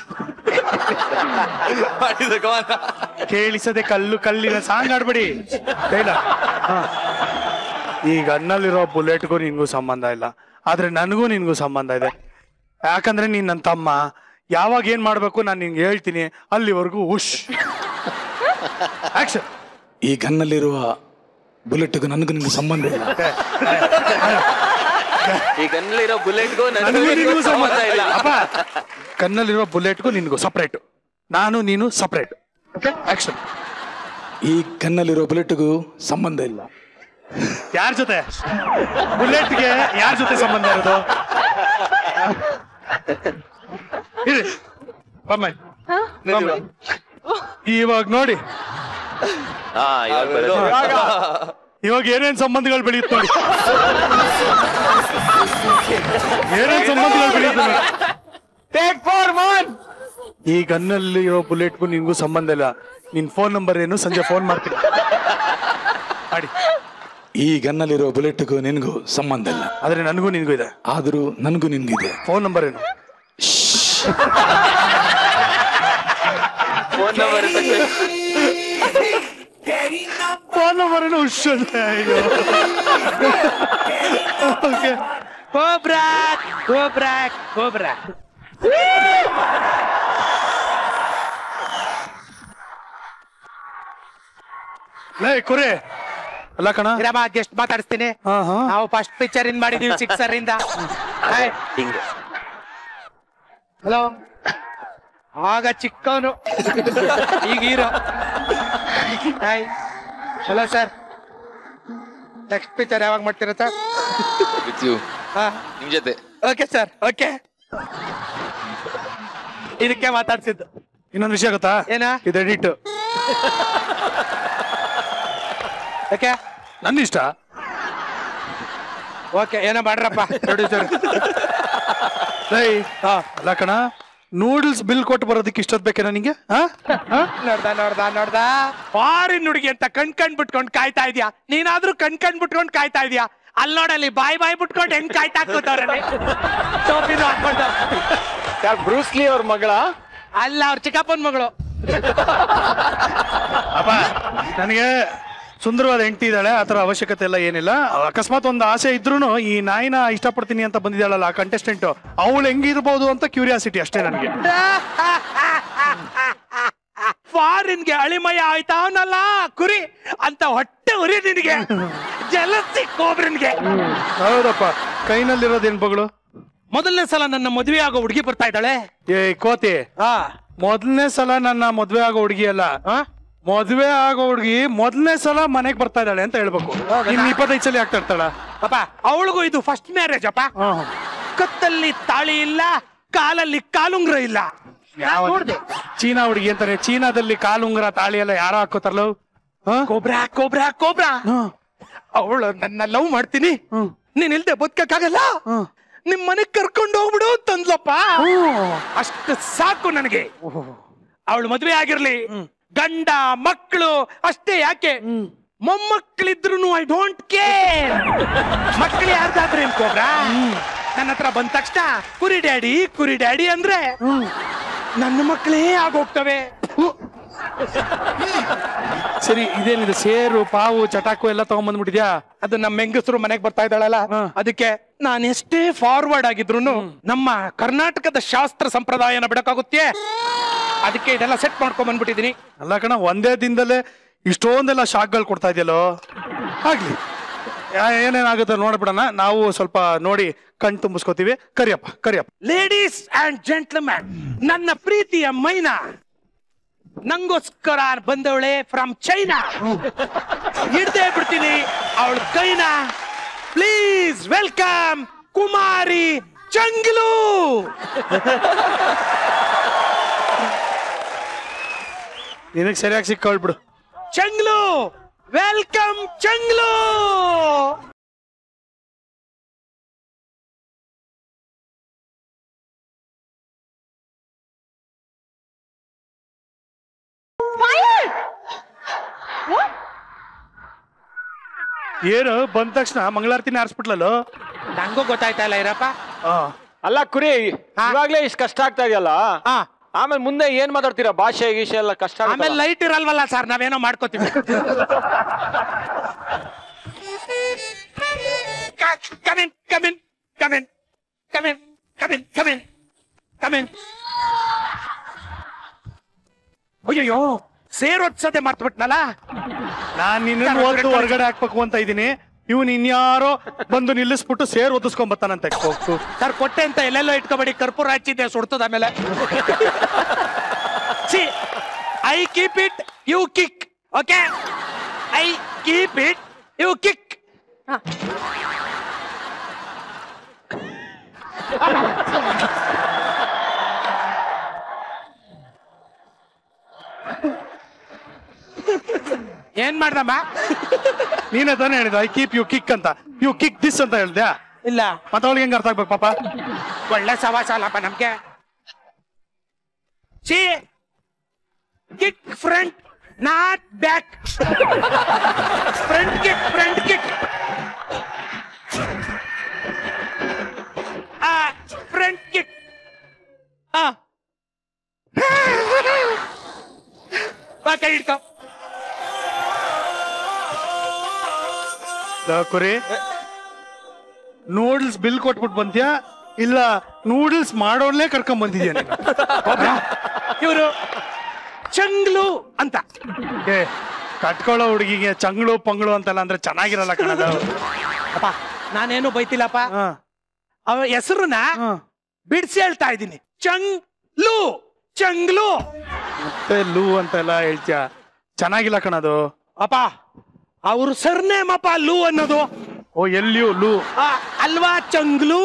A: ಕೇಳಿಸದೆ ಕಲ್ಲು ಕಲ್ಲಿನ ಸಾಂಗ್ ಆಡ್ಬೇಡಿ ಬೇಡ ಈಗ ಅನ್ನಲ್ಲಿರೋ ಬುಲೆಟ್ಗೂ ನಿನ್ಗೂ ಸಂಬಂಧ ಇಲ್ಲ ಆದ್ರೆ ನನಗೂ ನಿನ್ಗೂ ಸಂಬಂಧ ಇದೆ ಯಾಕಂದ್ರೆ ನೀನ್ ನನ್ನ ತಮ್ಮ ಯಾವಾಗ ಏನ್ ಮಾಡ್ಬೇಕು ನಾನು ನಿನ್ಗೆ ಹೇಳ್ತೀನಿ ಅಲ್ಲಿವರೆಗೂ ಉಶ್ ಆಕ್ಷನ್
D: ಈ ಗನ್ನಲ್ಲಿರುವ ಬುಲೆಟ್ಗೂ ನನಗೂ ನಿಮ್ಗೆ ಸಂಬಂಧ ಇಲ್ಲ
L: ಈ ಗನ್ನಲ್ಲಿರೋ ಬುಲೆಟ್ಗೂ
A: ನನಗೂ ನಿನ್ಗೂ ಸಂಬಂಧ
L: ಸಂಬಂಧ ಇಲ್ಲ
A: ಅಪ್ಪ ಕಣ್ಣಲ್ಲಿರುವ ಬುಲೆಟ್ಗೂ ನಿನ್ಗೂ ಸಪ್ರೇಟ್ ನಾನು ನೀನು ಸಪ್ರೇಟ್ ಓಕೆ ಆಕ್ಷನ್
D: ಈ ಗನ್ನಲ್ಲಿರುವ ಬುಲೆಟ್ಗೂ ಸಂಬಂಧ ಇಲ್ಲ
A: ಯಾರ ಜೊತೆ ಬುಲೆಟ್ಗೆ ಯಾರ ಜೊತೆ ಸಂಬಂಧ ಇರೋದು ಇರಿ. ಬಮ್ಮ. ಬಮ್ಮ. ಇವಾಗ ನೋಡಿ
L: ಹಾ ಇವಾಗ ಬರುತ್ತೆ.
A: ಇವಾಗ ಏನೇನ್ ಸಂಬಂಧಗಳು ಬೆಳೆಯುತ್ತೆ ನೋಡಿ ಏನೇನ್ ಸಂಬಂಧಗಳು ಬೆಳೆಯುತ್ತೆ ನೋಡಿ
E: ಟೇಕ್ ಫಾರ್ ಒನ್
A: ಈ ಗನ್ನಲ್ಲಿ ಇರೋ ಬುಲೆಟ್ಗೂ ನಿನ್ಗೂ ಸಂಬಂಧ ಇಲ್ಲ ನಿನ್ ಫೋನ್ ನಂಬರ್ ಏನು ಸಂಜೆ ಫೋನ್ ಮಾಡ್ತೀನಿ ಮಾಡಿ
D: ಈ ಗನ್ನಲ್ಲಿರುವ ಬುಲೆಟ್ಗೂ ನಿನಗೂ ಸಂಬಂಧ ಇಲ್ಲ
A: ಆದ್ರೆ ನನಗೂ ನಿನ್ಗೂ ಇದೆ
D: ಆದರೂ ನನಗೂ ನಿನ್ಗಿದೆ
A: ಫೋನ್ ನಂಬರ್ ಏನು
L: ಫೋನ್ ನಂಬರ್
A: ಫೋನ್ ನಂಬರ್ ಏನು ಹುಷ್ ಅಂತ. ಅಯ್ಯೋ. Okay.
E: ಕೋಬ್ರಾ ಕೋಬ್ರಾ ಕೋಬ್ರಾ
A: ಲೇ ಕುರಿ ಅಲ್ಲ ಕಣ
E: ಇರಮ್ಮ ಜಸ್ಟ್ ಮಾತಾಡಿಸ್ತೀನಿ
A: ಹಾ ಹಾ
E: ನಾವು ಫಸ್ಟ್ ಪಿಕ್ಚರ್ ಇನ್ ಮಾಡಿದೀವಿ ಸಿಕ್ಸರ್ ಇಂದ
L: ಹಿಂಗೆ
E: ಹಲೋ ಆಗ ಚಿಕ್ಕವನು ಈಗ hero hi hello sir next picture ಯಾವಾಗ ಮಾಡ್ತೀರಾ ಸರ್
K: ವಿತ್ ಯು
E: ಹಾ
K: ನಿಮ್ ಜೊತೆ
E: ಓಕೆ ಸರ್ ಓಕೆ ಇದಕ್ಕೆ ಮಾತಾಡ್ಸಿದ್ದು
A: ಇನ್ನೊಂದು ವಿಷಯ ಗೊತ್ತಾ
E: ಏನ
A: ಇದು ಎಡಿಟ್
E: ಓಕೆ
A: ನನ್ನ ಇಷ್ಟ
E: ಓಕೆ ಏನೋ ಮಾಡ್ರಪ್ಪ ಪ್ರೊಡ್ಯೂಸರ್
A: ಲೈ ಅಲ್ಲ ಕಣ ನೂಡಲ್ಸ್ ಬಿಲ್ ಕೊಟ್ಟು ಬರೋದಕ್ಕೆ ಇಷ್ಟೊತ್ತು ಬೇಕೆ ನನಗೆ ಹಾ
E: ನೋಡ್ದ ನೋಡ್ದ ನೋಡ್ದ ಫಾರಿನ್ ಹುಡುಗಿ ಅಂತ ಕಣ್ ಕಣ್ ಬಿಟ್ಕೊಂಡ್ ಕಾಯ್ತಾ ಇದ್ಯಾ ನೀನಾದ್ರೂ ಕಣ್ ಕಣ್ ಬಿಟ್ಕೊಂಡ್ ಕಾಯ್ತಾ ಇದ್ಯಾ ಅಲ್ಲಿ ನೋಡಲ್ಲಿ ಬಾಯ್ ಬಾಯ್ ಬಿಟ್ಕೊಂಡು ಹೆಂಗ್ ಕಾಯ್ತಾ ಕೂತವ್ರೆ ಟೋಪಿನೂ ಹಾಕೊಂಡು
B: ಯಾರು ಬ್ರೂಸ್ಲಿ ಅವ್ರ ಮಗಳ
E: ಅಲ್ಲ ಅವ್ರ ಚಿಕ್ಕಪ್ಪನ ಮಗಳು
A: ಅಪ್ಪ ನನಗೆ ಸುಂದರವಾದ ಹೆಂಡತಿ ಇದ್ದಾಳೆ ಆ ಥರ ಅವಶ್ಯಕತೆ ಎಲ್ಲ ಏನಿಲ್ಲ ಅಕಸ್ಮಾತ್ ಒಂದು ಆಸೆ ಇದ್ರೂ ಈ ನಾಯಿನ ಇಷ್ಟಪಡ್ತೀನಿ ಅಂತ ಬಂದಿದ್ದಾಳಲ್ಲ ಆ ಕಂಟೆಸ್ಟೆಂಟ್ ಅವಳು ಹೆಂಗಿರ್ಬೋದು ಅಂತ ಕ್ಯೂರಿಯಾಸಿಟಿ ಅಷ್ಟೇ ನನಗೆ
E: ಫಾರಿನ್ಗೆ ಅಳಿಮಯ ಆಯ್ತಾ ಅವನಲ್ಲ ಕುರಿ ಅಂತ ಹೊಟ್ಟೆ ಉರಿ ನಿನಗೆ ಜಲಸಿ ಕೋಬ್ರನ್ಗೆ
A: ಹೌದಪ್ಪ ಕೈನಲ್ಲಿರೋದು ಏನ್ ಬಗಳು
E: ಮೊದಲನೇ ಸಲ ನನ್ನ ಮದುವೆ ಆಗೋ ಹುಡುಗಿ ಬರ್ತಾ ಇದ್ದಾಳೆ
A: ಏ ಕೋತಿ
E: ಹಾ
A: ಮೊದಲನೇ ಸಲ ನನ್ನ ಮದ್ವೆ ಆಗೋ ಹುಡುಗಿ ಅಲ್ಲ ಮದ್ವೆ ಆಗೋ ಹುಡುಗಿ ಮೊದಲನೇ ಸಲ ಮನೆಗ್ ಬರ್ತಾ ಇದ್ದಾಳೆ ಅಂತ ಹೇಳ್ಬೇಕು ಇನ್ ಇಪ್ಪತ್ತೈದು ಸಲ ಆಗ್ತಾ ಇರ್ತಾಳ
E: ಅಪ್ಪ ಅವಳಿಗೂ ಇದು ಫಸ್ಟ್ ಮ್ಯಾರೇಜ್ ಅಪ್ಪ ಕತ್ತಲ್ಲಿ ತಾಳಿ ಇಲ್ಲ ಕಾಲಲ್ಲಿ ಕಾಲುಂಗ್ರ ಇಲ್ಲ ನೋಡ್ದೆ
A: ಚೀನಾ ಹುಡುಗಿ ಅಂತಾರೆ ಚೀನಾದಲ್ಲಿ ಕಾಲುಂಗುರ ತಾಳಿ ಎಲ್ಲ ಯಾರೋ ಹಾಕೋತಾರಲ್ಲ
E: ಕೋಬ್ರಾ ಕೋಬ್ರಾ ಕೋಬ್ರಾ ಅವಳು ನನ್ನ ಲವ್ ಮಾಡ್ತೀನಿ ನೀನ್ ಇಲ್ದೆ ಬದುಕಕ್ಕಾಗಲ್ಲ ನಿಮ್ ಮನೆಗ್ ಕರ್ಕೊಂಡು ಹೋಗ್ಬಿಡು ತಂದ್ಲಪ್ಪ ಅಷ್ಟು ಸಾಕು ನನಗೆ ಅವಳು ಮದ್ವೆ ಆಗಿರ್ಲಿ ಗಂಡ ಮಕ್ಕಳು ಅಷ್ಟೇ ಯಾಕೆ ಮೊಮ್ಮಕ್ಕಳಿದ್ರು ಐ ಡೋಂಟ್ ಕೇರ್ ಮಕ್ಕಳು ಯಾರ್ದಾದ್ರೆ ಏನ್ ಕೋಬ್ರಾ ನನ್ನ ಹತ್ರ ಬಂದ ತಕ್ಷಣ ಕುರಿ ಡ್ಯಾಡಿ ಕುರಿ ಡ್ಯಾಡಿ ಅಂದ್ರೆ ನನ್ನ ಮಕ್ಕಳೇ ಆಗೋಗ್ತವೆ
A: ಸರಿ ಇದೇನಿದೆ ಸೇರು ಪಾವು ಚಟಾಕು ಎಲ್ಲ ತಗೊಂಡ್ಬಂದ್ಬಿಟ್ಟಿದ್ಯಾ
E: ಅದು ನಮ್ಮ ಹೆಂಗಸರು ಮನೆಗೆ ಬರ್ತಾ ಇದ್ದಾಳಲ್ಲ ಅದಕ್ಕೆ ನಾನು ಎಷ್ಟೇ ಫಾರ್ವರ್ಡ್ ಆಗಿದ್ರು ನಮ್ಮ ಕರ್ನಾಟಕದ ಶಾಸ್ತ್ರ ಸಂಪ್ರದಾಯನ ಬಿಡಕ್ಕಾಗುತ್ತೆ ಅದಕ್ಕೆ ಇದೆಲ್ಲ ಸೆಟ್ ಮಾಡ್ಕೊಂಡ್ ಬಂದ್ಬಿಟ್ಟಿದೀನಿ
A: ಅಲ್ಲ ಕಣ ಒಂದೇ ದಿನದಲ್ಲೇ ಇಷ್ಟೊಂದೆಲ್ಲ ಶಾಕ್ಗಳು ಕೊಡ್ತಾ ಇದೆಯಲ್ಲೋ ಆಗ್ಲಿ ಯಾ- ಏನೇನಾಗುತ್ತೆ ನೋಡ್ಬಿಡೋಣ ನಾವು ಸ್ವಲ್ಪ ನೋಡಿ ಕಣ್ ತುಂಬಿಸ್ಕೋತೀವಿ Kariyappa Kariyappa
E: ladies and gentleman ನನ್ನ ಪ್ರೀತಿಯ ಮೈನಾ ನಂಗೋಸ್ಕರ ಬಂದವಳೆ ಫ್ರಮ್ ಚೈನಾ ಹಿಡ್ದೇ ಬಿಡ್ತೀನಿ ಅವಳ ಕೈನ ಪ್ಲೀಸ್ ವೆಲ್ಕಮ್ ಕುಮಾರಿ ಚಂಗ್ಲು
A: ನಿನಗ್ ಸರಿಯಾಗಿ ಸಿಕ್ಕೊಳ್ಬಿಡು
E: ಚಂಗ್ಲು ವೆಲ್ಕಮ್ ಚಂಗ್ಲು
A: ಏನು ಬಂದ ತಕ್ಷಣ ಮಂಗಳಾರತಿನ ಹಾರಿಸ್ಬಿಟ್ಲಲ್ಲೋ
E: ನಂಗೂ ಗೊತ್ತಾಯ್ತಾ ಇಲ್ಲ ಇರಪ್ಪ
B: ಅಲ್ಲ ಕುರಿ ಇವಾಗ್ಲೇ ಇಷ್ಟು ಕಷ್ಟ ಆಗ್ತಾ ಇದೆಯಲ್ಲ ಆಮೇಲೆ ಮುಂದೆ ಏನ್ ಮಾತಾಡ್ತೀರಾ ಭಾಷೆ ಗೀಷೆ ಎಲ್ಲ ಕಷ್ಟ ಆಗುತ್ತಲ್ಲ?
E: ಆಮೇಲೆ ಲೈಟ್ ಇರಲ್ವಲ್ಲ ಸರ್ ನಾವೇನೋ ಮಾಡ್ಕೋತೀವಿ come in come in come in come in come in come in come in ಅಯ್ಯಯ್ಯೋ ಸೇರ್ ಒತ್ಸದೆ ಮರ್ತ್ಬಿಟ್ನಲ್ಲ
A: ನಾನ್ ನಿನ್ನ ಓದ್ದು ಹೊರಗಡೆ ಹಾಕ್ಬೇಕು ಅಂತ ಇದೀನಿ ಇವ್ನು ಇನ್ಯಾರೋ ಬಂದು ನಿಲ್ಲಿಸ್ಬಿಟ್ಟು ಸೇರ್ ಒದಿಸ್ಕೊಂಡ್ ಬರ್ತಾನಂತೆ ಹೋಗ್ತು
E: ಸರ್ ಕೊಟ್ಟೆ ಅಂತ ಎಲ್ಲೆಲ್ಲೋ ಇಟ್ಕೋಬೇಡಿ ಕರ್ಪೂರ ಹಚ್ಚಿದ್ದೆ ಸುಡ್ತದ ಆಮೇಲೆ see I keep it you kick okay I keep it you kick ಏನ್ ಮಾಡ್ದಮ್ಮ
A: ನೀನೇ ತಾನೇ ಹೇಳಿದ ಐ ಕೀಪ್ ಯು ಕಿಕ್ ಅಂತ ಯು ಕಿಕ್ ದಿಸ್ ಅಂತ ಹೇಳ್ದ್ಯಾ
E: ಇಲ್ಲ
A: ಮತ್ತೆ ಅವಳಿಗೆ ಹೆಂಗ್ ಅರ್ಥ ಆಗ್ಬೇಕು ಪಾಪ
E: ಒಳ್ಳೆ ಸವಾಸ ಅಲ್ಲಪ್ಪ ನಮ್ಗೆ see kick front not back front kick front kick front kick ಕೈ ಹಿಡ್ಕೊ
A: ಲೋ, ಕುರಿ ನೂಡಲ್ಸ್ ಬಿಲ್ ಕೊಟ್ಬಿಟ್ಟು ಬಂದ್ಯಾ ಇಲ್ಲ ನೂಡಲ್ಸ್ ಮಾಡೋನ್ಲೇ ಕರ್ಕೊಂಡ್ ಬಂದಿದ್ಯಾ ನೀನು
E: ಇವರು ಚಂಗ್ಲು ಅಂತ
A: ಏ ಕಟ್ಕೊಳ್ಳೋ ಹುಡುಗಿಗೆ ಚಂಗಳು ಪಂಗಳು ಅಂತೆಲ್ಲ ಅಂದ್ರೆ ಚೆನ್ನಾಗಿರಲ್ಲ ಕಣದ
E: ಅಪ್ಪ ನಾನೇನು ಬೈತಿಲ್ಲಪ್ಪ ಅವ ಹೆಸರನ್ನ ಬಿಡಿಸಿ ಹೇಳ್ತಾ ಇದ್ದೀನಿ ಚಂಗ್ಲು ಚಂಗ್ಲು
A: ಮತ್ತೆ ಲೂ ಅಂತೆಲ್ಲ ಹೇಳ್ತೀಯ ಚೆನ್ನಾಗಿಲ್ಲ ಕಣದು
E: ಅಪ್ಪ ಅವ್ರ ಸರ್ನೇಮ್ ಅಪ್ಪ ಲೂ ಅನ್ನೋದು
A: ಓ ಎಲ್ಲಿಯೂ ಲೂ
E: ಆ, ಅಲ್ವಾ ಚಂಗ್ಲು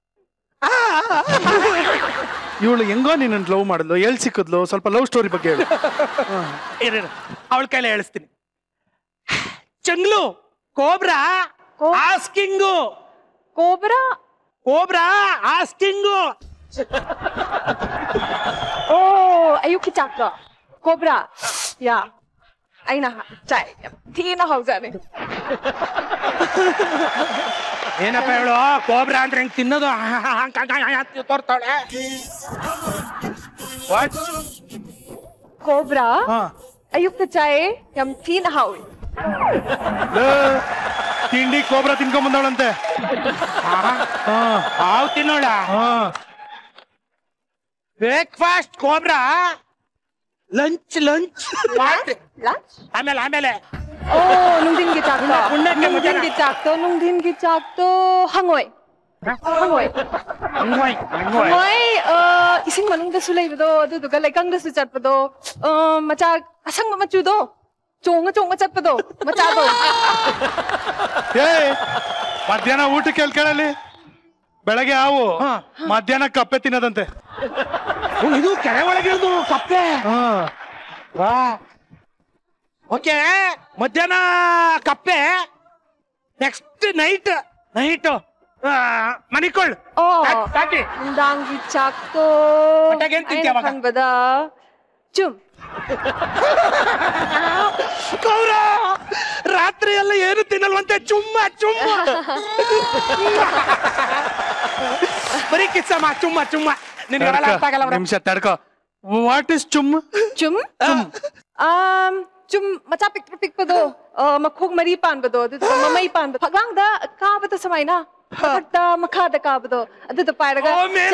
A: ಇವಳು ಹೆಂಗೋ ನೀನ್ ಲವ್ ಮಾಡಿದ್ಲು ಎಲ್ಲಿ ಸಿಕ್ಕಿದ್ಲು ಸ್ವಲ್ಪ ಲವ್ ಸ್ಟೋರಿ ಬಗ್ಗೆ ಹೇಳು
E: ಇರ ಅವಳ ಕೈಲೇ ಹೇಳಿಸ್ತೀನಿ ಚಂಗ್ಲು cobra asking
G: cobra
E: cobra asking
G: Oh, ayok kitaka. Cobra. Yeah. Ay na, chay. Tina hೌಸಾನೆ
E: ಏನಪ್ಪ ಹೇಳು ಕೋಬ್ರಾ ಅಂದ್ರೆ ಹೆಂಗ್ ತಿನ್ನೋದು ತೋರ್ತಾಳೆ
G: Cobra. Ayok na chay. Yam tina haw.
A: ಲೇ, ತಿಂಡಿ ಕೋಬ್ರಾ ತಿನ್ಕೊಂಡ್ ಬಂದವಳಂತೆ
E: ಹಾವು ತಿನ್ನೋಳ breakfast cobra lunch lunch
G: Lunch?
E: ಆಮೇಲೆ ಆಮೇಲೆ
G: Oh, nung din gitak to.
E: Unat ka
G: Nung
E: mo
G: din
E: dyan, ah.
G: gitak to. Nung din gitak to. Hangoy. Hangoy.
E: ಹಂಗೋಯ್ ಹಂಗೋಯ್
G: Hangoy. Uh, ising manung da sulay bado. Adu duga laikang da su chat bado. Uh, macha asang machu do. ಚೋಂಗ ಚೋಂಗ ಚಪ್ಪದು ಮಚಾದು
A: ಏ ಮಧ್ಯಾಹ್ನ ಊಟಕ್ಕೆ ಎಲ್ಲಿ ಕೇಳಲಿ ಬೆಳಗ್ಗೆ ಹಾವು ಮಧ್ಯಾಹ್ನ ಕಪ್ಪೆ ತಿನ್ನೋದಂತೆ
E: ಇದು ಕೆರೆ ಒಳಗಿರೋದು ಕಪ್ಪೆ ವಾ ಓಕೆ ಮಧ್ಯಾಹ್ನ ಕಪ್ಪೆ ನೆಕ್ಸ್ಟ್ ನೈಟ್ ನೈಟ್ ಮನಿಕೊಳ್ಳ್
G: ಓ
E: ತಾಕಿ
G: ದಾಂಗಿ ಚಾಕ್ತೋ
E: ಹೊಟ್ಟೆಗೆ ಏನ್ ತಿಂತ್ಯ ಅವಾಗ?
G: ಬದ ಚುಮ್
E: ಗೌರ ರಾತ್ರಿ ಎಲ್ಲ ಏನು ತಿನ್ನಲ್ವಂತೆ ಚುಮ್ಮ ಚುಮ್ಮ ಬರೀ ಕಿಸ್ಸಮ್ಮ ಚುಮ್ಮ ಚುಮ್ಮ ನಿನ್ಗೆ ಅವೆಲ್ಲ ಅರ್ಥ ಆಗಲ್ಲ ಅವ್ರೆ.
A: ನಿಮಿಷ ತಡ್ಕೋ what is chum
G: chum um chum macha pik pik pado uh, makhog mari pan bado adu mamai pan bado hagang da ka bata samay na hakta makha da ka bado adu da pairaga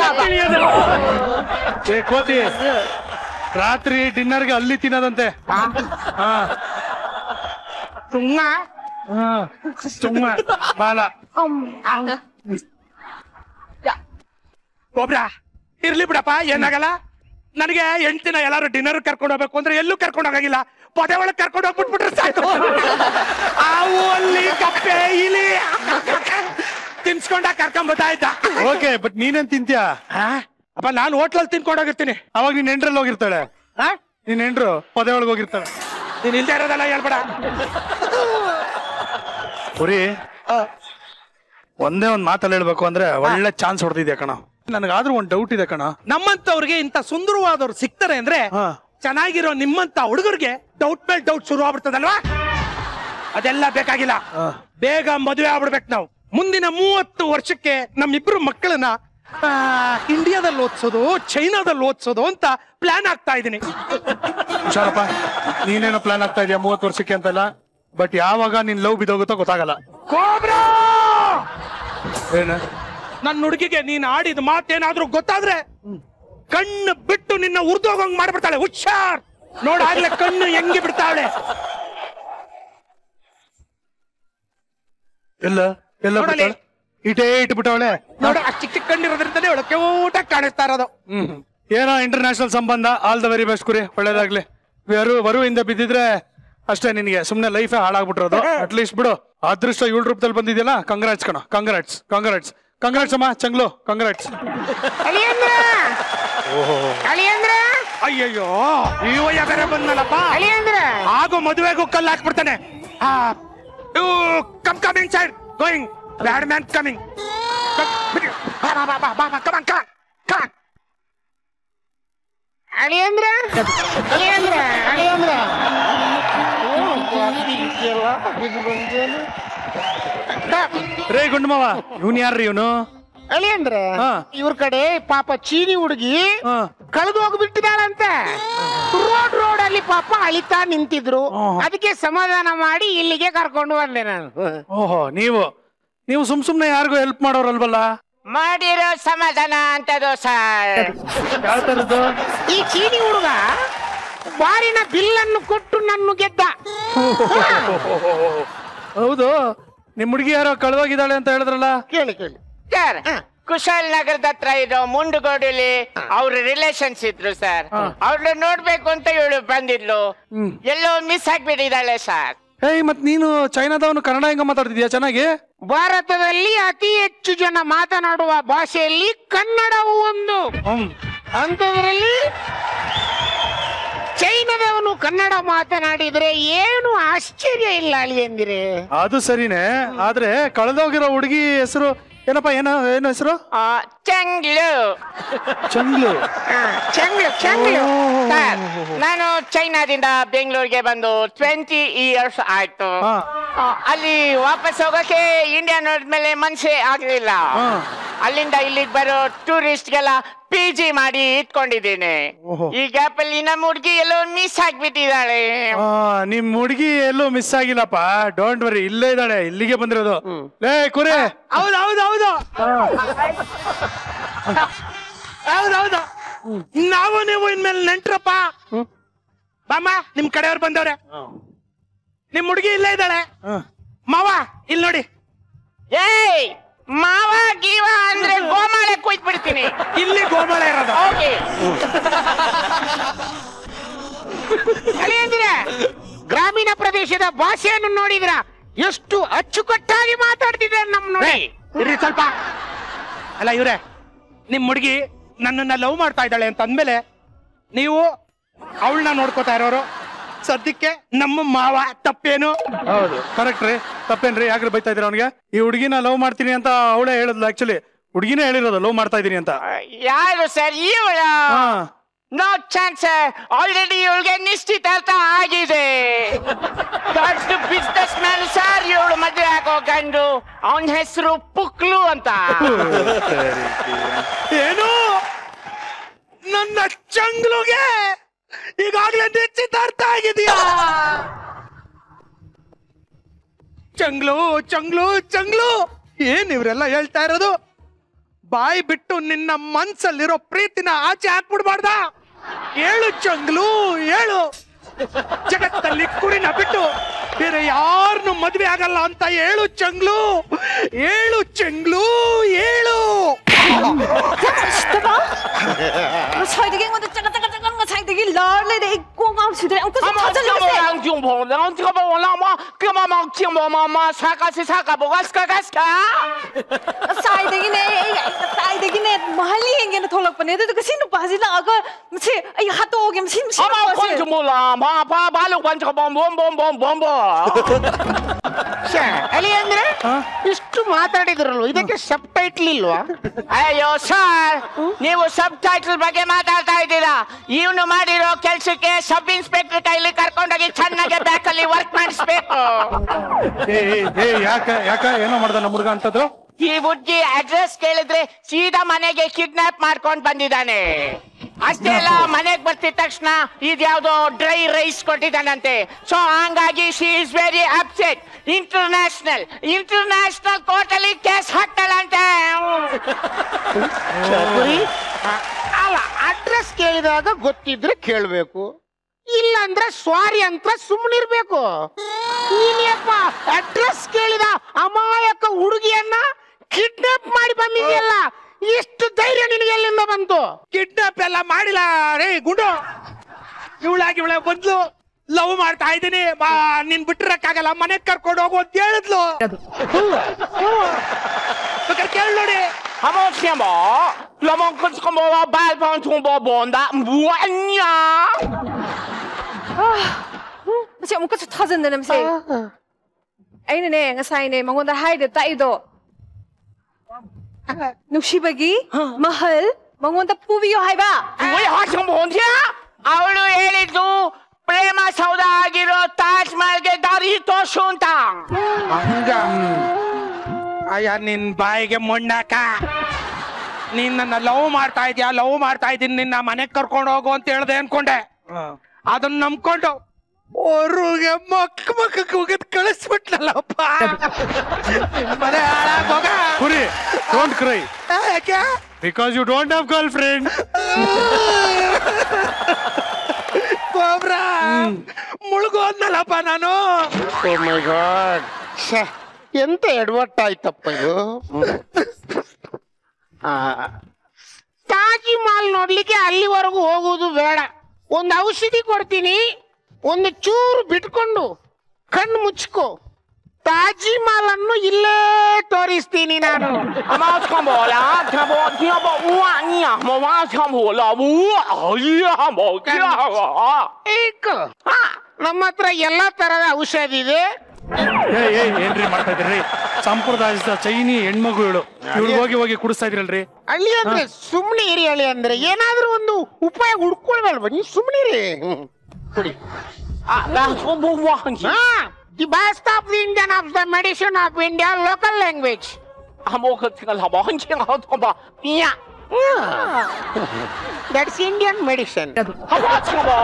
A: ಏ ಕೋತಿ ರಾತ್ರಿ ಡಿನ್ನರ್ಗೆ ಅಲ್ಲಿ ತಿನ್ನೋದಂತೆ ಹಾ
E: ಚುಮ್ಮ
A: ಹಾ ಚುಮ್ಮ ಬಾಲ
E: ಒಬ್ರ ಇರ್ಲಿ ಬಿಡಪ್ಪ ಏನಾಗಲ್ಲ ನನಗೆ ಹೆಂಡ್ತಿನ ಎಲ್ಲಾರು ಡಿನ್ನರ್ ಕರ್ಕೊಂಡು ಹೋಗ್ಬೇಕು ಅಂದ್ರೆ ಎಲ್ಲೂ ಕರ್ಕೊಂಡು ಹೋಗಂಗಿಲ್ಲ ಪೊದೆ ಒಳಗೆ ಕರ್ಕೊಂಡು ಹೋಗ್ಬಿಟ್ಬಿಟ್ರೆ ಸಾಕು ಆವು ಅಲ್ಲಿ ಕಪ್ಪೆ ಇಲಿ ತಿನ್ಸ್ಕೊಂಡ ಕರ್ಕೊಂಡ್ ಬರ್ತಾ ಇದ್ದ
A: ಓಕೆ ಬಟ್ ನೀನೇನ್ ತಿಂತ್ಯಾ
E: ಅಪ್ಪ ನಾನು ಹೋಟ್ಲಲ್ಲಿ ತಿನ್ಕೊಂಡು ಹೋಗಿರ್ತೀನಿ
A: ಅವಾಗ ನೀನ್ ಎಂಟ್ರಲ್ಲಿ ಹೋಗಿರ್ತಾಳೆ ನೀನ್ ಹೆಂಡ್ರು ಪದೇ ಒಳಗೆ ಹೋಗಿರ್ತಾಳೆ
E: ನೀನ್ ಇಲ್ದೇ ಇರೋದೆಲ್ಲ ಹೇಳ್ಬೇಡ
A: ಪುರಿ ಒಂದೇ ಒಂದ್ ಮಾತಲ್ಲಿ ಹೇಳ್ಬೇಕು ಅಂದ್ರೆ ಒಳ್ಳೆ ಚಾನ್ಸ್ ಹೊಡೆದಿದ್ಯಾ ಕಣ ನನಗಾದ್ರೂ ಒಂದ್ ಡೌಟ್ ಇದೆ ಕಣ
E: ನಮ್ಮಂತವ್ರಿಗೆ ಇಂತ ಸುಂದರವಾದವ್ರು ಸಿಗ್ತಾರೆ ಅಂದ್ರೆ ಚೆನ್ನಾಗಿರೋ ನಿಮ್ಮಂತ ಹುಡುಗರಿಗೆ ಡೌಟ್ ಮೇಲೆ ಡೌಟ್ ಶುರು ಆಗ್ಬಿಡ್ತದಲ್ವಾ ಅದೆಲ್ಲ ಬೇಕಾಗಿಲ್ಲ ಬೇಗ ಮದುವೆ ಆಗ್ಬಿಡ್ಬೇಕು ನಾವು ಮುಂದಿನ ಮೂವತ್ತು ವರ್ಷಕ್ಕೆ ನಮ್ಮಿಬ್ರು ಮಕ್ಕಳನ್ನ ಆ, ಇಂಡಿಯಾದಲ್ಲಿ ಓದ್ಸೋದು ಚೈನಾದಲ್ಲಿ ಓದ್ಸೋದು ಅಂತ ಪ್ಲಾನ್ ಆಗ್ತಾ ಇದೀನಿ
A: ಹುಷಾರಪ್ಪ ನೀನೇನೋ ಪ್ಲಾನ್ ಆಗ್ತಾ ಇದೆಯಾ ಮೂವತ್ತು ವರ್ಷಕ್ಕೆ ಅಂತೆಲ್ಲ ಬಟ್ ಯಾವಾಗ ನಿನ್ ಲವ್ ಬಿದ್ದೋಗುತ್ತೋ ಗೊತ್ತಾಗಲ್ಲ
E: ಕೋಬ್ರಾ
A: ಏನ
E: ನನ್ನ ಹುಡುಗಿಗೆ ನೀನ್ ಆಡಿದ ಮಾತೇನಾದ್ರೂ ಗೊತ್ತಾದ್ರೆ ಕಣ್ಣು ಬಿಟ್ಟು ನಿನ್ನ ಉರ್ದೋಗಂಗ್ ಮಾಡ್ಬಿಡ್ತಾಳೆ ಹುಷಾರ್ ನೋಡ ಆಗ್ಲೇ ಕಣ್ಣು ಹೆಂಗೆ ಬಿಡ್ತಾಳೆ
A: ಎಲ್ಲ ಎಲ್ಲ
E: ನೋಡಲಿ.
A: ಬಿಟ್ಟಾಳೆ? ಇಟೇ ಇಟ್ಬಿಟ್ಟವಳೆ
E: ನೋಡ ಆ ಚಿಕ್ಕ ಚಿಕ್ಕ ಕಣ್ಣಿರೋದ್ರಿಂದಲೇ ಒಳಕ್ಕೆ ಊಟ ಕಾಣಿಸ್ತಾ ಇರೋದು
A: ಹ್ಮ್ ಏನೋ ಇಂಟರ್ನ್ಯಾಷನಲ್ ಸಂಬಂಧ ಆಲ್ ದ ವೆರಿ ಬೆಸ್ಟ್ ಕುರಿ ಒಳ್ಳೇದಾಗ್ಲಿ ವರು ವರುವಿಂದ ಬಿದ್ದಿದ್ರೆ ಅಷ್ಟೇ ನಿನಗೆ ಸುಮ್ನೆ ಲೈಫೇ ಹಾಳಾಗ್ಬಿಟ್ಟಿರೋದು ಅಟ್ಲೀಸ್ಟ್ ಬಿಡು ಅದೃಷ್ಟ ಏಳು ರೂಪದಲ್ಲಿ ಬಂದಿದೆಯಲ್ಲ ಕಂಗ್ರಾಟ್ಸ್ ಕಣ ಕಂಗ್ರಾಟ್ಸ್ ಕಂಗ್ರಾಟ್ಸ್ ಕಂಗ್ರಾಟ್ಸ್ ಅಮ್ಮ ಚಂಗ್ಲು ಕಂಗ್ರಾಟ್ಸ್
E: ಅಯ್ಯಯ್ಯೋ ಈ ವಯ್ಯ ಬೇರೆ ಬಂದ್ನಲ್ಲಪ್ಪ ಆಗೋ ಮದುವೆಗೂ ಕಲ್ಲು ಹಾಕ್ಬಿಡ್ತಾನೆ come coming side going bad man coming
M: ಅಳಿಯಂದ್ರ ಅಳಿಯಂದ್ರ ಅಳಿಯಂದ್ರ
A: ರೇ ಗುಂಡಮವ ಇವನ್ ಯಾರ್ರಿ ಇವನು
M: ಅಳಿಯಂದ್ರ ಇವ್ರ ಕಡೆ ಪಾಪ ಚೀನಿ ಹುಡುಗಿ ಕಳೆದು ಹೋಗ್ಬಿಟ್ಟಿದಾಳಂತೆ ರೋಡ್ ರೋಡ್ ಅಲ್ಲಿ ಪಾಪ ಅಳಿತಾ ನಿಂತಿದ್ರು ಅದಕ್ಕೆ ಸಮಾಧಾನ ಮಾಡಿ ಇಲ್ಲಿಗೆ ಕರ್ಕೊಂಡು ಬಂದೆ ನಾನು
A: ಓಹೋ ನೀವು ನೀವು ಸುಮ್ ಸುಮ್ನೆ ಯಾರಿಗೂ ಹೆಲ್ಪ್ ಮಾಡೋರಲ್ವಲ್ಲ
M: ಮಾಡಿರೋ ಸಮಾಧಾನ ಅಂತದು ಸರ್
A: ಯಾವ ತರದ್ದು
M: ಈ ಚೀನಿ ಹುಡುಗ ಬಾರಿನ ಬಿಲ್ಲನ್ನು ಕೊಟ್ಟು ನನ್ನ ಗೆದ್ದ
A: ಹೌದು ನಿಮ್ ಹುಡುಗಿ ಯಾರೋ ಕಳ್ದೋಗಿದ್ದಾಳೆ ಅಂತ ಹೇಳಿದ್ರಲ್ಲ
M: ಕೇಳಿ ಕೇಳಿ ಸರ್ ಕುಶಾಲ್ ನಗರದ ಹತ್ರ ಇರೋ ಮುಂಡುಗೋಡಲ್ಲಿ ಅವ್ರ ರಿಲೇಷನ್ಸ್ ಇದ್ರು ಸರ್ ಅವ್ರನ್ನ ನೋಡ್ಬೇಕು ಅಂತ ಇವಳು ಬಂದಿದ್ಲು ಎಲ್ಲೋ ಮಿಸ್ ಆಗ್ಬಿಟ್ಟಿದ್ದಾಳೆ ಸರ್
A: ಏಯ್ ಮತ್ ನೀನು ಚೈನಾದವನು ಕನ್ನಡ ಹೆಂಗ ಮಾತಾಡ್ತಿದ್ಯಾ ಚೆನ್ನಾಗಿ
M: ಭಾರತದಲ್ಲಿ ಅತಿ ಹೆಚ್ಚು ಜನ ಮಾತನಾಡುವ ಭಾಷೆಯಲ್ಲಿ ಕನ್ನಡವು ಒಂದು ಅಂಥದ್ರಲ್ಲಿ ಚೈನಾದವನು ಕನ್ನಡ ಮಾತನಾಡಿದ್ರೆ ಏನು ಆಶ್ಚರ್ಯ ಇಲ್ಲ ಅಳಿಯಂದಿರೆ
A: ಅದು ಸರಿನೇ ಆದ್ರೆ ಕಳೆದೋಗಿರೋ ಹುಡುಗಿ ಹೆಸರು ಏನಪ್ಪ ಏನೋ ಏನು ಹೆಸರು
M: ಚಂಗ್ಲು
A: ಚಂಗ್ಲು
M: ಚಂಗ್ಲು ಚಂಗ್ಲು ಸರ್ ನಾನು ಚೈನಾದಿಂದ ಬೆಂಗಳೂರಿಗೆ ಬಂದು ಟ್ವೆಂಟಿ ಇಯರ್ಸ್ ಆಯ್ತು ಆ, ಅಲ್ಲಿ ವಾಪಸ್ ಹೋಗಕ್ಕೆ ಇಂಡಿಯಾ ನೋಡಿದ್ಮೇಲೆ ಮನ್ಸೇ ಆಗ್ಲಿಲ್ಲ ಅಲ್ಲಿಂದ ಇಲ್ಲಿಗೆ ಬರೋ ಟೂರಿಸ್ಟ್ಗೆಲ್ಲ ಪಿ ಜಿ ಮಾಡಿ ಇಟ್ಕೊಂಡಿದ್ದೀನಿ ಈ ಗ್ಯಾಪ್ ಅಲ್ಲಿ ನಮ್ಮ ಹುಡುಗಿ ಎಲ್ಲೋ ಮಿಸ್ ಆಗ್ಬಿಟ್ಟಿದ್ದಾಳೆ
A: ಆ, ನಿಮ್ ಹುಡುಗಿ ಎಲ್ಲೂ ಮಿಸ್ ಆಗಿಲ್ಲಪ್ಪ ಡೋಂಟ್ ವರಿ ಇಲ್ಲೇ ಇದ್ದಾಳೆ ಇಲ್ಲಿಗೆ ಬಂದಿರೋದು ಲೇ ಕುರೆ
E: ಹೌದು ಹೌದು ಹೌದು ಹೌದೌದು ನಾವು ನೀವು ಇನ್ಮೇಲೆ ನೆಂಟ್ರಪ್ಪ ಬಾಮ್ಮ ನಿಮ್ ಕಡೆಯವ್ರು ಬಂದವ್ರೆ ನಿಮ್ ಹುಡುಗಿ ಇಲ್ಲೇ ಇದ್ದಾಳೆ ಮಾವ ಇಲ್ಲಿ ನೋಡಿ
M: ಏಯ್ ಮಾವ ಗೀವ ಅಂದ್ರೆ ಗೋಮಾಳೆ ಕುಯ್ತ್ ಬಿಡ್ತೀನಿ
E: ಇಲ್ಲಿ ಗೋಮಾಳೆ ಇರೋದು
M: ಓಕೆ ಅಳಿಯಂದಿರ ಗ್ರಾಮೀಣ ಪ್ರದೇಶದ ಭಾಷೆಯನ್ನು ನೋಡಿದ್ರ ಎಷ್ಟು ಅಚ್ಚುಕಟ್ಟಾಗಿ ಮಾತಾಡ್ತಿದ್ದಾರೆ ನಮ್ ನೋಡಿ
E: ಇರ್ರಿ ಸ್ವಲ್ಪ ಅಲ್ಲ ಇವ್ರೆ ನಿಮ್ ಹುಡುಗಿ ನನ್ನನ್ನ ಲವ್ ಮಾಡ್ತಾ ಇದ್ದಾಳೆ ಅಂತ ಅಂದ್ಮೇಲೆ ನೀವು ಅವಳನ್ನ ನೋಡ್ಕೋತಾ ಇರೋರು ಸದ್ಯಕ್ಕೆ ನಮ್ಮ ಮಾವ ತಪ್ಪೇನು
A: ಹೌದು ಕರೆಕ್ಟ್ ರೀ ತಪ್ಪೇನ್ರಿ ಯಾಕ್ರಿ ಬೈತಾ ಇದ್ದೀರ ಅವನಿಗೆ ಈ ಹುಡುಗಿನ ಲವ್ ಮಾಡ್ತೀನಿ ಅಂತ ಅವಳೇ ಹೇಳಿದ್ಲು ಆಕ್ಚುಲಿ ಹುಡುಗಿನೇ ಹೇಳಿರೋದು ಲವ್ ಮಾಡ್ತಾ ಇದೀನಿ ಅಂತ
M: ಯಾರು ಸರ್ ಇವಳ
A: ಹಾ.
M: ನೋ ಚಾನ್ಸ್ ಆಲ್ರೆಡಿ ಇವಳಿಗೆ ನಿಶ್ಚಿತಾರ್ಥ ಆಗಿದೆ ದೊಡ್ಡ ಬಿಸ್ನೆಸ್ ಮ್ಯಾನ್ ಸರ್ ಇವಳು ಮದುವೆ ಆಗೋ ಗಂಡು ಅವನ ಹೆಸರು ಪುಕ್ಲು ಅಂತ
E: ಏನು ನನ್ನ ಚಂಗ್ಲುಗೆ ಈಗಾಗ್ಲೇ ನಿಶ್ಚಿತಾರ್ಥ ಆಗಿದೆಯಾ ಚಂಗ್ಲು ಚಂಗ್ಲು ಚಂಗ್ಲು ಏನ್ ಇವ್ರೆಲ್ಲ ಹೇಳ್ತಾ ಇರೋದು ಬಾಯಿ ಬಿಟ್ಟು ನಿನ್ನ ಮನ್ಸಲ್ಲಿರೋ ಪ್ರೀತಿನ ಆಚೆ ಹಾಕ್ಬಿಡ್ಬಾರ್ದ ಹೇಳು ಚಂಗ್ಲು ಹೇಳು ಜಗತ್ತಲ್ಲಿ ಕುರಿನ ಬಿಟ್ಟು ಬೇರೆ ಯಾರನ್ನು ಮದ್ವೆ ಆಗಲ್ಲ ಅಂತ ಹೇಳು ಚಂಗ್ಲು ಹೇಳು ಚಂಗ್ಲು ಹೇಳು
N: 我踩地嘅，我哋隻個隻個隻個我踩地嘅
G: 啦，你哋光啱住啲，我嗰時
M: 아마
G: 真
M: 지금
G: 係
M: 안 지금 뭐 난 지금 뭐 나마 그만 막 지금 뭐뭐 사가시 사가 뭐가 스카 가스카
G: 晒地嘅你，晒地嘅你，mahal yung gina tolak pa nito. Kasi sino pa sila ako? Kasi ay hato yung sino sino
M: 아마
G: pa
M: 관주 몰라 마파 발로 관주 뭐뭐뭐뭐뭐
N: ಅಲ್ಲಿ ಅಂದ್ರೆ ಇಷ್ಟು ಮಾತಾಡಿದ್ರಲ್ವ ಇದಕ್ಕೆ ಸಬ್ ಟೈಟ್ಲ್ ಇಲ್ವಾ
M: ಅಯ್ಯೋ ಸರ್ ನೀವು ಸಬ್ ಟೈಟಲ್ ಬಗ್ಗೆ ಮಾತಾಡ್ತಾ ಇದ್ದೀರಾ ಇವನು ಮಾಡಿರೋ ಕೆಲ್ಸಕ್ಕೆ ಸಬ್ ಇನ್ಸ್ಪೆಕ್ಟರ್ ಕೈಲಿ ಕರ್ಕೊಂಡೋಗಿ ಚೆನ್ನಾಗಿ ಬ್ಯಾಕಲ್ಲಿ ವರ್ಕ್ ಮಾಡಿಸ್ಬೇಕು
A: ಏ ಏ, ಏ ಯಾಕ ಯಾಕ ಏನೋ ಮಾಡ್ದ ನಮ್ಮ ಹುಡುಗ ಅಂತದ್ದು
M: ಈ ಹುಡ್ಗಿ ಅಡ್ರೆಸ್ ಕೇಳಿದ್ರೆ ಸೀದಾ ಮನೆಗೆ ಕಿಡ್ನಾಪ್ ಮಾಡ್ಕೊಂಡ್ ಬಂದಿದ್ದಾನೆ ಅಷ್ಟೇ ಅಲ್ಲ ಮನೆಗ್ ಬರ್ತಿದ ತಕ್ಷಣ ಇದ್ಯಾವ್ದೋ ಡ್ರೈ ರೈಸ್ ಕೊಟ್ಟಿದ್ದಾನಂತೆ ಸೊ ಹಂಗಾಗಿ she is very upset international international ಕೋರ್ಟಲ್ಲಿ ಕೇಸ್ ಹಾಕ್ತಾಳಂತೆ
N: ಚಪುರಿ ಅಲ್ಲ ಅಡ್ರೆಸ್ ಕೇಳಿದಾಗ ಗೊತ್ತಿದ್ರೆ ಕೇಳ್ಬೇಕು ಇಲ್ಲ ಅಂದ್ರೆ ಸ್ವಾರಿ ಅಂತ ಸುಮ್ಮನಿರ್ಬೇಕು ನೀನಪ್ಪ ಅಡ್ರೆಸ್ ಕೇಳಿದ ಅಮಾಯಕ ಹುಡುಗಿಯನ್ನ ಕಿಡ್ನಾಪ್ ಮಾಡಿ ಬಂದಿದೆಯಲ್ಲ ಇಷ್ಟು ಧೈರ್ಯ ನಿನಗೆ ಎಲ್ಲಿಂದ ಬಂತು
E: ಕಿಡ್ನಾಪ್ ಎಲ್ಲ ಮಾಡಿಲ್ಲ ರೇ ಗುಂಡು ಇವಳಾಗಿ ಇವಳ ಬಂದ್ಲು ಲವ್ ಮಾಡ್ತಾ ಇದ್ದೀನಿ ಬಾ ನಿನ್ ಬಿಟ್ಟಿರಕ್ಕಾಗಲ್ಲ ಮನೆಗ್ ಕರ್ಕೊಂಡು ಹೋಗು ಅಂತ ಹೇಳಿದ್ಲು ಬೇಕಾದ್ರೆ ಕೇಳ್ ನೋಡಿ
M: ಅಮ್ಮ ಸಿಂಬ ಲಮ ಕುಚ್ಕೊಂಬ ಬಾಲ್ ಬಂದ್ಕೊಂಬ ಬಂದ 뭐하냐
G: Kasi amuka sa tazan na naman siya. Ay na ne, nga say ne, mangunda haide tayo. Nushibagi, mahal, mangunda puviyo hay ba?
M: 뭐야 하시면 뭔지야? ಅವಳು ಹೇಳಿದ್ದು ಪ್ರೇಮ ಸೌಧ ಆಗಿರೋ ತಾಜ್ ಮಹಲ್ಗೆ ದಾರಿ ತೋರ್ಸುಂತ
E: ಹಂಗ ಅಯ್ಯ ನಿನ್ ಬಾಯಿಗೆ ಮಣ್ಣಾಕ ನೀನ್ ನನ್ನ ಲವ್ ಮಾಡ್ತಾ ಇದೀಯ ಲವ್ ಮಾಡ್ತಾ ಇದೀನಿ ನಿನ್ನ ಮನೆಗ್ ಕರ್ಕೊಂಡು ಹೋಗು ಅಂತ ಹೇಳ್ದೆ ಅನ್ಕೊಂಡೆ ಅದನ್ನ ನಂಬ್ಕೊಂಡು ಅವ್ರಿಗೆ ಮಕ್ ಮಕ್ಕ ಹೋಗದ್ ಕಳಿಸ್ಬಿಟ್ನಲ್ಲಪ್ಪ ಮನೆ ಹಾಳಾಗೋಗ
A: ಕುರಿ ಡೋಂಟ್ ಕ್ರೈ
E: ಯಾಕೆ
A: because you don't have girlfriend
E: ಗೊಬ್ರ ಮುಳುಗೋದ್ನಲ್ಲಪ್ಪ ನಾನು
N: ಓ ಮೈ ಗಾಡ್ ಎಂತ ಎಡವಟ್ಟ ಆಯ್ತಪ್ಪ ಇದು ಆ, ತಾಜ್ ಮಹಲ್ ನೋಡ್ಲಿಕ್ಕೆ ಅಲ್ಲಿವರೆಗೂ ಹೋಗುವುದು ಬೇಡ ಒಂದು ಔಷಧಿ ಕೊಡ್ತೀನಿ ಒಂದು ಚೂರು ಬಿಟ್ಕೊಂಡು ಕಣ್ಣು ಮುಚ್ಕೋ ತಾಜಿ ಮಹಲ್ ಅನ್ನು ಇಲ್ಲೇ ತೋರಿಸ್ತೀನಿ ನಾನು
M: ಅಮ್ಮ ಸ್ಕೊಂಬೋಲ ಥಂಬೋ ಥಂಬೋ ಉವಾ ನಿಯಾ ಮಮ್ಮ ಸ್ಕೊಂಬೋಲ ಉವಾ ಅಯ್ಯ ಮೋಕ್ಯಾ
N: ಏಕ್. ಆ, ನಮ್ಮ ಹತ್ರ ಎಲ್ಲಾ ತರದ ಔಷಧಿ ಇದೆ
A: ಏ ಏ ಏನ್ರಿ ಮಾಡ್ತಾ ಇದ್ರಿ ಸಂಪ್ರದಾಯದ ಚೈನಿ ಹೆಣ್ಮಗು ಇವಳು ಇವಳು ಹೋಗಿ ಹೋಗಿ ಕುಡಿಸ್ತಾ ಇದ್ರಲ್ರಿ
N: ಹಳ್ಳಿ ಅಂದ್ರೆ ಸುಮ್ನೆ ಇರಿ ಹಳ್ಳಿ ಅಂದ್ರೆ ಏನಾದ್ರೂ ಒಂದು ಉಪಾಯ ಹುಡ್ಕೊಳ್ಬೇಲ್ವ ನೀವು ಸುಮ್ನೆ ಇರಿ ಹ್ಮ್. ಕುಡಿ the best of the Indian of the medicine of India local language
M: ಅಮ್ಮ ಕತ್ತಿಗಲ್ಲ ಹಮ ಹಂಚಿಂಗ್ ಹೌದು ಪಿಯಾ
N: ದಟ್ಸ್ ಇಂಡಿಯನ್ ಮೆಡಿಸಿನ್
M: ಹಮ ಸ್ಕೊಂಬೋ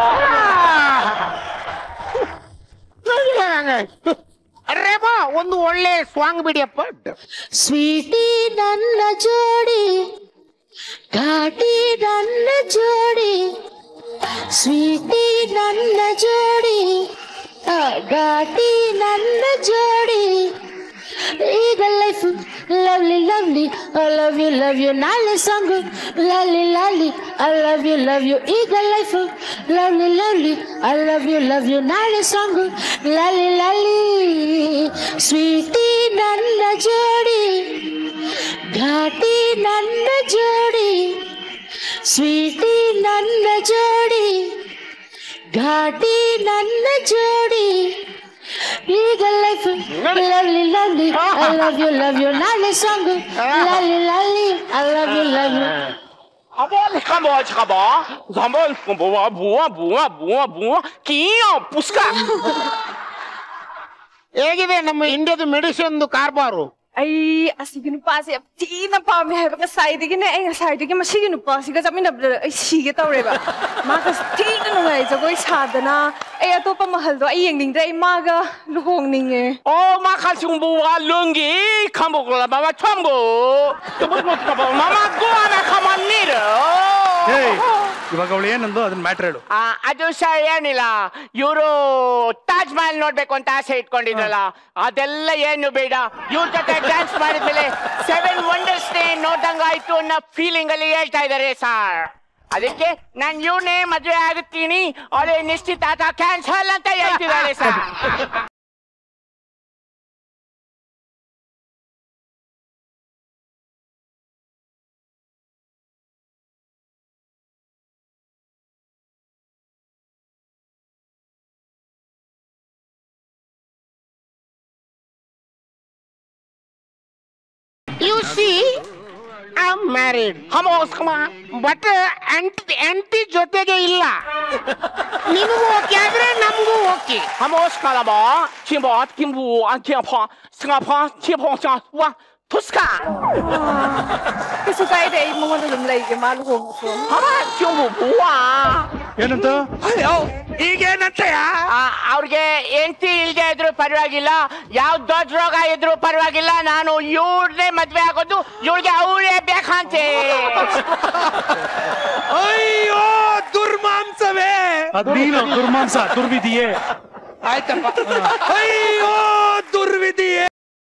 N: ರೇಬಾ ಒಂದು ಒಳ್ಳೆ ಸಾಂಗ್ ಬಿಡಿಯಪ್ಪ
C: ಸ್ವೀಟಿ ನನ್ನ ಜೋಡಿ ಘಾಟಿ ನನ್ನ ಜೋಡಿ ಸ್ವೀಟಿ ನನ್ನ ಜೋಡಿ ಆ, ಘಾಟಿ ನನ್ನ ಜೋಡಿ ಈಗ life lovely lovely I love you love you ನಾಳೆ ಸಾಂಗು ಲಾಲಿ ಲಾಲಿ I love you love you ಈಗ life lovely lovely I love you love you ನಾಳೆ ಸಾಂಗು ಲಾಲಿ ಲಾಲಿ ಸ್ವೀಟಿ ನನ್ನ ಜೋಡಿ ಘಾಟಿ ನನ್ನ ಜೋಡಿ ಸ್ವೀಟಿ ನನ್ನ ಜೋಡಿ ಘಾಟಿ ನನ್ನ ಜೋಡಿ ಈಗ life lovely lovely I love you love you ನಾಳೆ ಸಾಂಗು ಲಾಲಿ ಲಾಲಿ I love you love you
M: ಅಮ್ಮ ಸ್ಕೊಂಬೋ ಸ್ಕೊಂಬೋ ಸ್ಕೊಂಬೋ ಸ್ಕೊಂಬೋ ಬುವಾ ಬುವಾ ಬುವಾ ಬುವಾ ಕಿಯೋ ಪುಸ್ಕ
N: ಹೇಗಿದೆ ನಮ್ಮ ಇಂಡಿಯಾದ ಮೆಡಿಸಿನ್ ಕಾರ್ಬಾರು
G: Ay, asige nupa siya. Tina pa, may habi ka side gina. Ay, side gina, masige nupa. Sige, sabi na, ay, sige tau reba. Makas, tina nung ay, sagoy sada na. Ay, ato pa mahal do. Ay, yung ning ay maga, luhong ning eh.
M: 어 마카승부와 lungi 캄보글라 마마 첨부 뚜부뚜부뚜부 마마 꾸아나 카만니르
A: ಏಯ್ ಇವಾಗ ಅವಳು ಏನಂದು ಅದನ್ನ matter ಹೇಳು
M: ಆ, ಅದು sir ಏನಿಲ್ಲ ಇವರು ತಾಜ್ ಮಹಲ್ ನೋಡ್ಬೇಕು ಅಂತ ಆಸೆ ಇಟ್ಕೊಂಡಿದ್ರಲ್ಲ ಅದೆಲ್ಲ ಏನು ಬೇಡ ಇವ್ರ ಜೊತೆ ಡ್ಯಾನ್ಸ್ ಮಾಡಿದ್ಮೇಲೆ ಸೆವೆನ್ ವಂಡರ್ಸ್ ನೇ ನೋಡ್ದಂಗಾಯ್ತು ಅನ್ನೋ ಫೀಲಿಂಗ್ ಅಲ್ಲಿ ಹೇಳ್ತಾ ಇದಾರೆ ಸರ್ ಅದಕ್ಕೆ ನಾನು ಇವನೇ ಮದುವೆ ಆಗುತ್ತೀನಿ ಅವಳೆ ನಿಶ್ಚಿತಾರ್ಥ ಕ್ಯಾನ್ಸಲ್ ಅಂತ ಹೇಳ್ತಿದ್ದಾಳೆ sir
N: You see, I'm married. But aunty aunty ಜೊತೆಗೆ ಇಲ್ಲ ನಿಮಗೂ ಓಕೆ ಆದ್ರೆ ನಮಗೂ ಓಕೆ
M: ನಮಸ್ಕಾರಮ್ಮ ಚಿಂಬ ಕಿಂಬು ಅಂಕಿಯಪ್ಪ ಸಿಂಗಪ್ಪ ಚಿಂಬ ವಾ ತುಸ್ಕ
G: Kasi tayo ay mga nalumlay, maluhong ko.
M: ಹಮ ಚಿಂಬು ಬುವಾ
A: ಏನಂತ
M: ಅಯ್ಯೋ ಈಗೇನಂತೆಯ ಅವ್ರಿಗೆ ಎಂಟಿ ಇಲ್ದೇ ಇದ್ರು ಪರವಾಗಿಲ್ಲ ಯಾವ ದೊಡ್ಡ ರೋಗ ಇದ್ರು ಪರವಾಗಿಲ್ಲ ನಾನು ಇವ್ರನ್ನೇ ಮದ್ವೆ ಆಗೋದು ಇವ್ರಿಗೆ ಅವರೇ ಬೇಕಂತೆ
E: ಅಯ್ಯೋ ದುರ್ಮಾಂಸವೇ
A: ಅದ್ ನೀನು ದುರ್ಮಾಂಸ ದುರ್ವಿಧಿಯೇ
E: ಆಯ್ತಪ್ಪ ಅಯ್ಯೋ ದುರ್ವಿಧಿಯೇ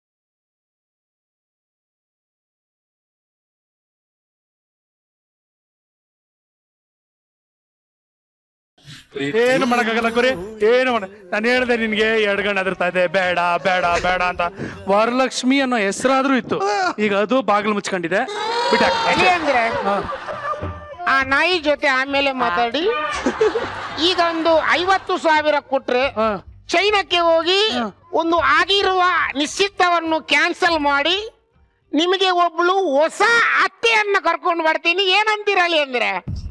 A: ಏನು ಮಾಡಕ್ಕಾಗಲ್ಲ ಗುರಿ ಏನು ಮಾಡ ನಾನು ಹೇಳ್ದೆ ನಿನ್ಗೆ ಎರಡು ಗಂಟೆ ಅದರ್ತಾ ಇದೆ ಬೇಡ ಬೇಡ ಬೇಡ ಅಂತ ವರಲಕ್ಷ್ಮಿ ಅನ್ನೋ ಹೆಸರಾದ್ರೂ ಇತ್ತು ಈಗ ಅದು ಬಾಗಿಲು ಮುಚ್ಕೊಂಡಿದೆ ಬಿಟ್ಟಾಕ್
N: ಎಲ್ಲಿ ಅಂದ್ರೆ ಆ ನಾಯಿ ಜೊತೆ ಆಮೇಲೆ ಮಾತಾಡಿ ಈಗ ಒಂದು ಐವತ್ತು ಸಾವಿರ ಕೊಟ್ರೆ ಚೈನಾಕ್ಕೆ ಹೋಗಿ ಒಂದು ಆಗಿರುವ ನಿಶ್ಚಿತವನ್ನು ಕ್ಯಾನ್ಸಲ್ ಮಾಡಿ ನಿಮಗೆ ಒಬ್ಳು ಹೊಸ ಅತ್ತೆಯನ್ನ ಕರ್ಕೊಂಡು ಬರ್ತೀನಿ ಏನಂತೀರಲ್ಲಿ ಅಂದ್ರೆ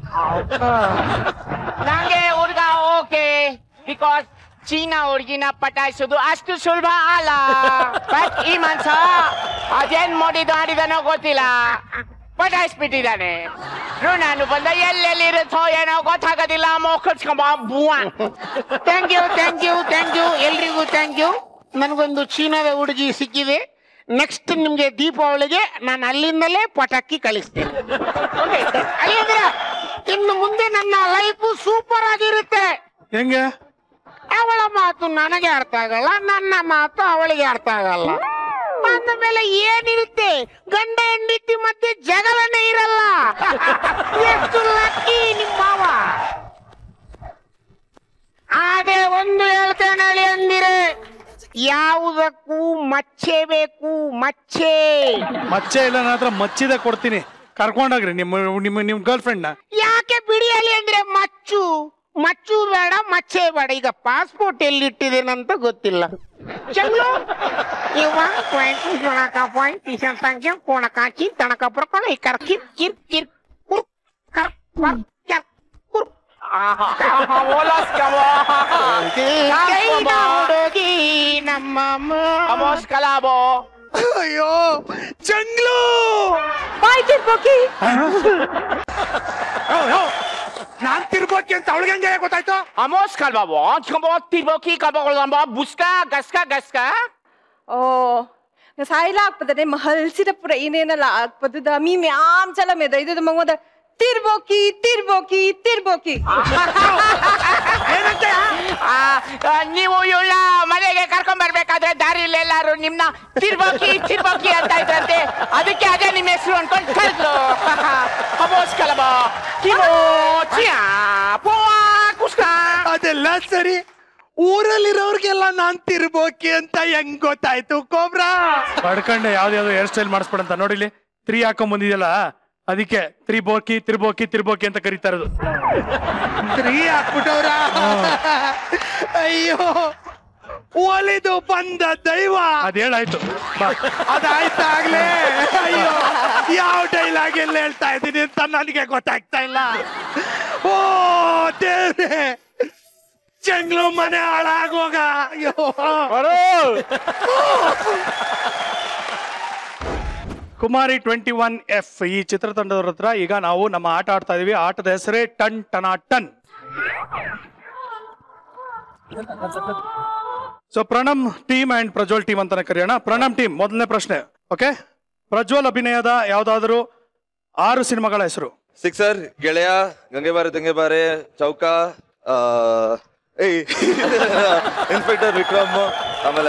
M: ನಂಗೆ ಹುಡುಗ ಓಕೆ ಬಿಕಾಸ್ ಚೀನಾ ಹುಡುಗಿನ ಪಟಾಯಿಸೋದು ಅಷ್ಟು ಸುಲಭ ಅಲ್ಲ ಬಟ್ ಈ ಮನ್ಸ ಅದೇನ್ ಮಾಡಿದ ಆಡಿದನೋ ಗೊತ್ತಿಲ್ಲ ಪಟಾಯಿಸ್ಬಿಟ್ಟಿದ್ದಾನೆ ನಾನು ಬಂದ ಎಲ್ಲೆಲ್ಲಿ ಇರುತ್ತೋ ಏನೋ ಗೊತ್ತಾಗೋದಿಲ್ಲ ಮೋಕರ್ಸ್ಕೊಂಬ ಬೂವ
N: thank you thank you thank you ಎಲ್ರಿಗೂ ಥ್ಯಾಂಕ್ ಯು ನನಗೊಂದು ಚೀನಾದ ಹುಡುಗಿ ಸಿಕ್ಕಿದೆ ನೆಕ್ಸ್ಟ್ ನಿಮ್ಗೆ ದೀಪಾವಳಿಗೆ ನಾನು ಅಲ್ಲಿಂದಲೇ ಪಟಾಕಿ ಕಳಿಸ್ತೇನೆ ಅಲ್ಲಿಂದ್ರೆ ಇನ್ನು ಮುಂದೆ ನನ್ನ ಲೈಫ್ ಸೂಪರ್ ಆಗಿರುತ್ತೆ
A: ಹೆಂಗೆ
N: ಅವಳ ಮಾತು ನನಗೆ ಅರ್ಥ ಆಗಲ್ಲ ನನ್ನ ಮಾತು ಅವಳಿಗೆ ಅರ್ಥ ಆಗಲ್ಲ ಅಂದ ಮೇಲೆ ಏನಿರುತ್ತೆ ಗಂಡ ಹೆಂಡತಿ ಮಧ್ಯೆ ಜಗಳನೇ ಇರಲ್ಲ ಎಷ್ಟು ಲಕ್ಕಿ ನಿಮ್ಮ ಮಾವ ಅದೇ ಒಂದು ಹೇಳ್ತೇನೆ ಹೇಳಿ ಅಂದಿರೆ ಯಾವುದಕ್ಕೂ ಮಚ್ಚೆ ಬೇಕು ಮಚ್ಚೆ
A: ಮಚ್ಚೆ ಇಲ್ಲ ನನ್ನ ಹತ್ರ ಮಚ್ಚಿದೆ ಕೊಡ್ತೀನಿ ಕರ್ಕೊಂಡೋಗ್ರಿ ನಿಮ್ಮ ನಿಮ್ಮ ನಿಮ್ ಗರ್ಲ್ ಫ್ರೆಂಡ್ ನ
N: ಯಾಕೆ ಬಿಡಿಯಲಿ ಅಂದ್ರೆ ಮಚ್ಚು ಮಚ್ಚು ಬೇಡ ಮಚ್ಚೆ ಬೇಡ ಈಗ ಪಾಸ್ಪೋರ್ಟ್ ಎಲ್ಲಿ ಇಟ್ಟಿದ್ದೇನಂತ ಗೊತ್ತಿಲ್ಲ ಚಂಗ್ಲು ಇವ ಪಾಯಿಂಟ್ ಜೊಣಕ ಪಾಯಿಂಟ್ ಟಿಶನ್ ಸಂಖ್ಯೆ ಕೋಣಕ ಚಿ ತಣಕ ಪ್ರಕೊಳ ಈ ಕರ್ ಕಿರ್ ಕಿರ್ ಕಿರ್ ಕುರ್ ಕರ್ ಕರ್ ಕರ್ ಕುರ್ ಚೈನಾ ಹುಡುಗಿ ನಮ್ಮ
M: ನಮಸ್ಕಲಾಬೋ
E: ಅಯ್ಯೋ ಜಂಗ್ಲು
G: ಬಾಯ್ ತಿರ್ಬೋಕಿ
E: ನಾನ್ ತಿರ್ಬೋಕಿ ಅಂತ ಅವಳಿಗೆ ಹೆಂಗೆ ಗೊತ್ತಾಯ್ತು
M: ಅಮೋಸ್ ಕಲ್ಬಾಬೋ ಚಂಬೋ ತಿರ್ಬೋಕಿ ಕಲ್ಬಾಬೋ ಬುಸ್ಕ ಗಸ್ಕ ಗಸ್ಕ
G: Oh, nasay lakpad na mahal sila pura ine na lakpad da mi me am chala me da idu mangwada tirboki tirboki tirboki
M: ಆ, ಆ, ನೀವು ಇವಳ ಮನೆಗೆ ಕರ್ಕೊಂಡ್ ಬರ್ಬೇಕಾದ್ರೆ ದಾರಿಲಿ ಎಲ್ಲಾರು ನಿಮ್ನ ತಿರ್ಬೋಕಿ ತಿರ್ಬೋಕಿ ಅಂತ ಇದ್ರಂತೆ ಅದಕ್ಕೆ ಅದೇ ನಿಮ್ಮ ಹೆಸರು ಅನ್ಕೊಂಡು ಕರೆದ್ರು ಅಮೋಸ್ ಕಲಬೋ ಕಿಮೋ ಚಿಯಾ ಪೋವಾ ಕುಸ್ಕ
E: ಅದೆಲ್ಲ ಸರಿ ಊರಲ್ಲಿರೋರ್ಗೆಲ್ಲ ನಾನ್ ತಿರ್ಬೋಕಿ ಅಂತ ಹೆಂಗ್ ಗೊತ್ತಾಯ್ತು ಕೋಬ್ರಾ
A: ಪಡ್ಕಂಡೆ ಯಾವ್ದು ಯಾವ್ದು ಹೇರ್ ಸ್ಟೈಲ್ ಮಾಡಿಸ್ಬೇಡಂತ ನೋಡಿಲಿ ತ್ರೀ ಹಾಕೊಂಡ್ ಬಂದಿದ್ಯಲ್ಲ ಅದಕ್ಕೆ ತ್ರಿಬೋಕಿ ತಿರ್ಬೋಕಿ ತಿರ್ಬೋಕಿ ಅಂತ ಕರೀತಾ ಇರೋದು
E: ಸ್ತ್ರೀ ಹಾಕ್ಬಿಟ್ಟವ್ರ ಅಯ್ಯೋ ಒಲಿದು ಬಂದ ದೈವ
A: ಅದ್ ಹೇಳಾಯ್ತು ಬಾ
E: ಅದಾಯ್ತಾಗ್ಲೇ ಅಯ್ಯೋ ಯಾವ ಡೈಲಾಗ್ ಎಲ್ಲ ಹೇಳ್ತಾ ಇದ್ದೀನಿ ಅಂತ ನನಗೆ ಗೊತ್ತಾಗ್ತಾ ಇಲ್ಲ ಓ ದೇವ್ರೆ ಜಂಗ್ಲು ಮನೆ ಹಾಳಾಗೋಗ ಅಯ್ಯೋ
A: ಕುಮಾರಿ ಟ್ವೆಂಟಿ ಒನ್ ಎಫ್ ಈ ಚಿತ್ರತಂಡದವ್ರ ಹತ್ರ ಈಗ ನಾವು ನಮ್ಮ ಆಟ ಆಡ್ತಾ ಇದೀವಿ ಆಟದ ಹೆಸರೇ ಟನ್ ಟನ ಟನ್ so Pranam team and Prajwal team ಅಂತಾನೆ ಕರೆಯೋಣ ಪ್ರಣಮ್ ಟೀಮ್ ಮೊದಲನೇ ಪ್ರಶ್ನೆ ಓಕೆ ಪ್ರಜ್ವಲ್ ಅಭಿನಯದ ಯಾವ್ದಾದ್ರು ಆರು ಸಿನಿಮಾಗಳ ಹೆಸರು
I: ಸಿಕ್ಸರ್ ಗೆಳೆಯ ಗಂಗೆ ಬಾರೆ ತಂಗೆ ಬಾರೆ ಚೌಕ ಆ, ಏಯ್ ಇನ್ಸ್ಪೆಕ್ಟರ್ ವಿಕ್ರಮ್ ಆಮೇಲೆ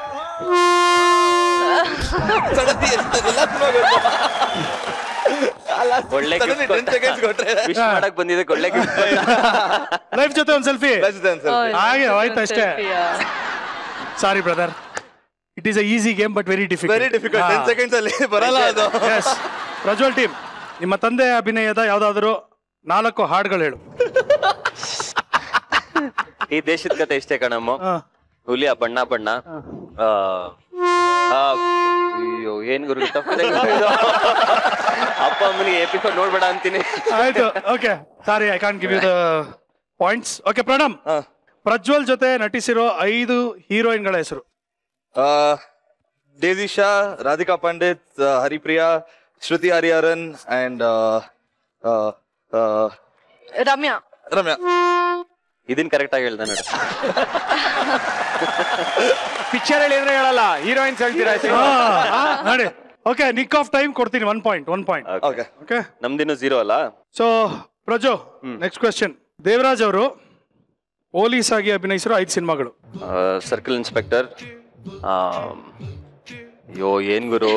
I: ಸಡತಿ ಎಲ್ಲ ತುಂಬ ಗೊತ್ತು.
L: ಒಳ್ಳೆ ವಿಶ್ ಮಾಡಕ್ ಬಂದಿದ್ದಕ್ಕೆ ಒಳ್ಳೆ gift.
A: ಲೈಫ್ ಜೊತೆ ಒಂದ್ ಸೆಲ್ಫಿ ಹಾಗೆ ಆಯ್ತು ಅಷ್ಟೇ sorry brother it is a easy game but very difficult
I: Very difficult. 10 seconds ಅಲ್ಲಿ ಬರಲ್ಲ ಅದು.
A: ಪ್ರಜ್ವಲ್ ಟೀಮ್ ನಿಮ್ಮ ತಂದೆ ಅಭಿನಯದ ಯಾವ್ದಾದ್ರು ನಾಲ್ಕು ಹಾಡುಗಳು ಹೇಳು
L: ಈ ದೇಶದ ಕತೆ ಇಷ್ಟೇ ಕಣಮ್ಮ ಹುಲಿಯ ಬಣ್ಣ ಬಣ್ಣ ಆ, ಆ, ಅಯ್ಯೋ ಏನ್ ಗುರು tough ಇದೆ ಗುರು ಇದು. ಅಪ್ಪ ಅಮ್ಮನಿಗೆ ಎಪಿಸೋಡ್ ನೋಡ್ಬೇಡ ಅಂತೀನಿ
A: ಆಯ್ತು okay sorry I can give you the points okay Pranam Prajwal ಜೊತೆ ನಟಿಸಿರೋ ಐದು ಹೀರೋಯಿನ್ಗಳ ಹೆಸರು
I: ಡೇಸಿ ಶಾ ರಾಧಿಕಾ ಪಂಡಿತ್ ಆ, ಹರಿಪ್ರಿಯಾ ಶ್ರುತಿ ಹರಿಹರನ್ ಅಂಡ್
J: ರಮ್ಯಾ
I: ರಮ್ಯಾ
L: ಇದನ್ ಕರೆಕ್ಟ್ ಆಗಿ ಹೇಳ್ದ ನೋಡು
B: ಪಿಕ್ಚರ್ ಹೇಳಿದ್ರೆ ಹೇಳಲ್ಲ ಹೀರೋಯಿನ್ಸ್ ಹೇಳ್ತೀರಾ
A: ನೋಡಿ ಓಕೆ ನಿಕ್ ಆಫ್ ಟೈಮ್ ಕೊಡ್ತೀನಿ one point one point
I: okay
A: okay
L: ನಮ್ದಿನ್ನು ಜೀರೋ ಅಲ್ಲ
A: so Praju next question Devaraj ಅವರು ಪೊಲೀಸ್ ಆಗಿ ಅಭಿನಯಿಸಿರೋ ಐದು ಸಿನಿಮಾಗಳು
L: ಸರ್ಕಲ್ ಇನ್ಸ್ಪೆಕ್ಟರ್ ಅಯ್ಯೋ ಏನ್ ಗುರು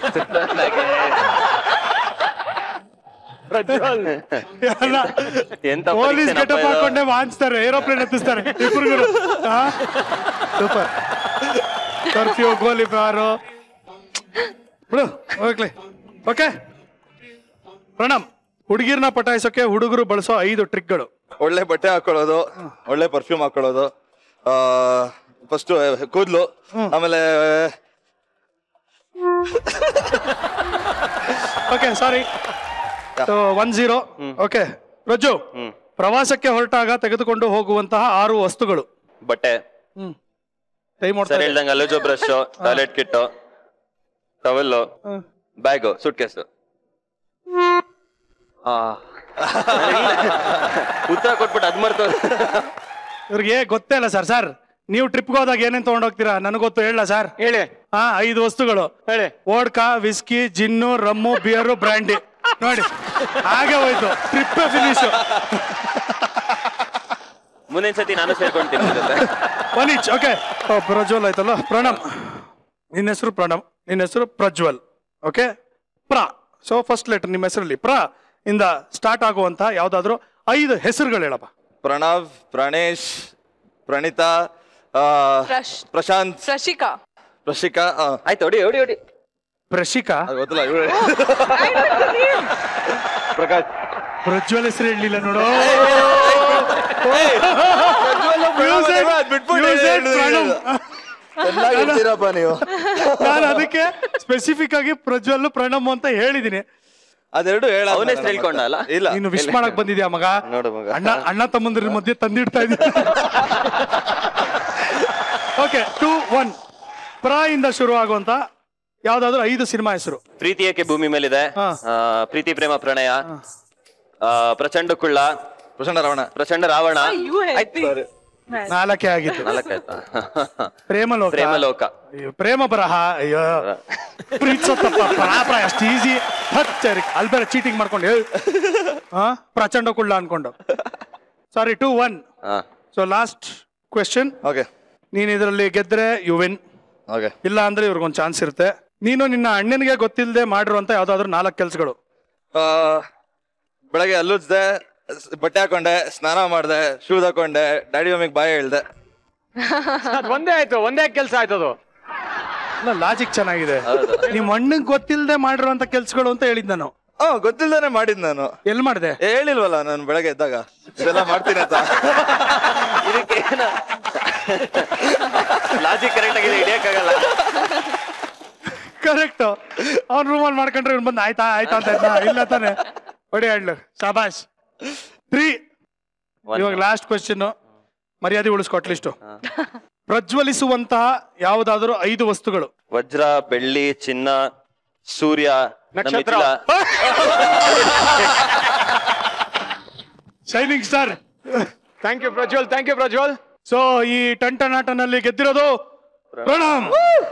L: ಎಂತ
A: ಪೊಲೀಸ್
L: ಪರೀಕ್ಷೆನಪ್ಪ
A: ಗೆಟಪ್
L: ಇದು?
A: ಹಾಕೊಂಡೆ ವಾಂಚ್ತಾರೆ ಏರೋಪ್ಲೇನ್ ಹತ್ತಿಸ್ತಾರೆ ಇಬ್ಬರು ಸೂಪರ್ ಕರ್ಫ್ಯೂ ಗೋಲಿ ಬಾರು ಬಿಡು ಹೋಗ್ಲಿ ಓಕೆ ಪ್ರಣಮ್ ಹುಡುಗಿರ್ನ ಪಟಾಯಿಸೋಕೆ ಹುಡುಗರು ಬಳಸೋ ಐದು ಟ್ರಿಕ್ಗಳು
I: ಒಳ್ಳೆ ಬಟ್ಟೆ ಹಾಕೊಳ್ಳೋದು ಒಳ್ಳೆ ಪರ್ಫ್ಯೂಮ್ ಹಾಕೊಳ್ಳೋದು ಫಸ್ಟ್ ಕೂದಲು ಆಮೇಲೆ
A: okay sorry one zero okay ರಜ್ಜು ಪ್ರವಾಸಕ್ಕೆ ಹೊರಟಾಗ ತೆಗೆದುಕೊಂಡು ಹೋಗುವಂತಹ ಆರು ವಸ್ತುಗಳು
L: ಬಟ್ಟೆ
A: ಟೈಮ್
L: ಸರ್ ಹೇಳ್ದಂಗೆ ಅಲ್ಲೋಜೋ brush toilet kit towel bag suitcase ಉತ್ತರ ಕೊಟ್ಬಿಟ್ಟು ಅದ್ ಮರ್ತು
A: ಇವ್ರಿಗೆ ಗೊತ್ತೇ ಇಲ್ಲ ಸರ್ ಸರ್ ನೀವು ಟ್ರಿಪ್ಗೆ ಹೋದಾಗ ಏನೇನ್ ತಗೊಂಡ್ ಹೋಗ್ತೀರಾ ನನಗೆ ಗೊತ್ತು ಹೇಳ ಸರ್
B: ಹೇಳಿ
A: ಹಾ ಐದು ವಸ್ತುಗಳು
B: ಹೇಳಿ
A: vodka whisky gin rum beer brandy ನೋಡಿ ಹಾಗೆ ಹೋಯ್ತು ಟ್ರಿಪ್ ಫಿನಿಶ್
L: ಮುಂದಿನ ಸತಿ ನಾನು ಸೇರ್ಕೊಂತೀನಿ ನಿಮ್ ಜೊತೆ
A: ಒನ್ ಈಚ್ ಓಕೆ ಪ್ರಜ್ವಲ್ ಆಯ್ತಲ್ಲ ಪ್ರಣಮ್ ನಿನ್ನ ಹೆಸರು ಪ್ರಣಮ್ ನಿನ್ನ ಹೆಸರು ಪ್ರಜ್ವಲ್ ಓಕೆ ಪ್ರ ಸೊ ಫಸ್ಟ್ ಲೆಟರ್ ನಿಮ್ಮ ಹೆಸರಲ್ಲಿ ಪ್ರ ಇಂದ ಸ್ಟಾರ್ಟ್ ಆಗುವಂತಹ ಯಾವ್ದಾದ್ರು ಐದು ಹೆಸರುಗಳು ಹೇಳಪ್ಪ
I: ಪ್ರಣವ್ ಪ್ರಾಣೇಶ್ ಪ್ರಣೀತಾ ಆ,
J: ಪ್ರಶ್
I: ಪ್ರಶಾಂತ್
J: ಪ್ರಶಿಕಾ
I: ಪ್ರಶಿಕಾ ಆ.
L: ಆಯ್ತು ಹೊಡಿ ಹೊಡಿ ಹೊಡಿ
A: ಪ್ರಶಿಕಾ
I: ಅದು ಗೊತ್ತಿಲ್ಲ ಇವ್ಳು ಪ್ರಕಾಶ್
A: ಪ್ರಜ್ವಲ್ ಹೆಸರು ಹೇಳಲಿಲ್ಲ ನೋಡು
I: ಚೆನ್ನಾಗಿ ಹೇಳ್ತೀರಪ್ಪ ನೀವು
A: ನಾನು ಅದಕ್ಕೆ ಸ್ಪೆಸಿಫಿಕ್ ಆಗಿ ಪ್ರಜ್ವಲ್ ಪ್ರಣಮ್ ಅಂತ ಹೇಳಿದೀನಿ
I: ಅದೆರಡು ಹೇಳ
L: ಅವನ ಹೆಸರು ಹೇಳ್ಕೊಂಡ ಅಲ್ಲ
I: ಇಲ್ಲ
A: ನೀನು ವಿಶ್ ಮಾಡಕ್ ಬಂದಿದ್ಯಾ ಮಗ
L: ನೋಡು ಮಗ
A: ಅಣ್ಣ ಅಣ್ಣ ತಮ್ಮಂದಿರ ಮಧ್ಯೆ ತಂದಿಡ್ತಾ ಇದ್ದೀನಿ ಓಕೆ ಟೂ ಒನ್ ಪ್ರ ಇಂದ ಶುರು ಆಗುವಂತ ಯಾವ್ದಾದ್ರು ಐದು ಸಿನಿಮಾ ಹೆಸರು
L: ಪ್ರೀತಿ ಏಕೆ ಭೂಮಿ ಮೇಲಿದೆ
A: ಹಾ.
L: ಆ, ಪ್ರೀತಿ ಪ್ರೇಮ ಪ್ರಣಯ ಆ, ಪ್ರಚಂಡ ಕುಳ್ಳ
I: ಪ್ರಚಂಡ ರಾವಣ
L: ಪ್ರಚಂಡ ರಾವಣ
A: ನಾಲ್ಕೇ ಆಗಿತ್ತು
L: ನಾಲ್ಕಾಯ್ತಾ
A: ಪ್ರೇಮಲೋಕ
L: ಪ್ರೇಮಲೋಕ
A: ಅಯ್ಯೋ, ಪ್ರೇಮ ಬರಹ ಅಯ್ಯೋ ಪ್ರೀತಿಸೋತಪ್ಪ ಪರಾಪರ ಅಷ್ಟು ಈಸಿ ಹಚ್ಚರಿ ಅಲ್ಲಿ ಬೇರೆ ಚೀಟಿಂಗ್ ಮಾಡ್ಕೊಂಡು ಏ, ಹಾ ಪ್ರಚಂಡ ಕುಳ್ಳ ಅನ್ಕೊಂಡು ಸಾರಿ ಟೂ ಒನ್
L: ಹಾ
A: ಸೊ ಲಾಸ್ಟ್ ಕ್ವೆಶನ್
I: ಓಕೆ
A: ನೀನ್ ಇದರಲ್ಲಿ ಗೆದ್ರೆ ಯು ವಿನ್
I: ಓಕೆ
A: ಇಲ್ಲ ಅಂದ್ರೆ ಇವ್ರಿಗೊಂದು ಚಾನ್ಸ್ ಇರುತ್ತೆ ನೀನು ನಿನ್ನ ಅಣ್ಣನಿಗೆ ಗೊತ್ತಿಲ್ಲದೆ ಮಾಡಿರುವಂತ ಯಾವ್ದಾದ್ರು ನಾಲ್ಕು ಕೆಲ್ಸಗಳು
I: ಬೆಳಗ್ಗೆ ಅಲ್ಲುಜ್ದೆ ಬಟ್ಟೆ ಹಾಕೊಂಡೆ ಸ್ನಾನ ಮಾಡ್ದೆ ಶೂಸ್ ಹಾಕೊಂಡೆ ಡ್ಯಾಡಿ ಮಮ್ಮಿಗೆ ಬಾಯ್ ಹೇಳ್ದೆ
B: ಅದ್ ಒಂದೇ ಆಯ್ತು ಒಂದೇ ಕೆಲಸ ಆಯ್ತು ಅದು
A: ಲಾಜಿಕ್ ಚೆನ್ನಾಗಿದೆ ನಿಮ್ ಅಣ್ಣಂಗ್ ಗೊತ್ತಿಲ್ಲದೆ ಮಾಡಿರುವಂತ ಕೆಲ್ಸಗಳು ಅಂತ ಹೇಳಿದ್ ನಾನು
I: ಹಾ ಗೊತ್ತಿಲ್ದೇನೆ ಮಾಡಿದ್ ನಾನು
A: ಎಲ್ಲಿ ಮಾಡಿದೆ
I: ಹೇಳಿಲ್ವಲ್ಲ ನಾನು ಬೆಳಗ್ಗೆ ಎದ್ದಾಗ ಇದೆಲ್ಲ ಮಾಡ್ತೀನಿ ಅಂತ
L: ಲಾಜಿಕ್ ಕರೆಕ್ಟ್ ಆಗಿದೆ ಹಿಡಿಯಕ್ಕಾಗಲ್ಲ
A: ಕರೆಕ್ಟ್ ಅವ್ನ ರೂಮಲ್ಲಿ ಮಾಡ್ಕೊಂಡ್ರೆ ಇವ್ನು ಬಂದು ಆಯ್ತಾ ಆಯ್ತಾ ಅಂತ ಇದ್ನ? ಇಲ್ಲ ತಾನೆ ಹೊಡಿ ಹಳ್ಳು ಶಾಬಾಷ್ ತ್ರೀ ಇವಾಗ ಲಾಸ್ಟ್ ಕ್ವೆಶನ್ ಮರ್ಯಾದೆ ಉಳಿಸ್ಕೊ ಅಟ್ಲೀಸ್ಟು ಪ್ರಜ್ವಲಿಸುವಂತಹ ಯಾವುದಾದರೂ ಐದು ವಸ್ತುಗಳು
L: ವಜ್ರ ಬೆಳ್ಳಿ ಚಿನ್ನ ಸೂರ್ಯ
B: ನಕ್ಷತ್ರ.
L: ನಮಿತ್ರ.
A: Shining star
B: thank you Prajwal thank you Prajwal
A: so ಈ ಟಂಟನಾಟನಲ್ಲಿ ಗೆದ್ದಿರೋದು ಪ್ರಣಾಮ್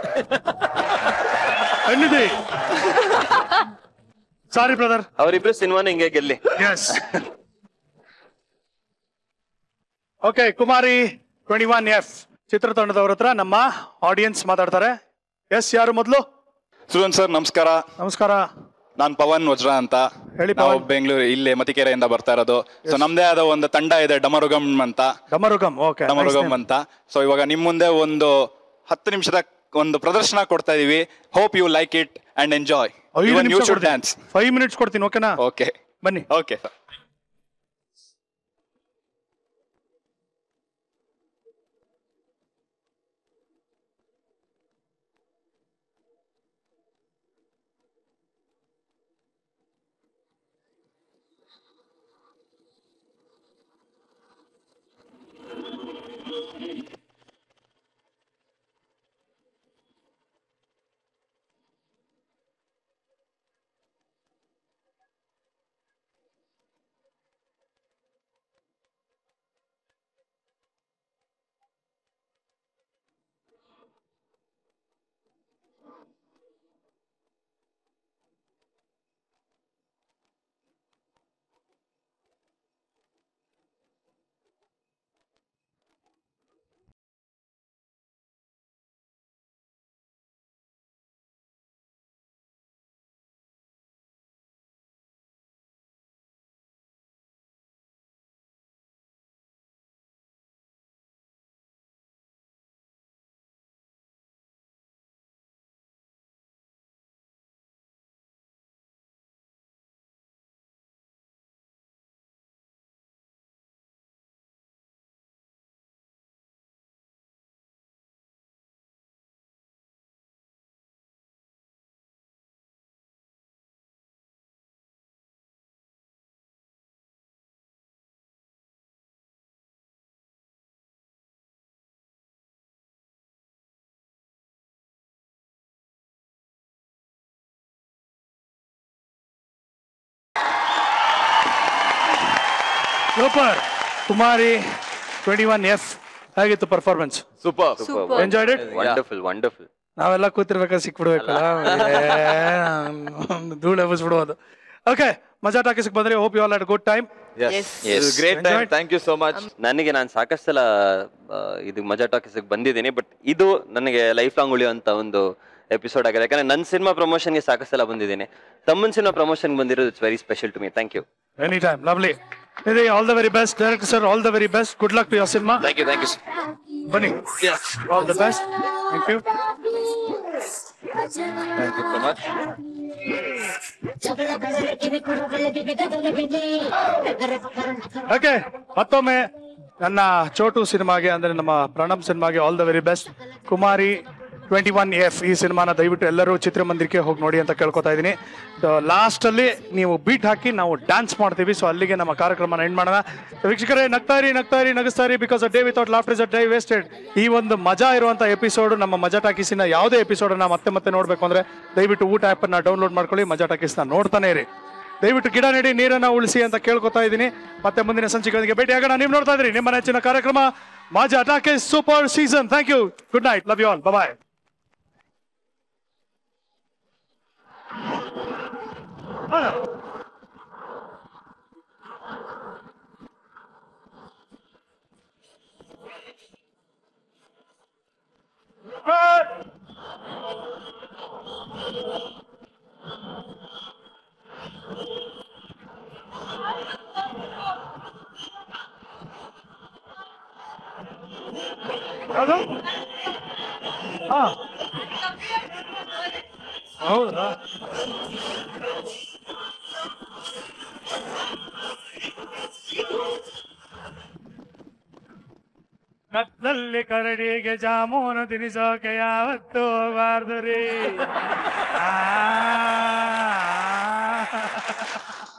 A: ಖಂಡಿತಿ ಸಾರಿ ಬ್ರದರ್
L: ಅವರಿಬ್ರು ಸಿನಿಮಾನ ಹಿಂಗೆ ಗೆಲ್ಲಿ
A: yes okay Kumari twenty one F ಚಿತ್ರತಂಡದವ್ರ ಹತ್ರ ನಮ್ಮ ಆಡಿಯನ್ಸ್ ಮಾತಾಡ್ತಾರೆ ಎಸ್ ಯಾರು ಮೊದಲು
O: ಸುಧನ್ ಸರ್ ನಮಸ್ಕಾರ
A: ನಮಸ್ಕಾರ
O: ನಾನು ಪವನ್ ವಜ್ರ ಅಂತ
A: ಹೇಳಿ
O: ನಾವು
A: ಪವನ್
O: ಬೆಂಗಳೂರು ಇಲ್ಲೇ ಮತಿಕೆರೆಯಿಂದ ಬರ್ತಾ ಇರೋದು ಸೊ ನಮ್ದೇ ಆದ ಒಂದು ತಂಡ ಇದೆ ಡಮರುಗಮ್ ಅಂತ
A: ಡಮರುಗಮ್ ಓಕೆ
O: ಡಮರುಗಮ್ ಅಂತ ಸೊ ಇವಾಗ ನಿಮ್ ಮುಂದೆ ಒಂದು ಹತ್ತು ನಿಮಿಷದ ಒಂದು ಪ್ರದರ್ಶನ ಕೊಡ್ತಾ ಇದೀವಿ hope you like it and enjoy
A: ಐದು
O: ಯು
A: ನಿಮಿಷ
O: ಶುಡ್ ಡ್ಯಾನ್ಸ್
A: ಫೈವ್ ಮಿನಿಟ್ಸ್ ಕೊಡ್ತೀನಿ ಓಕೆನಾ
O: ಓಕೆ
A: ಬನ್ನಿ
O: okay
A: super Kumari twenty one F ಹೇಗಿತ್ತು performance
I: super
L: Superb.
A: Enjoyed it
L: wonderful wonderful
A: ನಾವೆಲ್ಲ ಕೂತಿರ್ಬೇಕಾದ್ರೆ ಸಿಕ್ಬಿಡ್ಬೇಕಲ್ಲ ಒಂದು ಧೂಳು ಎಬ್ಬಿಸ್ಬಿಡ್ಬೋದು ಓಕೆ ಮಜಾ ಟಾಕೀಸ್ಗೆ ಬಂದ್ರೆ hope you all at good time
L: great
A: Enjoyed?
L: Thank you so much ನನಗೆ ನಾನು ಸಾಕಷ್ಟು ಸಲ ಆ, ಇದು ಮಜಾ ಟಾಕೀಸ್ಗೆ ಬಂದಿದ್ದೀನಿ ಬಟ್ ಇದು ನನಗೆ ಲೈಫ್ ಲಾಂಗ್ ಉಳಿಯುವಂತ ಒಂದು ಎಪಿಸೋಡ್ ಆಗಿದೆ ಯಾಕಂದ್ರೆ ನನ್ನ ಸಿನಿಮಾ ಪ್ರಮೋಷನ್ಗೆ ಸಾಕಷ್ಟು ಸಲ ಬಂದಿದ್ದೀನಿ ತಮ್ಮನ ಸಿನಿಮಾ ಪ್ರಮೋಷನ್ ಬಂದಿರೋದು it's very special to me thank you
A: any time lovely ಇದೆ all the very best director sir all the very best good luck to your cinema
K: thank you thank you
A: ಬನ್ನಿ all the best thank you
I: thank you so much
A: okay ಮತ್ತೊಮ್ಮೆ ನನ್ನ ಚೋಟು ಸಿನಿಮಾಗೆ ಅಂದ್ರೆ ನಮ್ಮ ಪ್ರಣಮ್ ಸಿನಿಮಾಗೆ all the very best Kumari twenty one F ಈ ಸಿನಿಮಾನ ದಯವಿಟ್ಟು ಎಲ್ಲರೂ ಚಿತ್ರಮಂದಿರಕ್ಕೆ ಹೋಗಿ ನೋಡಿ ಅಂತ ಕೇಳ್ಕೊತಾ ಇದ್ದೀನಿ ಲಾಸ್ಟ್ ಅಲ್ಲಿ ನೀವು ಬೀಟ್ ಹಾಕಿ ನಾವು ಡ್ಯಾನ್ಸ್ ಮಾಡ್ತೀವಿ ಸೊ ಅಲ್ಲಿಗೆ ನಮ್ಮ ಕಾರ್ಯಕ್ರಮನ ಎಂಡ್ ಮಾಡೋಣ ವೀಕ್ಷಕರೇ ನಗ್ತಾರಿ ನಗ್ತಾರಿ ನಗಿಸ್ತಾರಿ because a day without laughter is a day wasted ಈ ಒಂದು ಮಜಾ ಇರುವಂತ ಎಪಿಸೋಡ್ ನಮ್ಮ ಮಜಾ ಟಾಕೀಸಿನ ಯಾವುದೇ ಎಪಿಸೋಡ್ ಅನ್ನ ಮತ್ತೆ ಮತ್ತೆ ನೋಡ್ಬೇಕು ಅಂದ್ರೆ ದಯವಿಟ್ಟು ಊಟ ಆ್ಯಪ್ ಅನ್ನ ಡೌನ್ಲೋಡ್ ಮಾಡ್ಕೊಳ್ಳಿ ಮಜಾ ಟಾಕೀಸ್ನ ನೋಡ್ತಾನೆ ಇರಿ ದಯವಿಟ್ಟು ಗಿಡ ನೆಡಿ ನೀರನ್ನ ಉಳಿಸಿ ಅಂತ ಕೇಳ್ಕೊತಾ ಇದ್ದೀನಿ ಮತ್ತೆ ಮುಂದಿನ ಸಂಚಿಕೆಯೊಂದಿಗೆ ಭೇಟಿ ಆಗೋಣ ನೀವು ನೋಡ್ತಾ ಇದ್ರಿ ನಿಮ್ಮ ನೆಚ್ಚಿನ ಕಾರ್ಯಕ್ರಮ Majaa Talkies super season thank you good night love you all bye ಯಾವುದು ಹಾ ಹೌದಾ ಕತ್ತಲ್ಲಿ ಕರಡಿಗೆ ಜಾಮೂನು ತಿನಿಸೋಕೆ ಯಾವತ್ತೂ ಹೋಗಬಾರ್ದು ರೀ ಆ